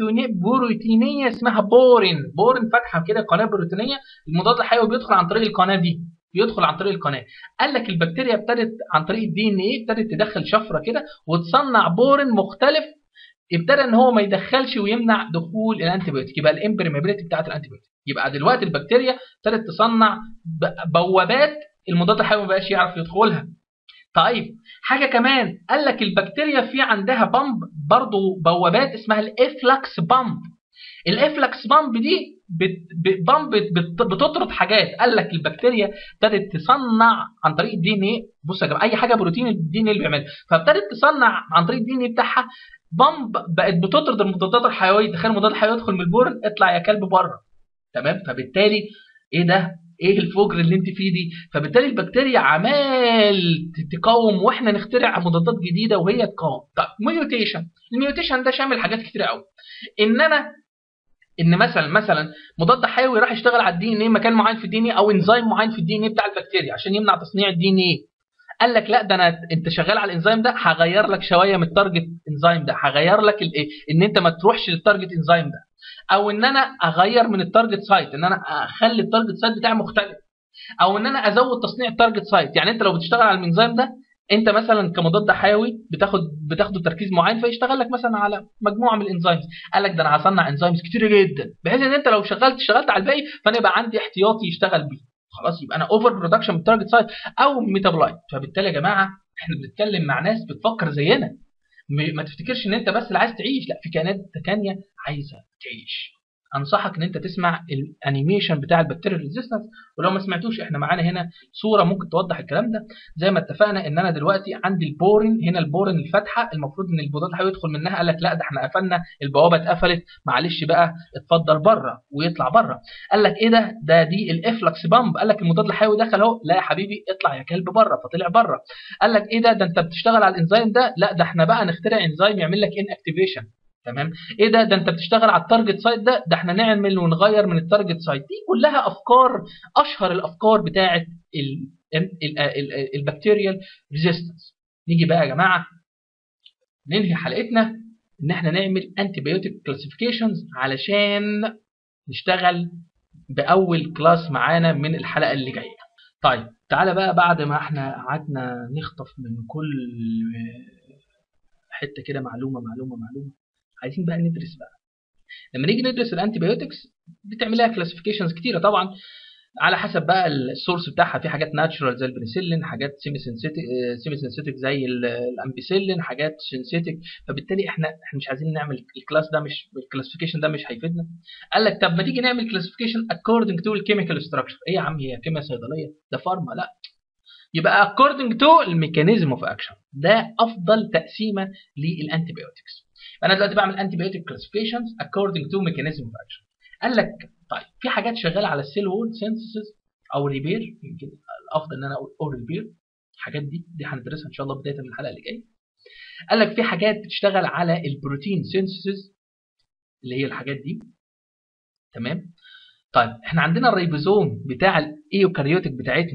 بروتينيه اسمها بورين بورين فاتحه كده قناه بروتينيه المضاد الحيوي بيدخل عن طريق القناه دي بيدخل عن طريق القناه قال لك البكتيريا ابتدت عن طريق الدي ان ايه ابتدت تدخل شفره كده وتصنع بورين مختلف ابتدى ان هو ما يدخلش ويمنع دخول الانتيبيوتيك يبقى الامبريمابيلتي بتاعت الانتيبيوتيك يبقى دلوقتي البكتيريا ابتدت تصنع بوابات المضاد الحيوي ما بقاش يعرف يدخلها طيب حاجه كمان قال لك البكتيريا في عندها بامب برضو بوابات اسمها الافلكس بامب الافلكس بامب دي بامب بتطرد حاجات قال لك البكتيريا ابتدت تصنع عن طريق الدي ان ايه بص يا جماعه اي حاجه بروتين الدي ان ايه اللي بيعملها فابتدت تصنع عن طريق الدي ان ايه بتاعها بامب بقت بتطرد المضادات الحيويه تخيل المضاد الحيوي يدخل من البورن اطلع يا كلب بره تمام فبالتالي ايه ده ايه الفجر اللي انت فيه دي فبالتالي البكتيريا عمال تقاوم واحنا نخترع مضادات جديده وهي تقاوم طب ميوتيشن الميوتيشن ده شامل حاجات كتير قوي ان انا ان مثلا مثلا مضاد حيوي راح يشتغل على الدي ان ايه مكان معين في الدي ان ايه او انزيم معين في الدي ان ايه بتاع البكتيريا عشان يمنع تصنيع الدي ان ايه قال لك لا ده انا انت شغال على الانزيم ده هغير لك شويه من التارجت انزيم ده هغير لك الايه ان انت ما تروحش للتارجت انزيم ده او ان انا اغير من التارجت سايت ان انا اخلي التارجت سايت بتاعي مختلف او ان انا ازود تصنيع التارجت سايت يعني انت لو بتشتغل على الانزيم ده انت مثلا كمضاد حيوي بتاخد بتاخده تركيز معين فيشتغل لك مثلا على مجموعه من الانزيمز قال لك ده انا هصنع انزيمز كتير جدا بحيث ان انت لو شغلت اشتغلت على الباقي فانا يبقى عندي احتياطي يشتغل بيه خلاص يبقى انا اوفر برودكشن بالتارجت سايت او ميتابولايت فبالتالي يا جماعه احنا بنتكلم مع ناس بتفكر زينا ما تفتكرش ان انت بس اللي عايز تعيش لا في كائنات تانية عايزه تعيش انصحك ان انت تسمع الانيميشن بتاع البكتيريا ريزيستنس ولو ما سمعتوش احنا معانا هنا صوره ممكن توضح الكلام ده زي ما اتفقنا ان انا دلوقتي عندي البورين هنا البورين الفاتحه المفروض ان البضاد الحيوي يدخل منها قال لك لا ده احنا قفلنا البوابه اتقفلت معلش بقى اتفضل بره ويطلع بره قال لك ايه ده ده دي الافلكس بامب قال لك المضاد الحيوي دخل اهو لا يا حبيبي اطلع يا كلب بره فطلع بره قال لك ايه ده ده انت بتشتغل على الانزيم ده لا ده احنا بقى نخترع انزيم يعمل لك ان اكتيفيشن تمام ايه ده ده انت بتشتغل على التارجت سايت ده ده احنا نعمل ونغير من التارجت سايت دي كلها افكار اشهر الافكار بتاعه البكتيريال ريزيستنس نيجي بقى يا جماعه ننهي حلقتنا ان احنا نعمل انتي بايوتيك كلاسيفيكيشنز علشان نشتغل باول كلاس معانا من الحلقه اللي جايه طيب تعالى بقى بعد ما احنا قعدنا نخطف من كل حته كده معلومه معلومه معلومه عايزين بقى ندرس بقى لما نيجي ندرس الانتي بايوتكس بتعمل لها كلاسيفيكيشنز كتيره طبعا على حسب بقى السورس بتاعها في حاجات ناتشورال زي البنسلين حاجات سيمي سينثيتك سيمي سينثيتك زي الامبيسيلين حاجات سينثيتك فبالتالي احنا احنا مش عايزين نعمل الكلاس ده مش الكلاسيفيكيشن ده مش هيفيدنا قال لك طب ما تيجي نعمل كلاسيفيكيشن according to الكيميكال ستراكشر ايه يا عم هي كيمياء صيدليه ده فارما لا يبقى according to الميكانيزم اوف اكشن ده افضل تقسيمه للانتي بايوتكس انا دلوقتي بعمل انتي بايوتيك كلاسيفيكيشنز according to mechanism of action قال لك طيب في حاجات شغاله على السيل وول سينثيسيس او ريبير يمكن الافضل ان انا اقول او ريبير الحاجات دي دي هندرسها ان شاء الله بدايه من الحلقه اللي جايه قال لك في حاجات بتشتغل على البروتين سينثيسيس اللي هي الحاجات دي تمام طيب احنا عندنا الريبوزوم بتاع الايوكاريوتيك بتاعتنا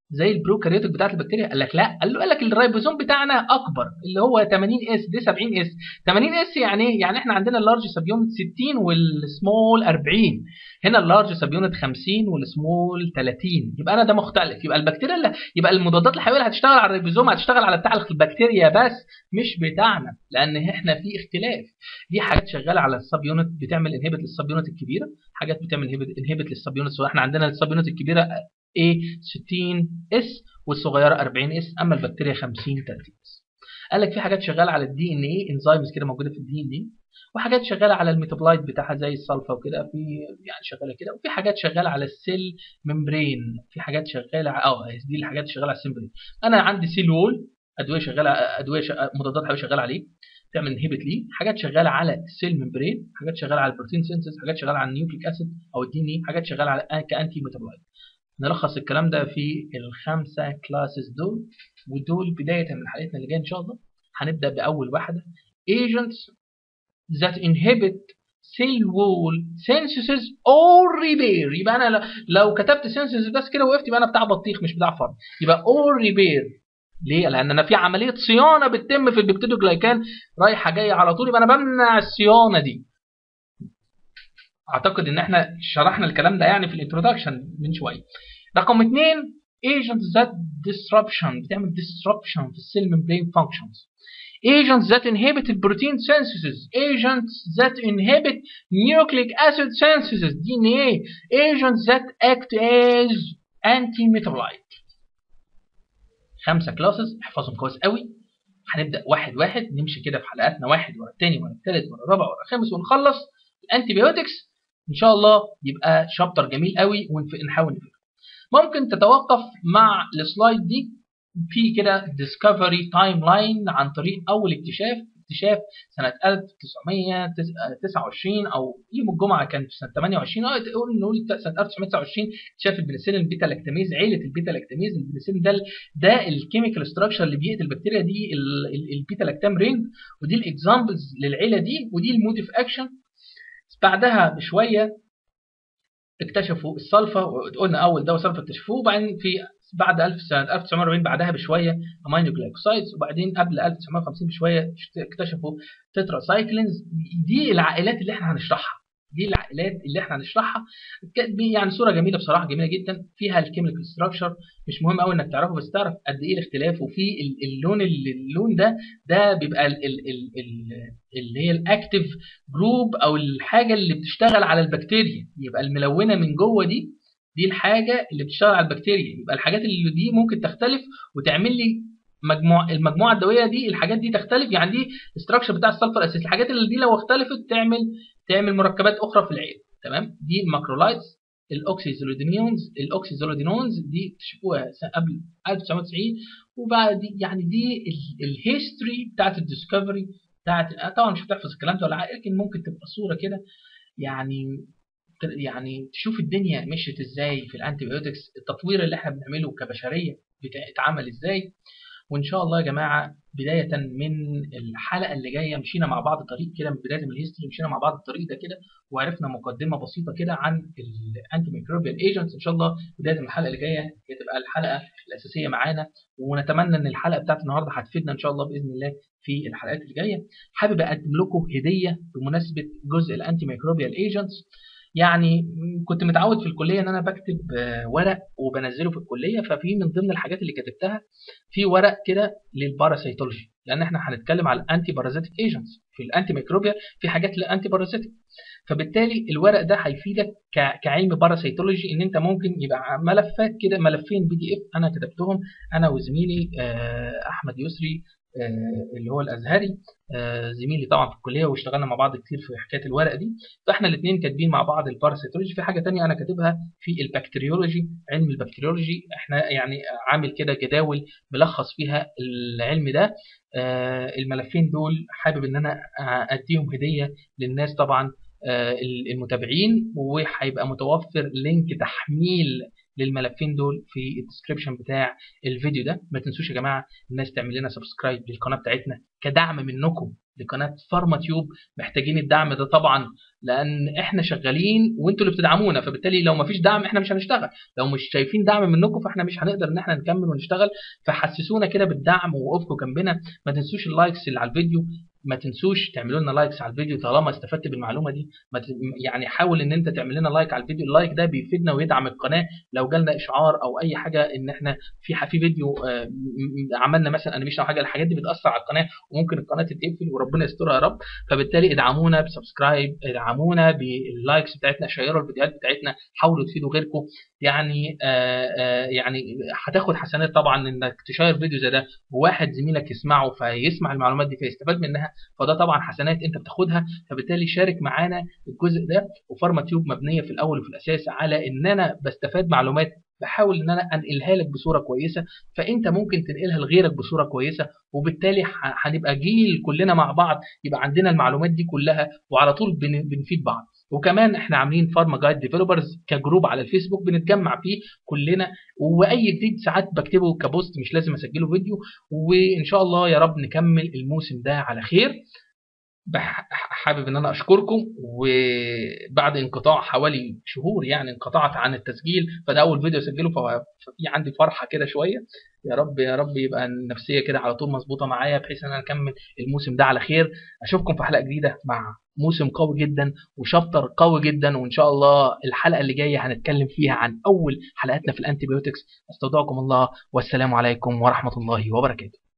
زي البروكاريوتيك بتاعت البكتيريا قال لك لا قال له قال لك الرايبوزوم بتاعنا اكبر اللي هو 80 اس دي 70 اس 80 اس يعني ايه يعني احنا عندنا اللارج سب يونت 60 والسمول 40 هنا اللارج سب يونت 50 والسمول 30 يبقى انا ده مختلف يبقى البكتيريا اللي يبقى المضادات الحيويه اللي هتشتغل على الريبوزوم هتشتغل على بتاع البكتيريا بس مش بتاعنا لان احنا في اختلاف دي حاجات شغاله على السب يونت بتعمل انهبت للسب يونت الكبيره حاجات بتعمل انهبت للسب يونت احنا عندنا السب يونت الكبيره A 60 اس والصغيره 40 اس اما البكتيريا 50 30 اس قال لك في حاجات شغاله على الدي ان اي انزيمز كده موجوده في الدي ان اي وحاجات شغاله على الميتابلايت بتاعها زي السلفا وكده في يعني شغاله كده وفي حاجات شغاله على السيل ممبرين في حاجات شغاله اه دي الحاجات اللي شغاله على السيل ممبرين انا عندي سيل وول ادويه شغاله ادويه شغالة مضادات حيويه شغاله عليه تعمل انهبت ليه حاجات شغاله على السيل ممبرين حاجات شغاله على البروتين سينسز حاجات شغاله على النيوكليك اسيد او الدي ان اي حاجات شغاله على كانتي ميتابلايت نلخص الكلام ده في الخمسه كلاسز دول ودول بدايه من حلقتنا اللي جايه ان شاء الله هنبدا باول واحده agents that inhibit cell wall synthesis or repair يبقى انا لو كتبت synthesis بس كده وقفت يبقى انا بتاع بطيخ مش بتاع فرد يبقى or repair ليه؟ لان انا في عمليه صيانه بتتم في البيبتيدوجلايكان رايحه جايه على طول يبقى انا بمنع الصيانه دي اعتقد ان احنا شرحنا الكلام ده يعني في الانترودكشن من شويه رقم اثنين agents that disruption بتعمل disruption في السيل membrane functions agents that inhibit protein synthesis agents that inhibit nucleic acid synthesis DNA agents that act as anti-metabolite خمسة كلاسز احفظهم كويس قوي هنبدا واحد واحد نمشي كده في حلقاتنا واحد ورا الثاني ورا الثالث ورا الرابع ورا الخامس ونخلص الانتي بيوتكس ان شاء الله يبقى شابتر جميل قوي ونحاول نفهم ممكن تتوقف مع السلايد دي في كده ديسكفري تايم لاين عن طريق اول اكتشاف اكتشاف سنة 1929 أو يوم الجمعة كان في سنة 28 أو نقول نقول سنة 1929 اكتشاف البنسلين البيتا لاكتاميز عيلة البيتا لاكتاميز البنسلين ده ده الكيميكال ستراكشر اللي بيقتل البكتيريا دي البيتا لاكتام رينج ودي الاكزامبلز للعيلة دي ودي المود اوف اكشن بعدها بشوية اكتشفوا السلفا قلنا اول دواء سلفا اكتشفوه وبعدين في بعد 1000 سنه 1940 بعدها بشويه امينو جلايكوسايدز وبعدين قبل 1950 بشويه اكتشفوا تترا سايكلينز دي العائلات اللي احنا هنشرحها دي العائلات اللي احنا هنشرحها يعني صوره جميله بصراحه جميله جدا فيها الكيميكال ستراكشر مش مهم قوي انك تعرفه بس تعرف قد ايه الاختلاف وفي اللون اللون ده ده بيبقى ال ال ال ال اللي هي الاكتيف جروب او الحاجه اللي بتشتغل على البكتيريا يبقى الملونه من جوه دي دي الحاجه اللي بتشتغل على البكتيريا يبقى الحاجات اللي دي ممكن تختلف وتعمل لي مجموع المجموعه الدويه دي الحاجات دي تختلف يعني دي الاستراكشر بتاع السلفر اسيس الحاجات اللي دي لو اختلفت تعمل تعمل مركبات اخرى في العين تمام دي الماكرولايتس الاوكسيزوليدينونز الاوكسيزوليدينونز دي اكتشفوها قبل 1990 وبعد دي يعني دي الهيستوري بتاعت الديسكفري بتاعت طبعا مش هتحفظ الكلام ده ولا لكن ممكن تبقى صوره كده يعني يعني تشوف الدنيا مشيت ازاي في الانتي بايوتكس التطوير اللي احنا بنعمله كبشريه اتعمل ازاي وان شاء الله يا جماعه بدايه من الحلقه اللي جايه مشينا مع بعض طريق كده من بدايه من الهيستوري مشينا مع بعض الطريق ده كده وعرفنا مقدمه بسيطه كده عن الانتي ميكروبيال ايجنتس ان شاء الله بدايه من الحلقه اللي جايه هي تبقى الحلقه الاساسيه معانا ونتمنى ان الحلقه بتاعت النهارده هتفيدنا ان شاء الله باذن الله في الحلقات اللي جايه حابب اقدم لكم هديه بمناسبه جزء الانتي ميكروبيال ايجنتس يعني كنت متعود في الكليه ان انا بكتب ورق وبنزله في الكليه ففي من ضمن الحاجات اللي كتبتها في ورق كده للباراسيتولوجي لان احنا هنتكلم على الانتي بارازيتيك ايجنتس في الانتي ميكروبيال في حاجات للانتي بارازيتيك فبالتالي الورق ده هيفيدك كعلم باراسيتولوجي ان انت ممكن يبقى ملفات كده ملفين بي دي اف انا كتبتهم انا وزميلي احمد يسري اللي هو الازهري زميلي طبعا في الكليه واشتغلنا مع بعض كتير في حكايه الورق دي فاحنا الاثنين كاتبين مع بعض الباراسيتولوجي في حاجه ثانيه انا كاتبها في البكتيريولوجي علم البكتيريولوجي احنا يعني عامل كده جداول ملخص فيها العلم ده الملفين دول حابب ان انا اديهم هديه للناس طبعا المتابعين وهيبقى متوفر لينك تحميل للملفين دول في الديسكربشن بتاع الفيديو ده ما تنسوش يا جماعه الناس تعمل لنا سبسكرايب للقناه بتاعتنا كدعم منكم لقناه فارما تيوب محتاجين الدعم ده طبعا لان احنا شغالين وانتوا اللي بتدعمونا فبالتالي لو ما فيش دعم احنا مش هنشتغل لو مش شايفين دعم منكم فاحنا مش هنقدر ان احنا نكمل ونشتغل فحسسونا كده بالدعم ووقفوا جنبنا ما تنسوش اللايكس اللي على الفيديو ما تنسوش تعملوا لنا لايكس على الفيديو طالما استفدت بالمعلومه دي ما ت... يعني حاول ان انت تعمل لنا لايك على الفيديو اللايك ده بيفيدنا ويدعم القناه لو جالنا اشعار او اي حاجه ان احنا في في فيديو آه، عملنا مثلا انيميشن او حاجه الحاجات دي بتاثر على القناه وممكن القناه تتقفل وربنا يسترها يا رب فبالتالي ادعمونا بسبسكرايب ادعمونا باللايكس بتاعتنا شيروا الفيديوهات بتاعتنا حاولوا تفيدوا غيركم يعني آآ آآ يعني هتاخد حسنات طبعا انك تشير فيديو زي ده وواحد زميلك يسمعه فيسمع المعلومات دي فيستفاد منها فده طبعا حسنات انت بتاخدها فبالتالي شارك معانا الجزء ده وفارما تيوب مبنيه في الاول وفي الاساس على ان انا بستفاد معلومات بحاول ان انا انقلها لك بصوره كويسه فانت ممكن تنقلها لغيرك بصوره كويسه وبالتالي هنبقى جيل كلنا مع بعض يبقى عندنا المعلومات دي كلها وعلى طول بنفيد بعض وكمان احنا عاملين فارما جايد ديفلوبرز كجروب على الفيسبوك بنتجمع فيه كلنا واي جديد ساعات بكتبه كبوست مش لازم اسجله فيديو وان شاء الله يا رب نكمل الموسم ده على خير حابب ان انا اشكركم وبعد انقطاع حوالي شهور يعني انقطعت عن التسجيل فده اول فيديو اسجله ففي عندي فرحه كده شويه يا رب يا رب يبقى النفسيه كده على طول مظبوطه معايا بحيث ان انا اكمل الموسم ده على خير اشوفكم في حلقه جديده مع موسم قوي جدا وشابتر قوي جدا وان شاء الله الحلقه اللي جايه هنتكلم فيها عن اول حلقاتنا في الانتيبيوتكس استودعكم الله والسلام عليكم ورحمه الله وبركاته